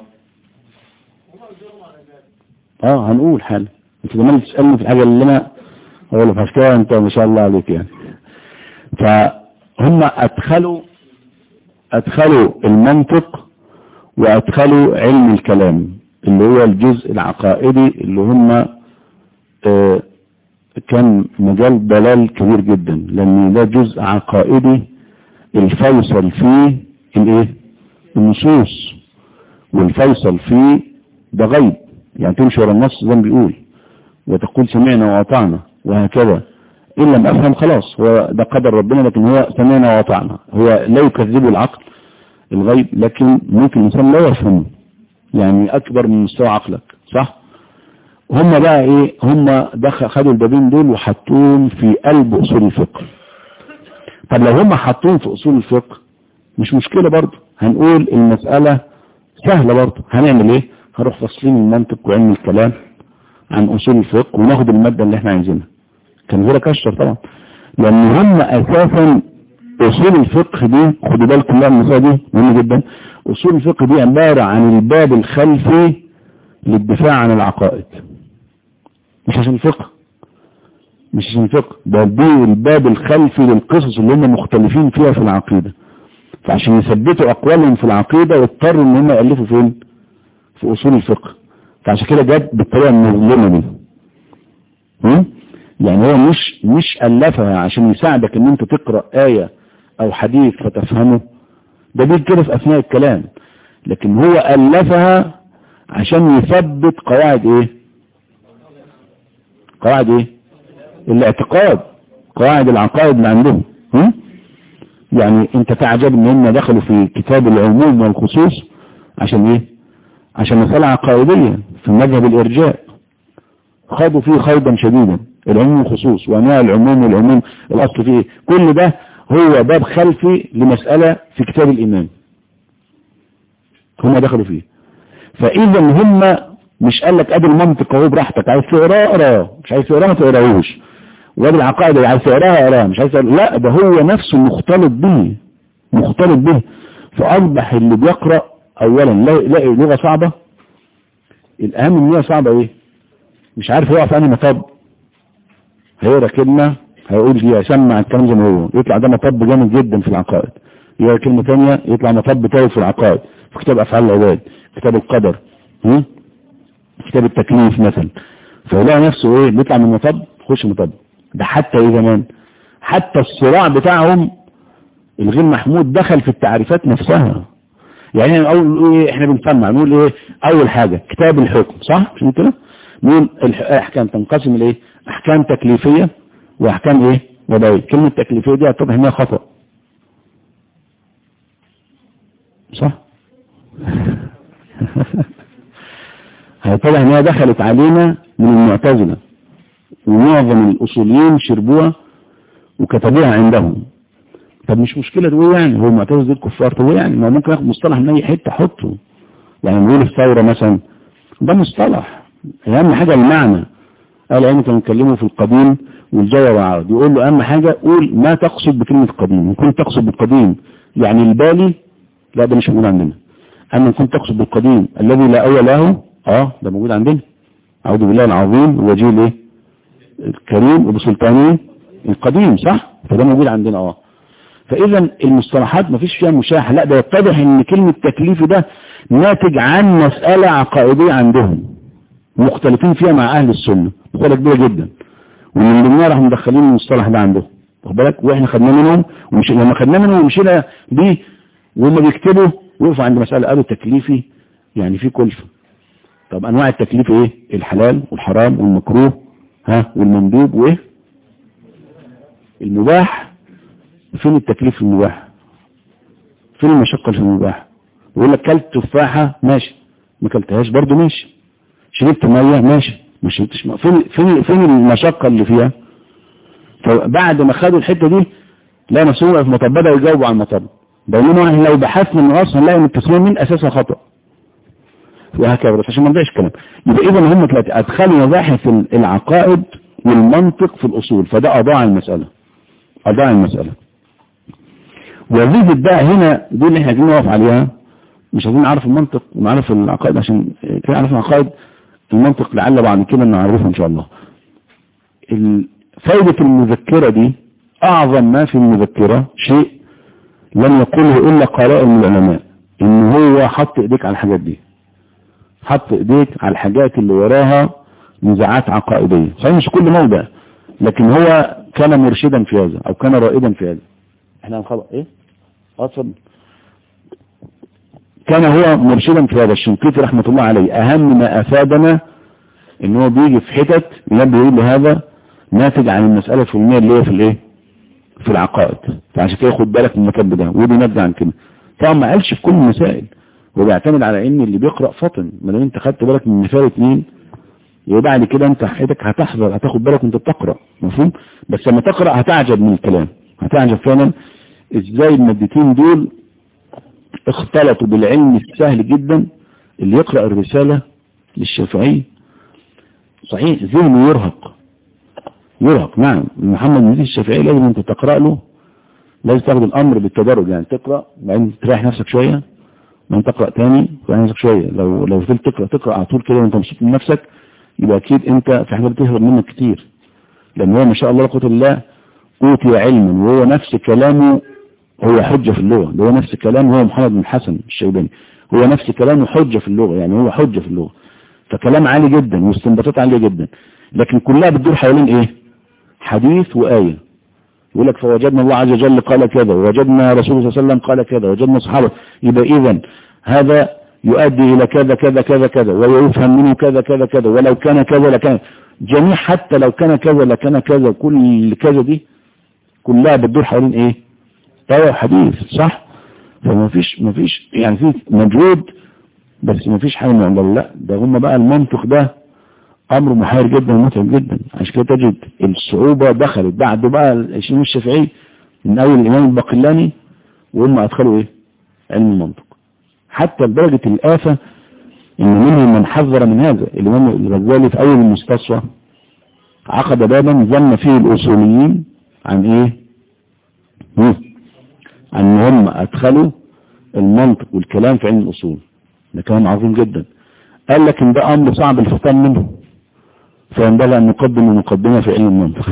اه هنقول حالا انت كمان تسألني في الحاجة اللي انا هقول لك عشان كده انت ما شاء الله عليك يعني فهم ادخلوا ادخلوا المنطق وادخلوا علم الكلام اللي هو الجزء العقائدي اللي هم آه، كان مجال ضلال كبير جدا لان ده جزء عقائدي الفيصل فيه الايه النصوص والفيصل فيه ده غيب يعني تمشي ورا النص زي ما بيقول وتقول سمعنا واطعنا وهكذا ان لم افهم خلاص هو ده قدر ربنا لكن هو سمعنا واطعنا هو لا يكذب العقل الغيب لكن ممكن الانسان لا يفهمه يعني اكبر من مستوى عقلك صح هم بقى ايه هم دخل خدوا البابين دول وحطوهم في قلب اصول الفقه طب لو هم حطوهم في اصول الفقه مش مشكلة برضه هنقول المسألة سهلة برضه هنعمل ايه هنروح فاصلين المنطق وعلم الكلام عن اصول الفقه وناخد المادة اللي احنا عايزينها كان غيرك اشطر طبعا لان هم اساسا اصول الفقه دي خدوا بالكم بقى من المسألة دي مهمة جدا اصول الفقه دي عبارة عن الباب الخلفي للدفاع عن العقائد مش عشان الفقه مش عشان الفقه ده دي الباب الخلفي للقصص اللي هم مختلفين فيها في العقيدة فعشان يثبتوا اقوالهم في العقيدة اضطروا ان هم يألفوا فين في اصول الفقه فعشان كده جت بالطريقة المظلمة دي هم؟ يعني هو مش مش ألفها عشان يساعدك ان انت تقرأ آية او حديث فتفهمه ده بيجي كده في اثناء الكلام لكن هو ألفها عشان يثبت قواعد ايه قواعد ايه الاعتقاد قواعد العقائد اللي عندهم هم؟ يعني انت تعجب ان هم دخلوا في كتاب العموم والخصوص عشان ايه عشان مسألة عقائدية في مذهب الارجاء خاضوا فيه خوضا شديدا العموم والخصوص وانواع العموم والعموم الاصل فيه كل ده هو باب خلفي لمسألة في كتاب الامام هم دخلوا فيه فاذا هم مش قال لك ادي المنطق اهو براحتك عايز تقراه اقراه مش عايز تقراه ما تقراهوش وادي العقائد اللي عايز تقراها اقراها مش عايز تقراه لا ده هو نفسه مختلط به مختلط به فاصبح اللي بيقرا اولا لاقي لغه صعبه الاهم من هي صعبه ايه مش عارف يقع في انهي مطب هيقرا كلمه هيقول دي هيسمع الكلام زي ما هو يطلع ده مطب جامد جدا في العقائد يقرا كلمه ثانيه يطلع مطب تالت في العقائد في كتاب افعال العباد كتاب القدر هم؟ كتاب التكليف مثلا فيلاقي نفسه ايه بيطلع من مطب يخش مطب ده حتى ايه زمان حتى الصراع بتاعهم الغير محمود دخل في التعريفات نفسها يعني اول ايه احنا بنسمع نقول ايه اول حاجة كتاب الحكم صح مش كده نقول الاحكام تنقسم لايه احكام تكليفية واحكام ايه وضعية كلمة تكليفية دي هتضح انها خطأ صح هيطلع انها دخلت علينا من المعتزلة ومعظم الاصوليين شربوها وكتبوها عندهم طب مش مشكلة تقول يعني هو المعتزلة دول كفار طب يعني ما ممكن اخد مصطلح من اي حتة احطه يعني نقول الثورة مثلا ده مصطلح اهم حاجة المعنى قال يعني كانوا يتكلموا في القديم والجاية والعرض يقول له اهم حاجة قول ما تقصد بكلمة قديم ان كنت تقصد بالقديم يعني البالي لا ده مش موجود عندنا اما ان كنت تقصد بالقديم الذي لا اول له اه ده موجود عندنا اعوذ بالله العظيم وجيه الايه الكريم وبسلطانه القديم صح فده موجود عندنا اه فاذا المصطلحات ما فيش فيها مشاحة لا ده يتضح ان كلمة تكليف ده ناتج عن مسألة عقائدية عندهم مختلفين فيها مع اهل السنة مسألة كبيرة جدا ومن ضمنها راح مدخلين المصطلح ده عندهم واخد بالك واحنا خدناه منهم ومش لما خدناه منهم ومشينا بيه وهم بيكتبوا وقفوا عند مسألة قالوا تكليفي يعني في كلفة طب انواع التكليف ايه الحلال والحرام والمكروه ها والمندوب وايه المباح فين التكليف في المباح فين المشقة في المباح يقول لك كلت تفاحة ماشي ما كلتهاش برضو ماشي شربت مية ماشي ما شربتش مية فين, فين, فين المشقة اللي فيها فبعد ما خدوا الحتة دي لا نفسهم في مطب بدأوا يجاوبوا على المطب بينما احنا لو بحثنا من اصلا نلاقي ان التسمية من اساسها خطأ وهكذا بس عشان ما نضيعش الكلام يبقى اذا هم ثلاثة ادخلوا مباحث العقائد والمنطق في الاصول فده اضاع المسألة اضاع المسألة وظيفة بقى هنا دي اللي احنا عايزين نقف عليها مش عايزين نعرف المنطق ونعرف العقائد عشان كده نعرف العقائد المنطق لعل بعد كده نعرفه ان شاء الله فايدة المذكرة دي اعظم ما في المذكرة شيء لم يقوله الا قراء من العلماء ان هو حط ايديك على الحاجات دي حط ايديك على الحاجات اللي وراها نزاعات عقائدية صحيح مش كل موضع لكن هو كان مرشدا في هذا او كان رائدا في هذا احنا هنخلق ايه اتفضل كان هو مرشدا في هذا الشنقيطي رحمة الله عليه اهم ما افادنا ان هو بيجي في حتت ينبه يقول هذا ناتج عن المسألة الفلانية اللي هي في الايه في العقائد فعشان كده خد بالك من المكب ده ودي نبذة عن كده طبعا ما قالش في كل المسائل هو بيعتمد على ان اللي بيقرأ فطن ما دام انت خدت بالك من مثال اتنين يبقى بعد كده انت حياتك هتحذر هتاخد بالك وانت بتقرأ مفهوم بس لما تقرأ هتعجب من الكلام هتعجب فعلا ازاي المادتين دول اختلطوا بالعلم السهل جدا اللي يقرأ الرسالة للشافعي صحيح ذهنه يرهق يرهق نعم محمد مجيد الشافعي لازم انت تقرأ له لازم تاخد الامر بالتدرج يعني تقرأ بعدين تريح نفسك شوية بعدين تقرأ تاني تريح نفسك شوية لو لو فضلت تقرأ تقرأ على طول كده وانت مبسوط من نفسك يبقى اكيد انت في حاجات بتهرب منك كتير لان هو ما شاء الله لا قوه الا اوتي علما وهو نفس كلامه هو حجة في اللغة ده هو نفس كلامه هو محمد بن حسن الشيباني هو نفس كلامه حجة في اللغة يعني هو حجة في اللغة فكلام عالي جدا واستنباطات عالية جدا لكن كلها بتدور حوالين ايه حديث وآية يقول لك فوجدنا الله عز وجل قال كذا ووجدنا رسول الله صلى الله عليه وسلم قال كذا وجدنا صحابه يبقى اذا هذا يؤدي الى كذا كذا كذا كذا ويفهم منه كذا كذا كذا ولو كان كذا لكان جميع حتى لو كان كذا لكان كذا كل كذا دي كلها بتدور حوالين ايه طيب حديث صح فما فيش ما فيش يعني في مجهود بس ما فيش حاجه من عند الله لا ده هم بقى المنطق ده امر محير جدا ومتعب جدا عشان كده تجد الصعوبة دخلت بعد بقى الشيخ الشافعي من اول الامام الباقلاني وهم ادخلوا ايه علم المنطق حتى بدرجة الآفة ان منهم من حذر من هذا الامام الغزالي في اول المستصفى عقد بابا ذم فيه الاصوليين عن ايه عن ان هم ادخلوا المنطق والكلام في علم الاصول ده كلام عظيم جدا قال لك ان ده امر صعب الفطان منه فينبغي ان نقدم المقدمة في علم المنطق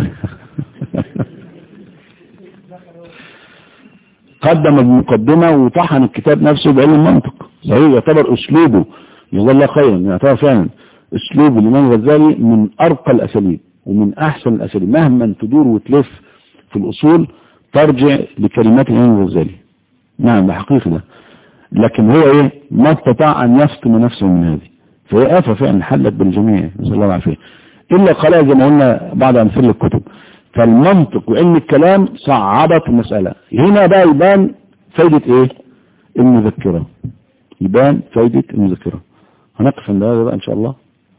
قدم المقدمة وطحن الكتاب نفسه بعلم المنطق صحيح يعتبر اسلوبه جزاه الله خيرا يعتبر فعلا اسلوب الامام الغزالي من ارقى الاساليب ومن احسن الاساليب مهما تدور وتلف في الاصول ترجع لكلمات الامام الغزالي نعم ده حقيقي ده لكن هو ايه ما استطاع ان يفطم نفسه من هذه فهي آفة فعلا حلت بالجميع نسأل الله العافية إلا قال زي ما قلنا بعض أمثلة الكتب فالمنطق وعلم الكلام صعبت المسألة هنا بقى يبان فايدة ايه المذكرة يبان فايدة المذكرة هنقف عند هذا بقى ان شاء الله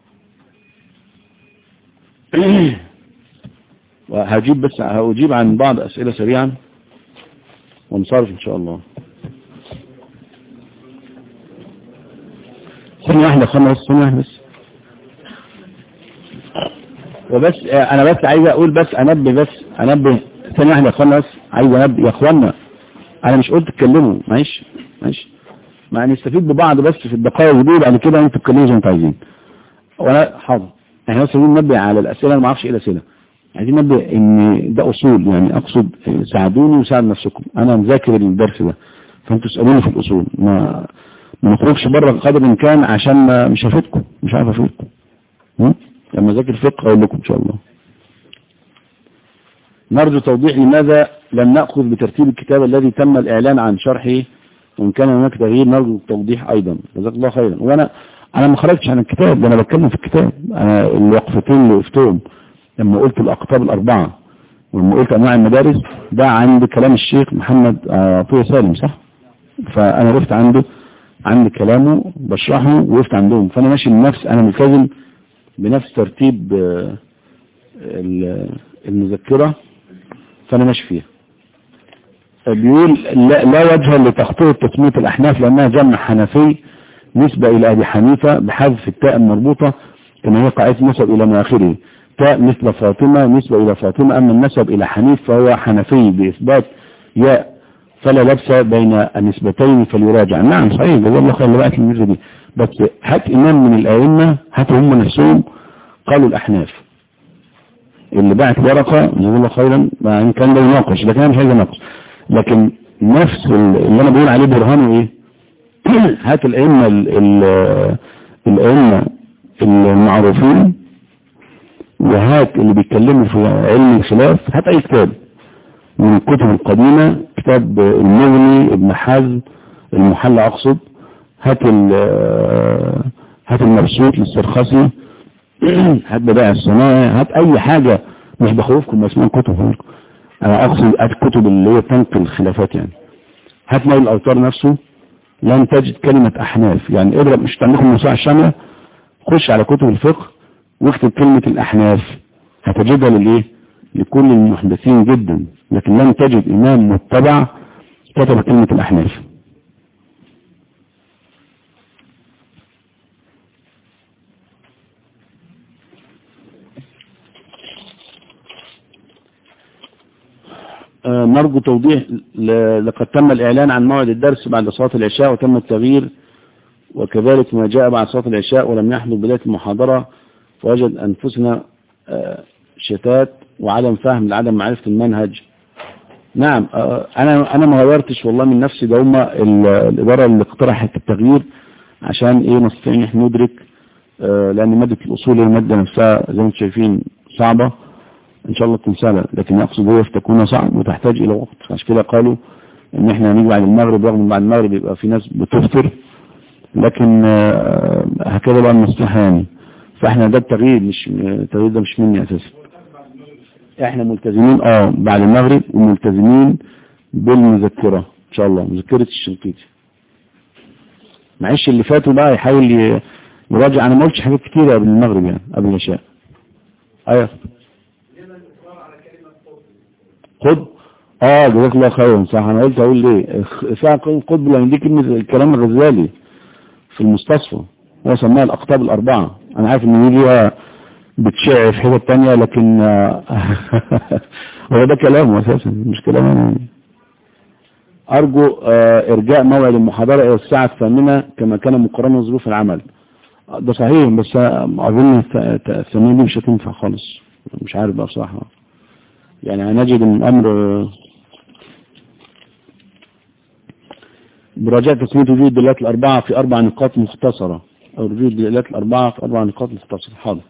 وهجيب بس هجيب عن بعض أسئلة سريعا ونصرف إن شاء الله ثانية واحدة خمس ثانية واحدة بس وبس أنا بس عايز أقول بس أنبه بس أنبه ثانية واحدة خمس عايز أنبه يا أخوانا أنا مش قلت تتكلموا معلش معلش ما نستفيد ببعض بس في الدقائق دي بعد كده انتوا تتكلموا زي ما انتوا عايزين وانا حاضر احنا بس عايزين ننبه على الاسئله انا ما اعرفش ايه الاسئله عايزين ننبه ان ده اصول يعني اقصد ساعدوني وساعد نفسكم انا مذاكر الدرس ده فانتوا اسالوني في الاصول ما ما نخرجش بره قدر الامكان عشان ما مش هفيدكم مش عارف افيدكم لما اذاكر الفقه اقول لكم ان شاء الله نرجو توضيح لماذا لم نأخذ بترتيب الكتاب الذي تم الإعلان عن شرحه وإن كان هناك تغيير نرجو التوضيح أيضا جزاك الله خيرا وأنا أنا ما خرجتش عن الكتاب ده أنا بتكلم في الكتاب أنا الوقفتين اللي وقفتهم لما قلت الأقطاب الأربعة ولما قلت أنواع المدارس ده عند كلام الشيخ محمد عطية سالم صح فأنا وقفت عنده عند كلامه بشرحه وقفت عندهم فأنا ماشي بنفس أنا ملتزم بنفس ترتيب المذكرة فأنا ماشي فيها بيقول لا, لا وجه لتخطيط تسمية الأحناف لأنها جمع حنفي نسبة إلى أبي حنيفة بحذف التاء المربوطة كما هي قاعدة نسب إلى ما آخره تاء مثل فاطمة نسبة إلى فاطمة أما النسب إلى حنيف فهو حنفي بإثبات ياء فلا لبس بين النسبتين فليراجع نعم صحيح جزا الله خير لبقى الميزة دي بس هات إمام من الأئمة هاتوا هم نفسهم قالوا الأحناف اللي بعت ورقة جزا الله خيرا إن كان ده يناقش لكن أنا مش عايز أناقش لكن نفس اللي أنا بقول عليه برهانه إيه هات الأئمة الأئمة المعروفين وهات اللي بيتكلموا في علم الخلاف هات أي كتاب من الكتب القديمة كتاب المغني ابن حزم المحلى أقصد هات هات المبسوط للسرخسي هات بدائع الصناعي هات أي حاجة مش بخوفكم اسمها كتب أنا أقصد الكتب اللي هي تنقل الخلافات يعني هات نيل الأوتار نفسه لن تجد كلمة أحناف يعني اضرب مش تعملكم الموسوعة الشاملة خش على كتب الفقه واكتب كلمة الأحناف هتجدها للإيه لكل المحدثين جدا لكن لم تجد إمام متبع كتب كلمة الأحناف نرجو توضيح لقد تم الإعلان عن موعد الدرس بعد صلاة العشاء وتم التغيير وكذلك ما جاء بعد صلاة العشاء ولم يحضر بداية المحاضرة فوجد أنفسنا شتات وعدم فهم لعدم معرفة المنهج نعم أنا أنا ما غيرتش والله من نفسي ده هم الإدارة اللي اقترحت التغيير عشان إيه نستطيع إن احنا ندرك لأن مادة الأصول المادة نفسها زي ما انتم شايفين صعبة إن شاء الله تكون سهلة لكن يقصد هو تكون صعب وتحتاج إلى وقت عشان كده قالوا إن احنا هنيجي بعد المغرب رغم بعد المغرب يبقى في ناس بتفطر لكن هكذا بقى المصلحة يعني فاحنا ده التغيير مش التغيير ده مش مني أساسا احنا ملتزمين اه بعد المغرب وملتزمين بالمذكرة ان شاء الله مذكرة الشنقيطي معلش اللي فاتوا بقى يحاول يراجع انا ما قلتش حاجات كتيرة قبل المغرب يعني قبل العشاء ايوه خد اه جزاك الله خيرا صح انا قلت اقول ليه ساعة قطب لان دي كلمة الكلام الغزالي في المستصفى هو سماها الاقطاب الاربعة انا عارف ان دي بتشع في حتة تانية لكن هو ده كلامه اساسا مش كلامه يعني. ارجو ارجاء موعد المحاضرة الى الساعة الثامنة كما كان مقارنة ظروف العمل ده صحيح بس اظن الثمانية دي مش هتنفع خالص مش عارف بقى بصراحة يعني هنجد ان الامر براجعة تسمية وجود الدلالات الاربعة في اربع نقاط مختصرة او وجود الدلالات الاربعة في اربع نقاط مختصرة حاضر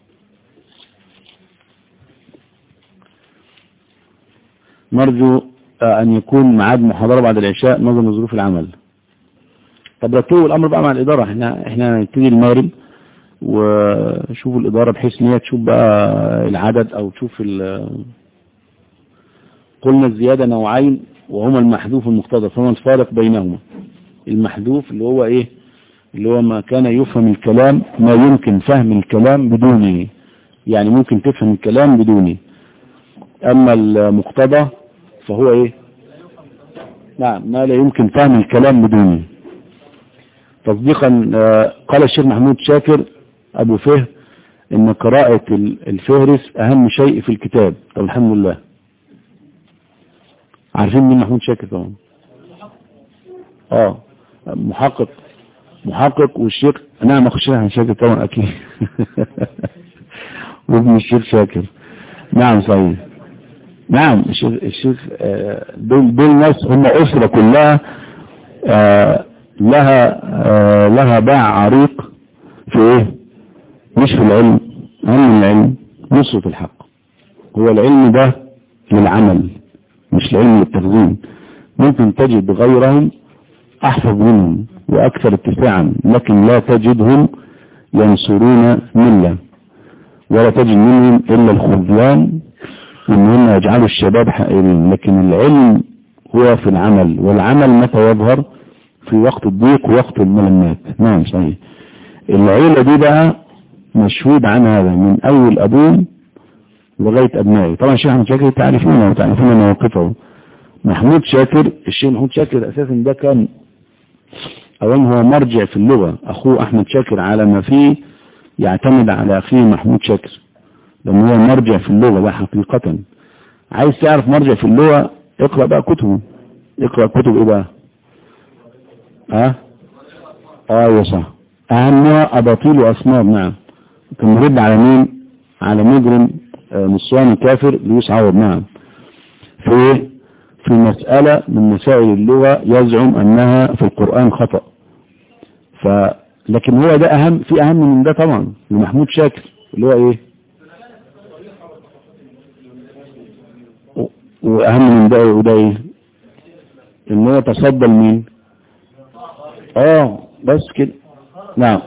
نرجو أن يكون معاد محاضرة بعد العشاء نظرا لظروف العمل طب رتبوا الامر بقى مع الاداره احنا احنا هنبتدي المغرب وشوفوا الاداره بحيث ان هي تشوف بقى العدد او تشوف ال- قلنا الزياده نوعين وهما المحذوف والمقتضى فما الفارق بينهما المحذوف اللي هو ايه اللي هو ما كان يفهم الكلام ما يمكن فهم الكلام بدونه يعني ممكن تفهم الكلام بدونه اما المقتضى فهو ايه نعم ما لا يمكن فهم الكلام بدونه تصديقا آه، قال الشيخ محمود شاكر ابو فهم ان قراءة ال- الفهرس اهم شيء في الكتاب طب الحمد لله عارفين مين محمود شاكر طبعا اه محقق محقق والشيخ نعم اخو الشيخ محمود شاكر طبعا اكيد وابن الشيخ شاكر نعم صحيح نعم الشيخ الشيخ آه، دول دول ناس هم اسره كلها آه، لها آه، لها باع عريق في ايه مش في العلم اهم من العلم نصرة الحق هو العلم ده للعمل مش العلم للتخزين ممكن تجد غيرهم احفظ منهم واكثر اتساعا لكن لا تجدهم ينصرون ملة ولا تجد منهم الا الخذلان ان هم يجعلوا الشباب حائرين لكن العلم هو في العمل والعمل متى يظهر في وقت الضيق ووقت الملمات نعم صحيح العيلة دي بقى مشهود عن هذا من اول ابوه لغاية ابنائه طبعا الشيخ محمود شاكر تعرفونه وتعرفون مواقفه محمود شاكر الشيخ محمود شاكر اساسا ده كان اولا هو مرجع في اللغة اخوه احمد شاكر على ما فيه يعتمد على اخيه محمود شاكر لان هو مرجع في اللغة ده حقيقة عايز تعرف مرجع في اللغة اقرأ بقى كتبه اقرأ كتب ايه بقى ها اه يا صح اهمها اباطيل واسمار نعم كان مرد على مين على مجرم آه، نصواني كافر ليوس عوض نعم في في مسألة من مسائل اللغة يزعم انها في القرآن خطأ ف لكن هو ده اهم في اهم من ده طبعا لمحمود شاكر اللي هو ايه و- واهم من ده وده ايه ان هو تصدى لمين اه بس كده نعم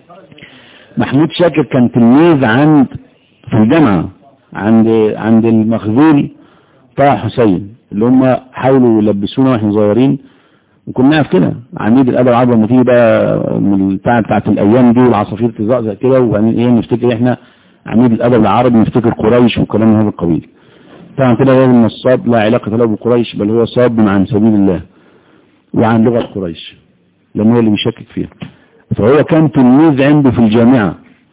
محمود شاكر كان تلميذ عند في الجامعة عند عند المخذول طه حسين اللي هم حاولوا يلبسونا واحنا صغيرين وكنا نعرف كده عميد الادب العربي لما تيجي بقى من البتاع بتاعت الايام دي والعصافير تزقزق كده وبعدين ايه نفتكر احنا عميد الادب العربي نفتكر قريش وكلام من هذا القبيل طبعا كده راجل نصاب لا علاقة له بقريش بل هو صاب عن سبيل الله وعن لغة قريش لأنه هو اللي بيشكك فيها فهو كان تلميذ عنده في الجامعة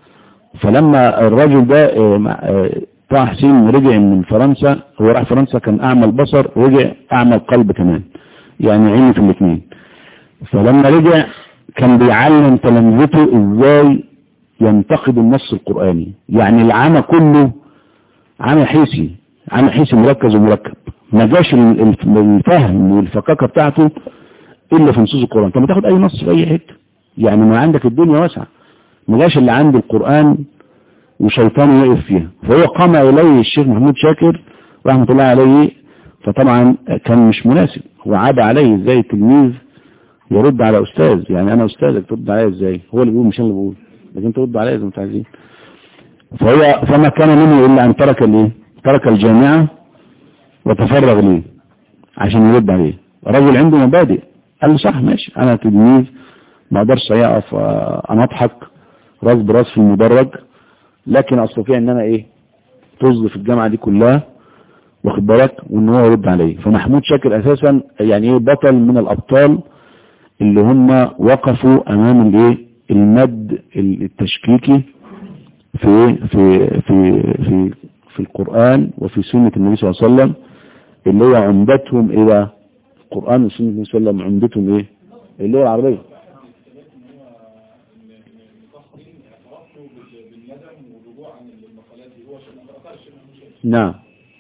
فلما الراجل ده آه، مع- آه، طه حسين رجع من فرنسا هو راح فرنسا كان أعمى البصر رجع أعمى القلب كمان يعني عيني في الاثنين فلما رجع كان بيعلم تلامذته ازاي ينتقد النص القرآني يعني العمى كله عمى حيسي عمى حيسي مركز ومركب ما جاش ال- ال- الفهم والفكاكة بتاعته الا في نصوص القرآن طب ما تاخد اي نص في اي حته يعني ما عندك الدنيا واسعة ما جاش اللي عنده القرآن وشيطان يقف فيها فهو قام اليه الشيخ محمود شاكر رحمة الله عليه فطبعا كان مش مناسب هو عاب عليه ازاي التلميذ يرد على استاذ يعني انا استاذك ترد عليا ازاي هو اللي بيقول مش انا اللي بقول لكن ترد عليا زي ما انتوا عايزين فهو فما كان منه الا ان ترك الايه ترك الجامعة وتفرغ ليه عشان يرد عليه رجل عنده مبادئ قال له صح ماشي انا تلميذ ما اقدرش اقف آه، انا اضحك راس براس في المدرج لكن استطيع ان انا ايه طز في الجامعة دي كلها واخد بالك وان هو يرد عليه فمحمود شاكر اساسا يعني ايه بطل من الابطال اللي هم وقفوا امام الايه المد التشكيكي في في في في في القرآن وفي سنة النبي صلى الله عليه وسلم اللي هو عمدتهم ايه بقى القرآن وسنة النبي صلى الله عليه وسلم عمدتهم ايه اللغة العربية نعم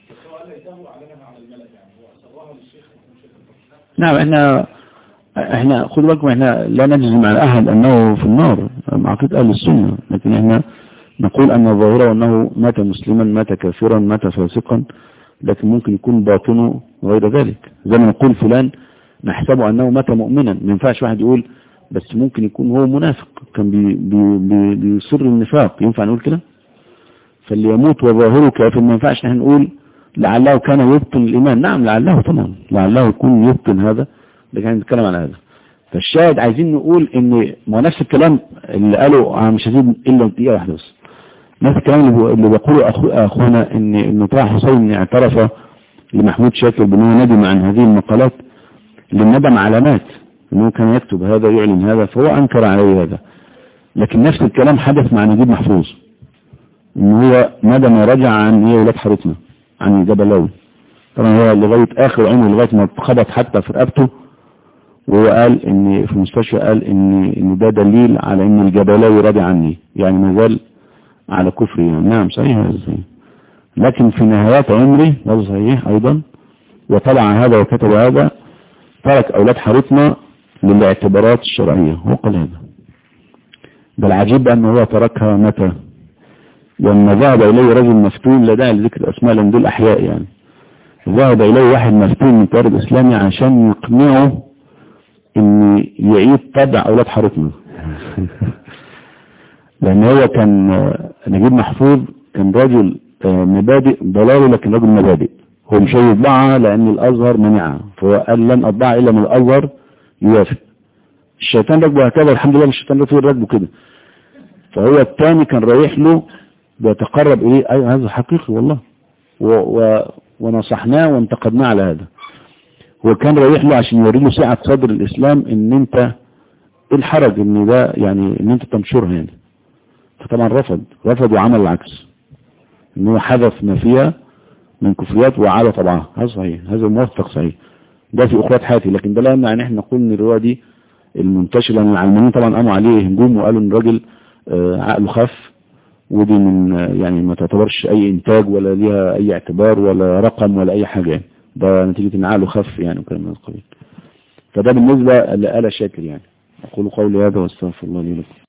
نعم احنا احنا خدوا بالكم احنا لا نجزم على احد انه في النار مع عقيدة اهل السنة لكن احنا نقول ان الظاهرة انه مات مسلما مات كافرا مات فاسقا لكن ممكن يكون باطنه غير ذلك زي ما نقول فلان نحسبه انه مات مؤمنا ما ينفعش واحد يقول بس ممكن يكون هو منافق كان بي بي بي بيصر النفاق ينفع نقول كده فاللي يموت وظاهره كافر ما ينفعش نحن نقول لعله كان يبطل الإيمان نعم لعله طبعا لعله يكون يبطل هذا لكن نتكلم عن هذا فالشاهد عايزين نقول ان ما نفس الكلام اللي قاله انا مش هزيد الا دقيقه واحده بس نفس الكلام اللي بيقوله أخو اخونا ان ان طه حسين اعترف لمحمود شاكر بانه ندم عن هذه المقالات للندم علامات انه كان يكتب هذا يعلن هذا فهو انكر عليه هذا لكن نفس الكلام حدث مع نجيب محفوظ ان هو ندم ورجع عن هي ولاد حارتنا عن الجبلاوي طبعا هو لغايه اخر عمره لغايه ما اتخبط حتى في رقبته وهو قال ان في المستشفى قال ان ان ده دليل على ان الجبلاوي راضي عني يعني ما زال على كفري يعني نعم صحيح هذا صحيح لكن في نهايات عمري هذا صحيح ايضا وطبع هذا وكتب هذا ترك اولاد حارتنا للاعتبارات الشرعية هو قال هذا بل عجيب انه هو تركها متى لما ذهب اليه رجل مفتون لا داعي لذكر اسماء لان دول احياء يعني ذهب اليه واحد مفتون من طارق الاسلامي عشان يقنعه ان يعيد طبع اولاد حارتنا لان هو كان نجيب محفوظ كان راجل مبادئ ضلالي لكن راجل مبادئ هو مش هيطبعها لان الازهر منعها فهو قال لن اطبعها الا من الازهر يوافق الشيطان ركبه هكذا الحمد لله الشيطان ده طول ركبه كده فهو الثاني كان رايح له بيتقرب اليه ايوه هذا حقيقي والله و و ونصحناه وانتقدناه على هذا هو كان رايح له عشان يوري له سعة صدر الاسلام ان انت ايه الحرج ان ده يعني ان انت تنشرها يعني فطبعا رفض رفض وعمل العكس ان هو حذف ما فيها من كفريات وعاد طبعها هذا صحيح هذا موثق صحيح ده في اخوات حياتي لكن ده لا يمنع ان احنا نقول ان الروايه دي المنتشره لان العلمانيين طبعا قاموا عليه هجوم وقالوا ان الراجل عقله خف ودي من يعني ما تعتبرش اي انتاج ولا ليها اي اعتبار ولا رقم ولا اي حاجه يعني ده نتيجه ان عقله خف يعني وكلام من القبيل فده بالنسبه لآلة شاكر يعني اقول قولي هذا واستغفر الله لي ولكم